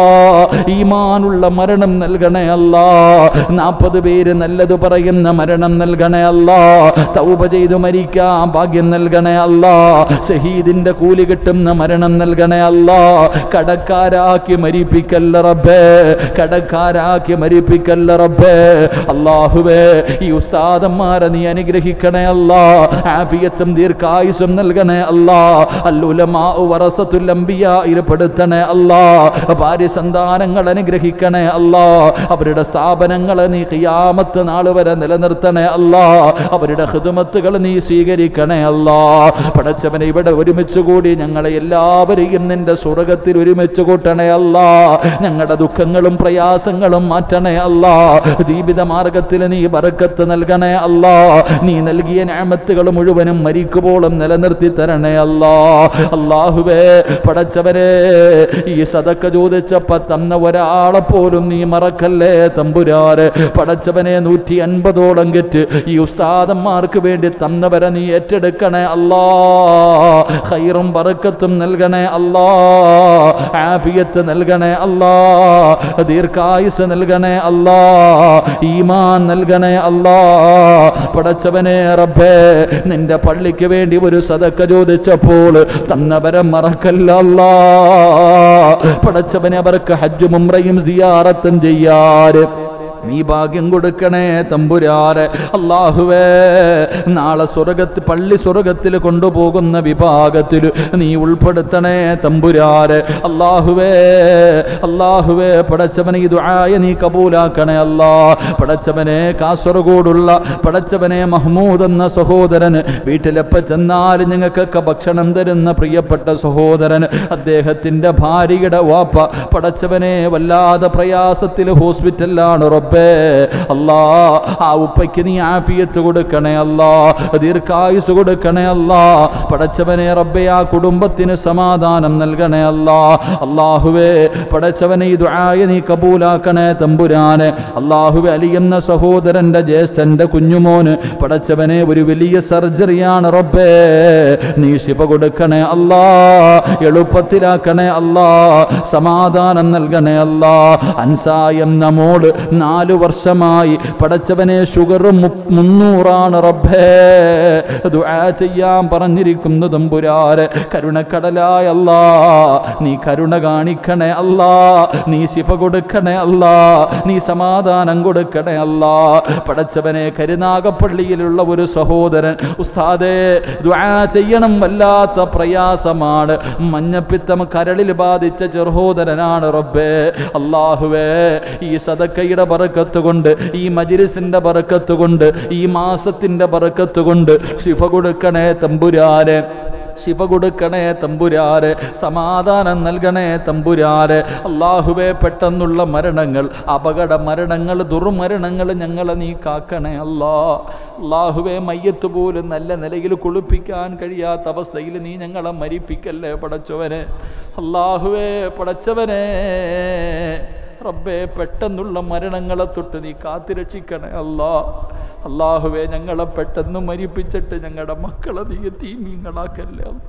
ഈമാനുള്ള മരണം നൽകണേ അല്ലാ നാൽപ്പത് പേര് നല്ലത് പറയുന്ന മരണം നൽകണേ അല്ലാ തൗബ ചെയ്തു മരിക്കാൻ ഭാഗ്യം നൽകണേ അല്ലാ ഷഹീദിന്റെ കൂലി കിട്ടുന്ന മരണം നൽകണേ അല്ലാ കടക്കാരാക്കി മരിപ്പിക്കല്ല റബ്ബേ കടക്കാരാക്കി മരിപ്പിക്കല്ല റബ്ബേ അള്ളാഹുവേ ഈ ഉസ്താദന്മാരെ നീ അനുഗ്രഹിക്കണേ അല്ലാ ആഫിയത്തും ദീർഘായുസും നൽകണേ അല്ലാ അല്ലുലമാ വറസത്തുൽ അംബിയായിൽ പെടുത്തണേ അല്ലാ ഭാര്യ സന്താനങ്ങൾ അനുഗ്രഹിക്കണേ അല്ലാ അവരുടെ സ്ഥാപനങ്ങളെ നീ ഖിയാമത്ത് നാൾ വരെ നിലനിർത്തണേ അല്ലാ അവരുടെ ഹിദമത്തുകൾ നീ സ്വീകരിക്കണേ അല്ലാ പടച്ചവനെ ഇവിടെ ഒരുമിച്ച് കൂടി ഞങ്ങളെ എല്ലാവരെയും നിന്റെ സ്വർഗത്തിൽ ഒരുമിച്ച് കൂട്ടണേ അല്ലാ ഞങ്ങളുടെ ദുഃഖങ്ങളും പ്രയാസങ്ങളും മാറ്റണേ അല്ലാ ജീവിത മാർഗത്തിൽ നീ ബറക്കത്ത് നൽകണേ അല്ലാ നീ നൽകിയ ഞാമത്തുകൾ മുഴുവനും മരിക്കുമ്പോളും നിലനിർത്തി തരണേ അല്ലാ അള്ളാഹുവേ പടച്ചവരെ ഈ സതക്ക ചോദിച്ചപ്പ തന്ന ഒരാളെ പോലും നീ മറക്കല്ലേ തമ്പുരാറ് പടച്ചവനെ നൂറ്റി അൻപതോളം കെറ്റ് ഈ ഉസ്താദന്മാർക്ക് വേണ്ടി തന്നവരെ നീ ഏറ്റെടുക്കണേ അല്ലാ ഹൈറും ബറക്കത്തും നൽകണേ അല്ലാ ആഫിയത്ത് നൽകണേ അല്ലാ ദീർഘായുസ് നൽകണേ അല്ലാ ഈമാൻ നൽകണേ അല്ലാ പടച്ചവനെ റബ്ബേ നിന്റെ പള്ളിക്ക് വേണ്ടി ഒരു സദക്ക ചോദിച്ചപ്പോൾ തന്നവരെ മറക്കല്ല അല്ലാ പടച്ചവനെ അവർക്ക് ഹജ്ജും ഉംറയും സിയാറത്തും ചെയ്യാറ് നീ ഭാഗ്യം കൊടുക്കണേ തമ്പുരാരെ അള്ളാഹുവേ നാളെ സ്വർഗത്ത് പള്ളി സ്വർഗത്തിൽ കൊണ്ടുപോകുന്ന വിഭാഗത്തിൽ നീ ഉൾപ്പെടുത്തണേ തമ്പുരാരെ അള്ളാഹുവേ അള്ളാഹുവേ പടച്ചവനെ ഇത് ആയ നീ കബൂലാക്കണേ അല്ലാ പടച്ചവനെ കാസർഗോഡുള്ള പടച്ചവനെ മഹ്മൂദ് എന്ന സഹോദരന് വീട്ടിലെപ്പ ചെന്നാൽ ഞങ്ങൾക്കൊക്കെ ഭക്ഷണം തരുന്ന പ്രിയപ്പെട്ട സഹോദരൻ അദ്ദേഹത്തിൻ്റെ ഭാര്യയുടെ വാപ്പ പടച്ചവനെ വല്ലാതെ പ്രയാസത്തിൽ ഹോസ്പിറ്റലിലാണ് റബ്ബേ അല്ലാ ആ ഉപ്പയ്ക്ക് നീ ആഫിയത്ത് കൊടുക്കണേ അല്ലാ ദീർഘായുസ് കൊടുക്കണേ അല്ലാ പടച്ചവനെ റബ്ബെ ആ കുടുംബത്തിന് സമാധാനം നൽകണേ അല്ലാ അള്ളാഹുവേ പടച്ചവനെ ഈ ദുആയ നീ കബൂലാക്കണേ തമ്പുരാനെ അള്ളാഹുവെ അലി എന്ന സഹോദരന്റെ ജ്യേഷ്ഠന്റെ കുഞ്ഞുമോന് പടച്ചവനെ ഒരു വലിയ സർജറിയാണ് റബ്ബേ നീ ശിവ കൊടുക്കണേ അല്ലാ എളുപ്പത്തിലാക്കണേ അല്ലാ സമാധാനം നൽകണേ അല്ലാ അൻസ എന്ന മോള് നാലു വർഷമായി പടച്ചവനെ ഷുഗർ മുന്നൂറാണ് റബ്ബേ ദുആ ചെയ്യാൻ പറഞ്ഞിരിക്കുന്നു തമ്പുരാരെ കരുണക്കടലായ അല്ലാ നീ കരുണ കാണിക്കണേ അല്ലാ നീ ശിഫ കൊടുക്കണേ അല്ലാ നീ സമാധാനം കൊടുക്കണേ അല്ലാ പടച്ചവനെ കരുനാഗപ്പള്ളിയിലുള്ള ഒരു സഹോദരൻ ഉസ്താദേ ദുആ ചെയ്യണം വല്ലാത്ത പ്രയാസമാണ് മഞ്ഞപ്പിത്തം കരളിൽ ബാധിച്ച ചെറുഹോദരനാണ് റബ്ബേ അള്ളാഹുവേ ഈ സദക്കയുടെ ബറക്കത്ത് കൊണ്ട് ഈ മജിരിസിന്റെ ബറക്കത്ത് കൊണ്ട് ഈ മാസത്തിന്റെ ബറക്കത്ത് കൊണ്ട് ശിഫ കൊടുക്കണേ തമ്പുരാനെ ശിവ കൊടുക്കണേ തമ്പുരാരെ സമാധാനം നൽകണേ തമ്പുരാരെ അള്ളാഹുവെ പെട്ടെന്നുള്ള മരണങ്ങൾ അപകട മരണങ്ങൾ ദുർമരണങ്ങൾ ഞങ്ങളെ നീ കാക്കണേ അല്ലാ അള്ളാഹുവെ മയ്യത്ത് പോലും നല്ല നിലയിൽ കുളിപ്പിക്കാൻ കഴിയാത്ത അവസ്ഥയിൽ നീ ഞങ്ങളെ മരിപ്പിക്കല്ലേ പടച്ചവനെ അള്ളാഹുവെ പടച്ചവനെ റബ്ബേ പെട്ടെന്നുള്ള മരണങ്ങളെ തൊട്ട് നീ കാത്തിരക്ഷിക്കണേ അല്ലാ അള്ളാഹുവെ ഞങ്ങളെ പെട്ടെന്ന് മരിപ്പിച്ചിട്ട് ഞങ്ങളുടെ മക്കളെ നീ എത്തീമീങ്ങളാക്കല്ലേ അല്ലാ.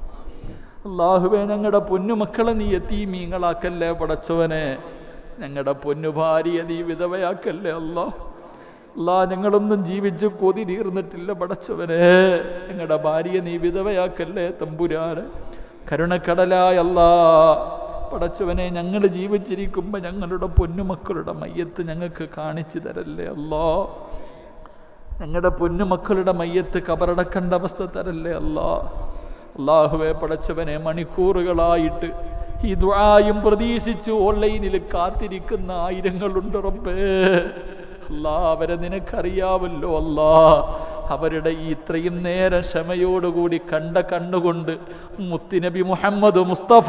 അള്ളാഹുവെ ഞങ്ങളുടെ പൊന്നുമക്കളെ നീ എത്തീമീങ്ങളാക്കല്ലേ പടച്ചവനെ ഞങ്ങളുടെ പൊന്നു ഭാര്യയെ നീ വിധവയാക്കല്ലേ അല്ലാ അല്ലാ ഞങ്ങളൊന്നും ജീവിച്ച് കൊതി തീർന്നിട്ടില്ല പടച്ചവനെ ഞങ്ങളുടെ ഭാര്യയെ നീ വിധവയാക്കല്ലേ തമ്പുരാന് കരുണക്കടലായ അല്ലാ പടച്ചവനെ ഞങ്ങൾ ജീവിച്ചിരിക്കുമ്പോൾ ഞങ്ങളുടെ പൊന്നുമക്കളുടെ മയ്യത്ത് ഞങ്ങൾക്ക് കാണിച്ചു തരല്ലേ അല്ലാ ഞങ്ങളുടെ പൊന്നുമക്കളുടെ മയ്യത്ത് കബറടക്കേണ്ട അവസ്ഥ തരല്ലേ അല്ലാ അള്ളാഹുവെ പടച്ചവനെ മണിക്കൂറുകളായിട്ട് ഈ ദുആയും പ്രതീക്ഷിച്ച് ഓൺലൈനിൽ കാത്തിരിക്കുന്ന ആയിരങ്ങളുണ്ട് റബ്ബേ അല്ലാ അവരെ നിനക്കറിയാവല്ലോ അല്ലാ അവരുടെ ഈ ഇത്രയും നേരം ക്ഷമയോടുകൂടി കണ്ട കണ്ണുകൊണ്ട് മുത്തുനബി മുഹമ്മദ് മുസ്തഫ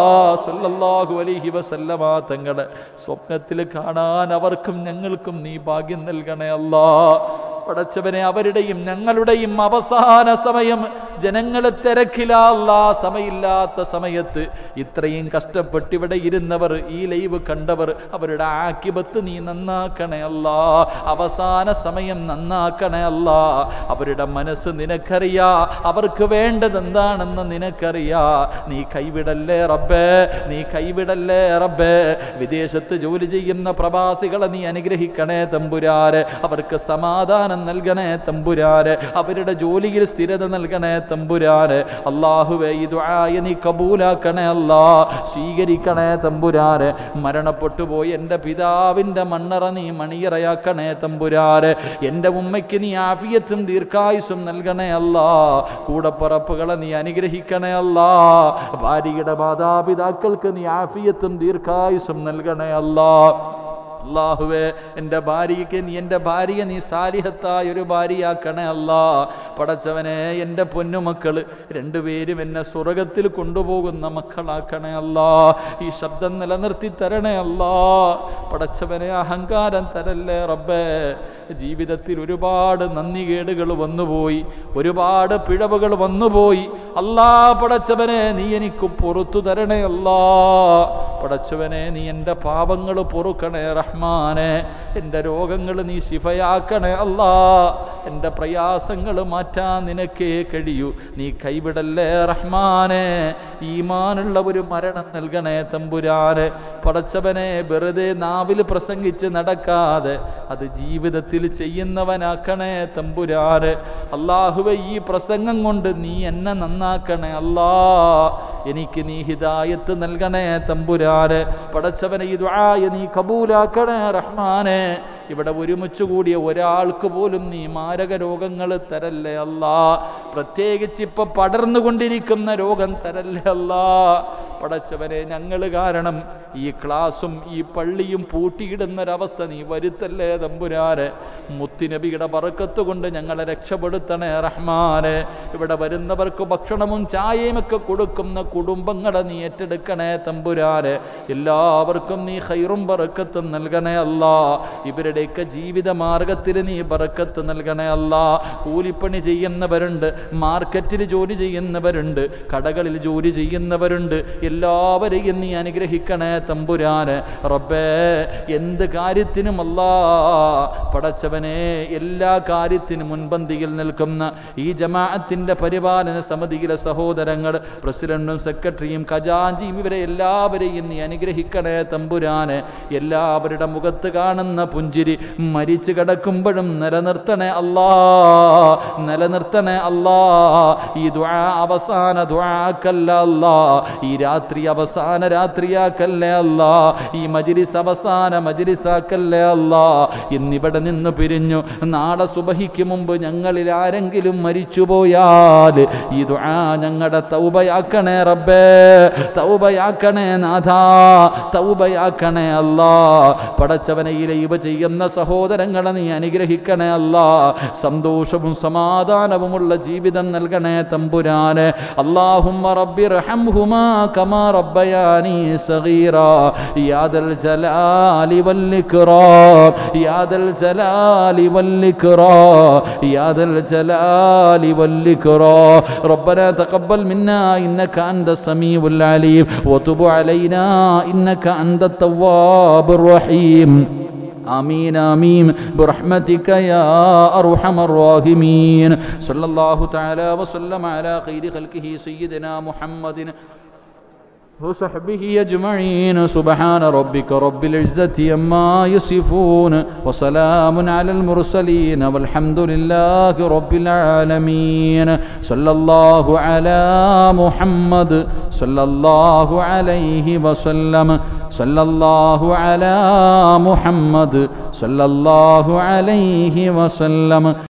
സല്ലല്ലാഹു അലൈഹി വസല്ലമ തങ്ങളെ സ്വപ്നത്തിൽ കാണാൻ അവർക്കും ഞങ്ങൾക്കും നീ ഭാഗ്യം നൽകണേ അല്ലാ പടച്ചവനെ അവരുടെയും ഞങ്ങളുടെയും അവസാന സമയം ജനങ്ങളെ തിരക്കിലല്ല സമയമില്ലാത്ത സമയത്ത് ഇത്രയും കഷ്ടപ്പെട്ട് ഇവിടെ ഇരുന്നവർ ഈ ലൈവ് കണ്ടവർ അവരുടെ ആക്കിബത്ത് നീ നന്നാക്കണേ അല്ല അവസാന സമയം നന്നാക്കണേ അല്ല അവരുടെ മനസ്സ് നിനക്കറിയാ അവർക്ക് വേണ്ടത് എന്താണെന്ന് നിനക്കറിയാ നീ കൈവിടല്ലേ റബ്ബേ നീ കൈവിടല്ലേ റബ്ബേ വിദേശത്ത് ജോലി ചെയ്യുന്ന പ്രവാസികളെ നീ അനുഗ്രഹിക്കണേ തമ്പുരാരെ അവർക്ക് സമാധാനം നൽകണേ തമ്പുരാരെ അവരുടെ ജോലിയിൽ സ്ഥിരത നൽകണേ തമ്പുരാരെ അള്ളാഹുവേ ഈ ദുആയ നീ കബൂലാക്കണേ അല്ലാ സ്വീകരിക്കണേ തമ്പുരാരെ മരണപ്പെട്ടു പോയി എൻ്റെ പിതാവിൻ്റെ മണ്ണറ നീ മണിയറയാക്കണേ തമ്പുരാരെ എൻ്റെ ഉമ്മയ്ക്ക് നീ ആഫിയത്തും ദീർഘായുസും നൽകണേ അല്ലാ കൂടപ്പറപ്പുകളെ നീ അനുഗ്രഹിക്കണേ അല്ലാ ഭാര്യയുടെ മാതാപിതാക്കൾക്ക് നീ ആഫിയത്തും ദീർഘായുസും നൽകണേ അല്ലാ അള്ളാഹുവേ എൻ്റെ ഭാര്യയ്ക്ക് നീ എൻ്റെ ഭാര്യയെ നീ സാലിഹത്തായ ഒരു ഭാര്യയാക്കണേ അല്ലാ പടച്ചവനെ എൻ്റെ പൊന്നുമക്കൾ രണ്ടുപേരും എന്നെ സ്വർഗത്തിൽ കൊണ്ടുപോകുന്ന മക്കളാക്കണേ അല്ലാ ഈ ശബ്ദം നിലനിർത്തി തരണേ അല്ലാ പടച്ചവനെ അഹങ്കാരം തരല്ലേ റബ്ബേ ജീവിതത്തിൽ ഒരുപാട് നന്ദികേടുകൾ വന്നുപോയി ഒരുപാട് പിഴവുകൾ വന്നുപോയി അല്ലാ പടച്ചവനെ നീ എനിക്ക് പുറത്തു തരണേ അല്ലാ പടച്ചവനെ നീ എൻ്റെ പാപങ്ങൾ പൊറുക്കണേ റഹ്മാനെ എൻ്റെ രോഗങ്ങൾ നീ ശിഫയാക്കണേ അല്ലാ എൻ്റെ പ്രയാസങ്ങൾ മാറ്റാൻ നിനക്കേ കഴിയൂ നീ കൈവിടല്ലേ റഹ്മാനെ ഈമാനുള്ള ഒരു മരണം നൽകണേ തമ്പുരാന് പടച്ചവനെ വെറുതെ നാവിൽ പ്രസംഗിച്ച് നടക്കാതെ അത് ജീവിതത്തിൽ ചെയ്യുന്നവനാക്കണേ തമ്പുരാന് അള്ളാഹുവെ ഈ പ്രസംഗം കൊണ്ട് നീ എന്നെ നന്നാക്കണേ അല്ലാ എനിക്ക് നീ ഹിദായത്ത് നൽകണേ തമ്പുരാന് പടച്ചവനെ ഈ ദുആയ നീ കബൂലാക്കണേ റഹ്മാനെ ഇവിടെ ഒരുമിച്ച് കൂടിയ ഒരാൾക്ക് പോലും നീ മാരക രോഗങ്ങൾ തരല്ലേ അല്ലാ പ്രത്യേകിച്ച് ഇപ്പൊ പടർന്നുകൊണ്ടിരിക്കുന്ന രോഗം തരല്ലേ അല്ലാ പടച്ചവനെ ഞങ്ങൾ കാരണം ഈ ക്ലാസും ഈ പള്ളിയും പൂട്ടിയിടുന്നൊരവസ്ഥ നീ വരുത്തല്ലേ തമ്പുരാന് മുത്തിനബിയുടെ പറക്കത്ത് കൊണ്ട് ഞങ്ങളെ രക്ഷപ്പെടുത്തണേ റഹ്മാനെ ഇവിടെ വരുന്നവർക്ക് ഭക്ഷണവും ചായയും ഒക്കെ കൊടുക്കുന്ന കുടുംബങ്ങളെ നീ ഏറ്റെടുക്കണേ തമ്പുരാന് എല്ലാവർക്കും നീ ഹൈറും പറക്കത്തും നൽകണേ അല്ല ഇവരുടെയൊക്കെ ജീവിത മാർഗത്തിൽ നീ പറക്കത്ത് നൽകണേ അല്ല കൂലിപ്പണി ചെയ്യുന്നവരുണ്ട് മാർക്കറ്റിൽ ജോലി ചെയ്യുന്നവരുണ്ട് കടകളിൽ ജോലി ചെയ്യുന്നവരുണ്ട് എല്ലാവരെയും നീ അനുഗ്രഹിക്കണേ തമ്പുരാന് റബ്ബേ എന്ത് കാര്യത്തിനും അല്ലാ പടച്ചവനെ എല്ലാ കാര്യത്തിനും മുൻപന്തിയിൽ നിൽക്കുന്ന ഈ ജമാഅത്തിന്റെ പരിപാലന സമിതിയിലെ സഹോദരങ്ങൾ പ്രസിഡന്റും സെക്രട്ടറിയും ഖജാഞ്ചിയും ഇവരെ എല്ലാവരെയും നീ അനുഗ്രഹിക്കണേ തമ്പുരാന് എല്ലാവരുടെ മുഖത്ത് കാണുന്ന പുഞ്ചിരി മരിച്ചു കിടക്കുമ്പോഴും നിലനിർത്തണേ അല്ലാ നിലനിർത്തണേ അല്ലാ ഈ ദുആ അവസാന ദുആക്കല്ല അല്ലാ ഈ രാത്രി അവസാന രാത്രിയാക്കല്ലേ അല്ലാ ഈ മജിലിസ് അവസാന മജിലിസാക്കല്ലേ അല്ലാ ഇന്നിവിടെ നിന്ന് പിരിഞ്ഞു നാളെ സുബഹിക്ക് മുമ്പ് ഞങ്ങളിൽ ആരെങ്കിലും മരിച്ചുപോയാൽ ഈ ദുആ ഞങ്ങളുടെ തൗബയാക്കണേ റബ്ബേ തൗബയാക്കണേ നാഥാ തൗബയാക്കണേ അല്ലാ പടച്ചവനയിലെ ഇവ ചെയ്യുന്ന സഹോദരങ്ങളെ നീ അനുഗ്രഹിക്കണേ അല്ലാ സന്തോഷവും സമാധാനവുമുള്ള ജീവിതം നൽകണേ തമ്പുരാന് അല്ലാഹുമ്മ റബ്ബി റഹംഹുമാ കമാ റബ്ബയാനി സഗീറാ യാദൽ ജലാലി വല്ലിക്റാം യാദൽ ജലാലി വല്ലിക്റാം യാദൽ ജലാലി വല്ലിക്റാം ربنا تقبل منا إنك أنت السميع العليم وتب علينا إنك أنت التواب الرحيم آمين آمين برحمتك يا أرحم الراحمين صلى الله تعالى وسلم على خير خلقه سيدنا محمد وصحبه أجمعين سبحان ربك رب العزة عما يصفون وسلام على المرسلين والحمد لله رب العالمين صلى الله على محمد صلى الله عليه وسلم صلى الله على محمد صلى الله عليه وسلم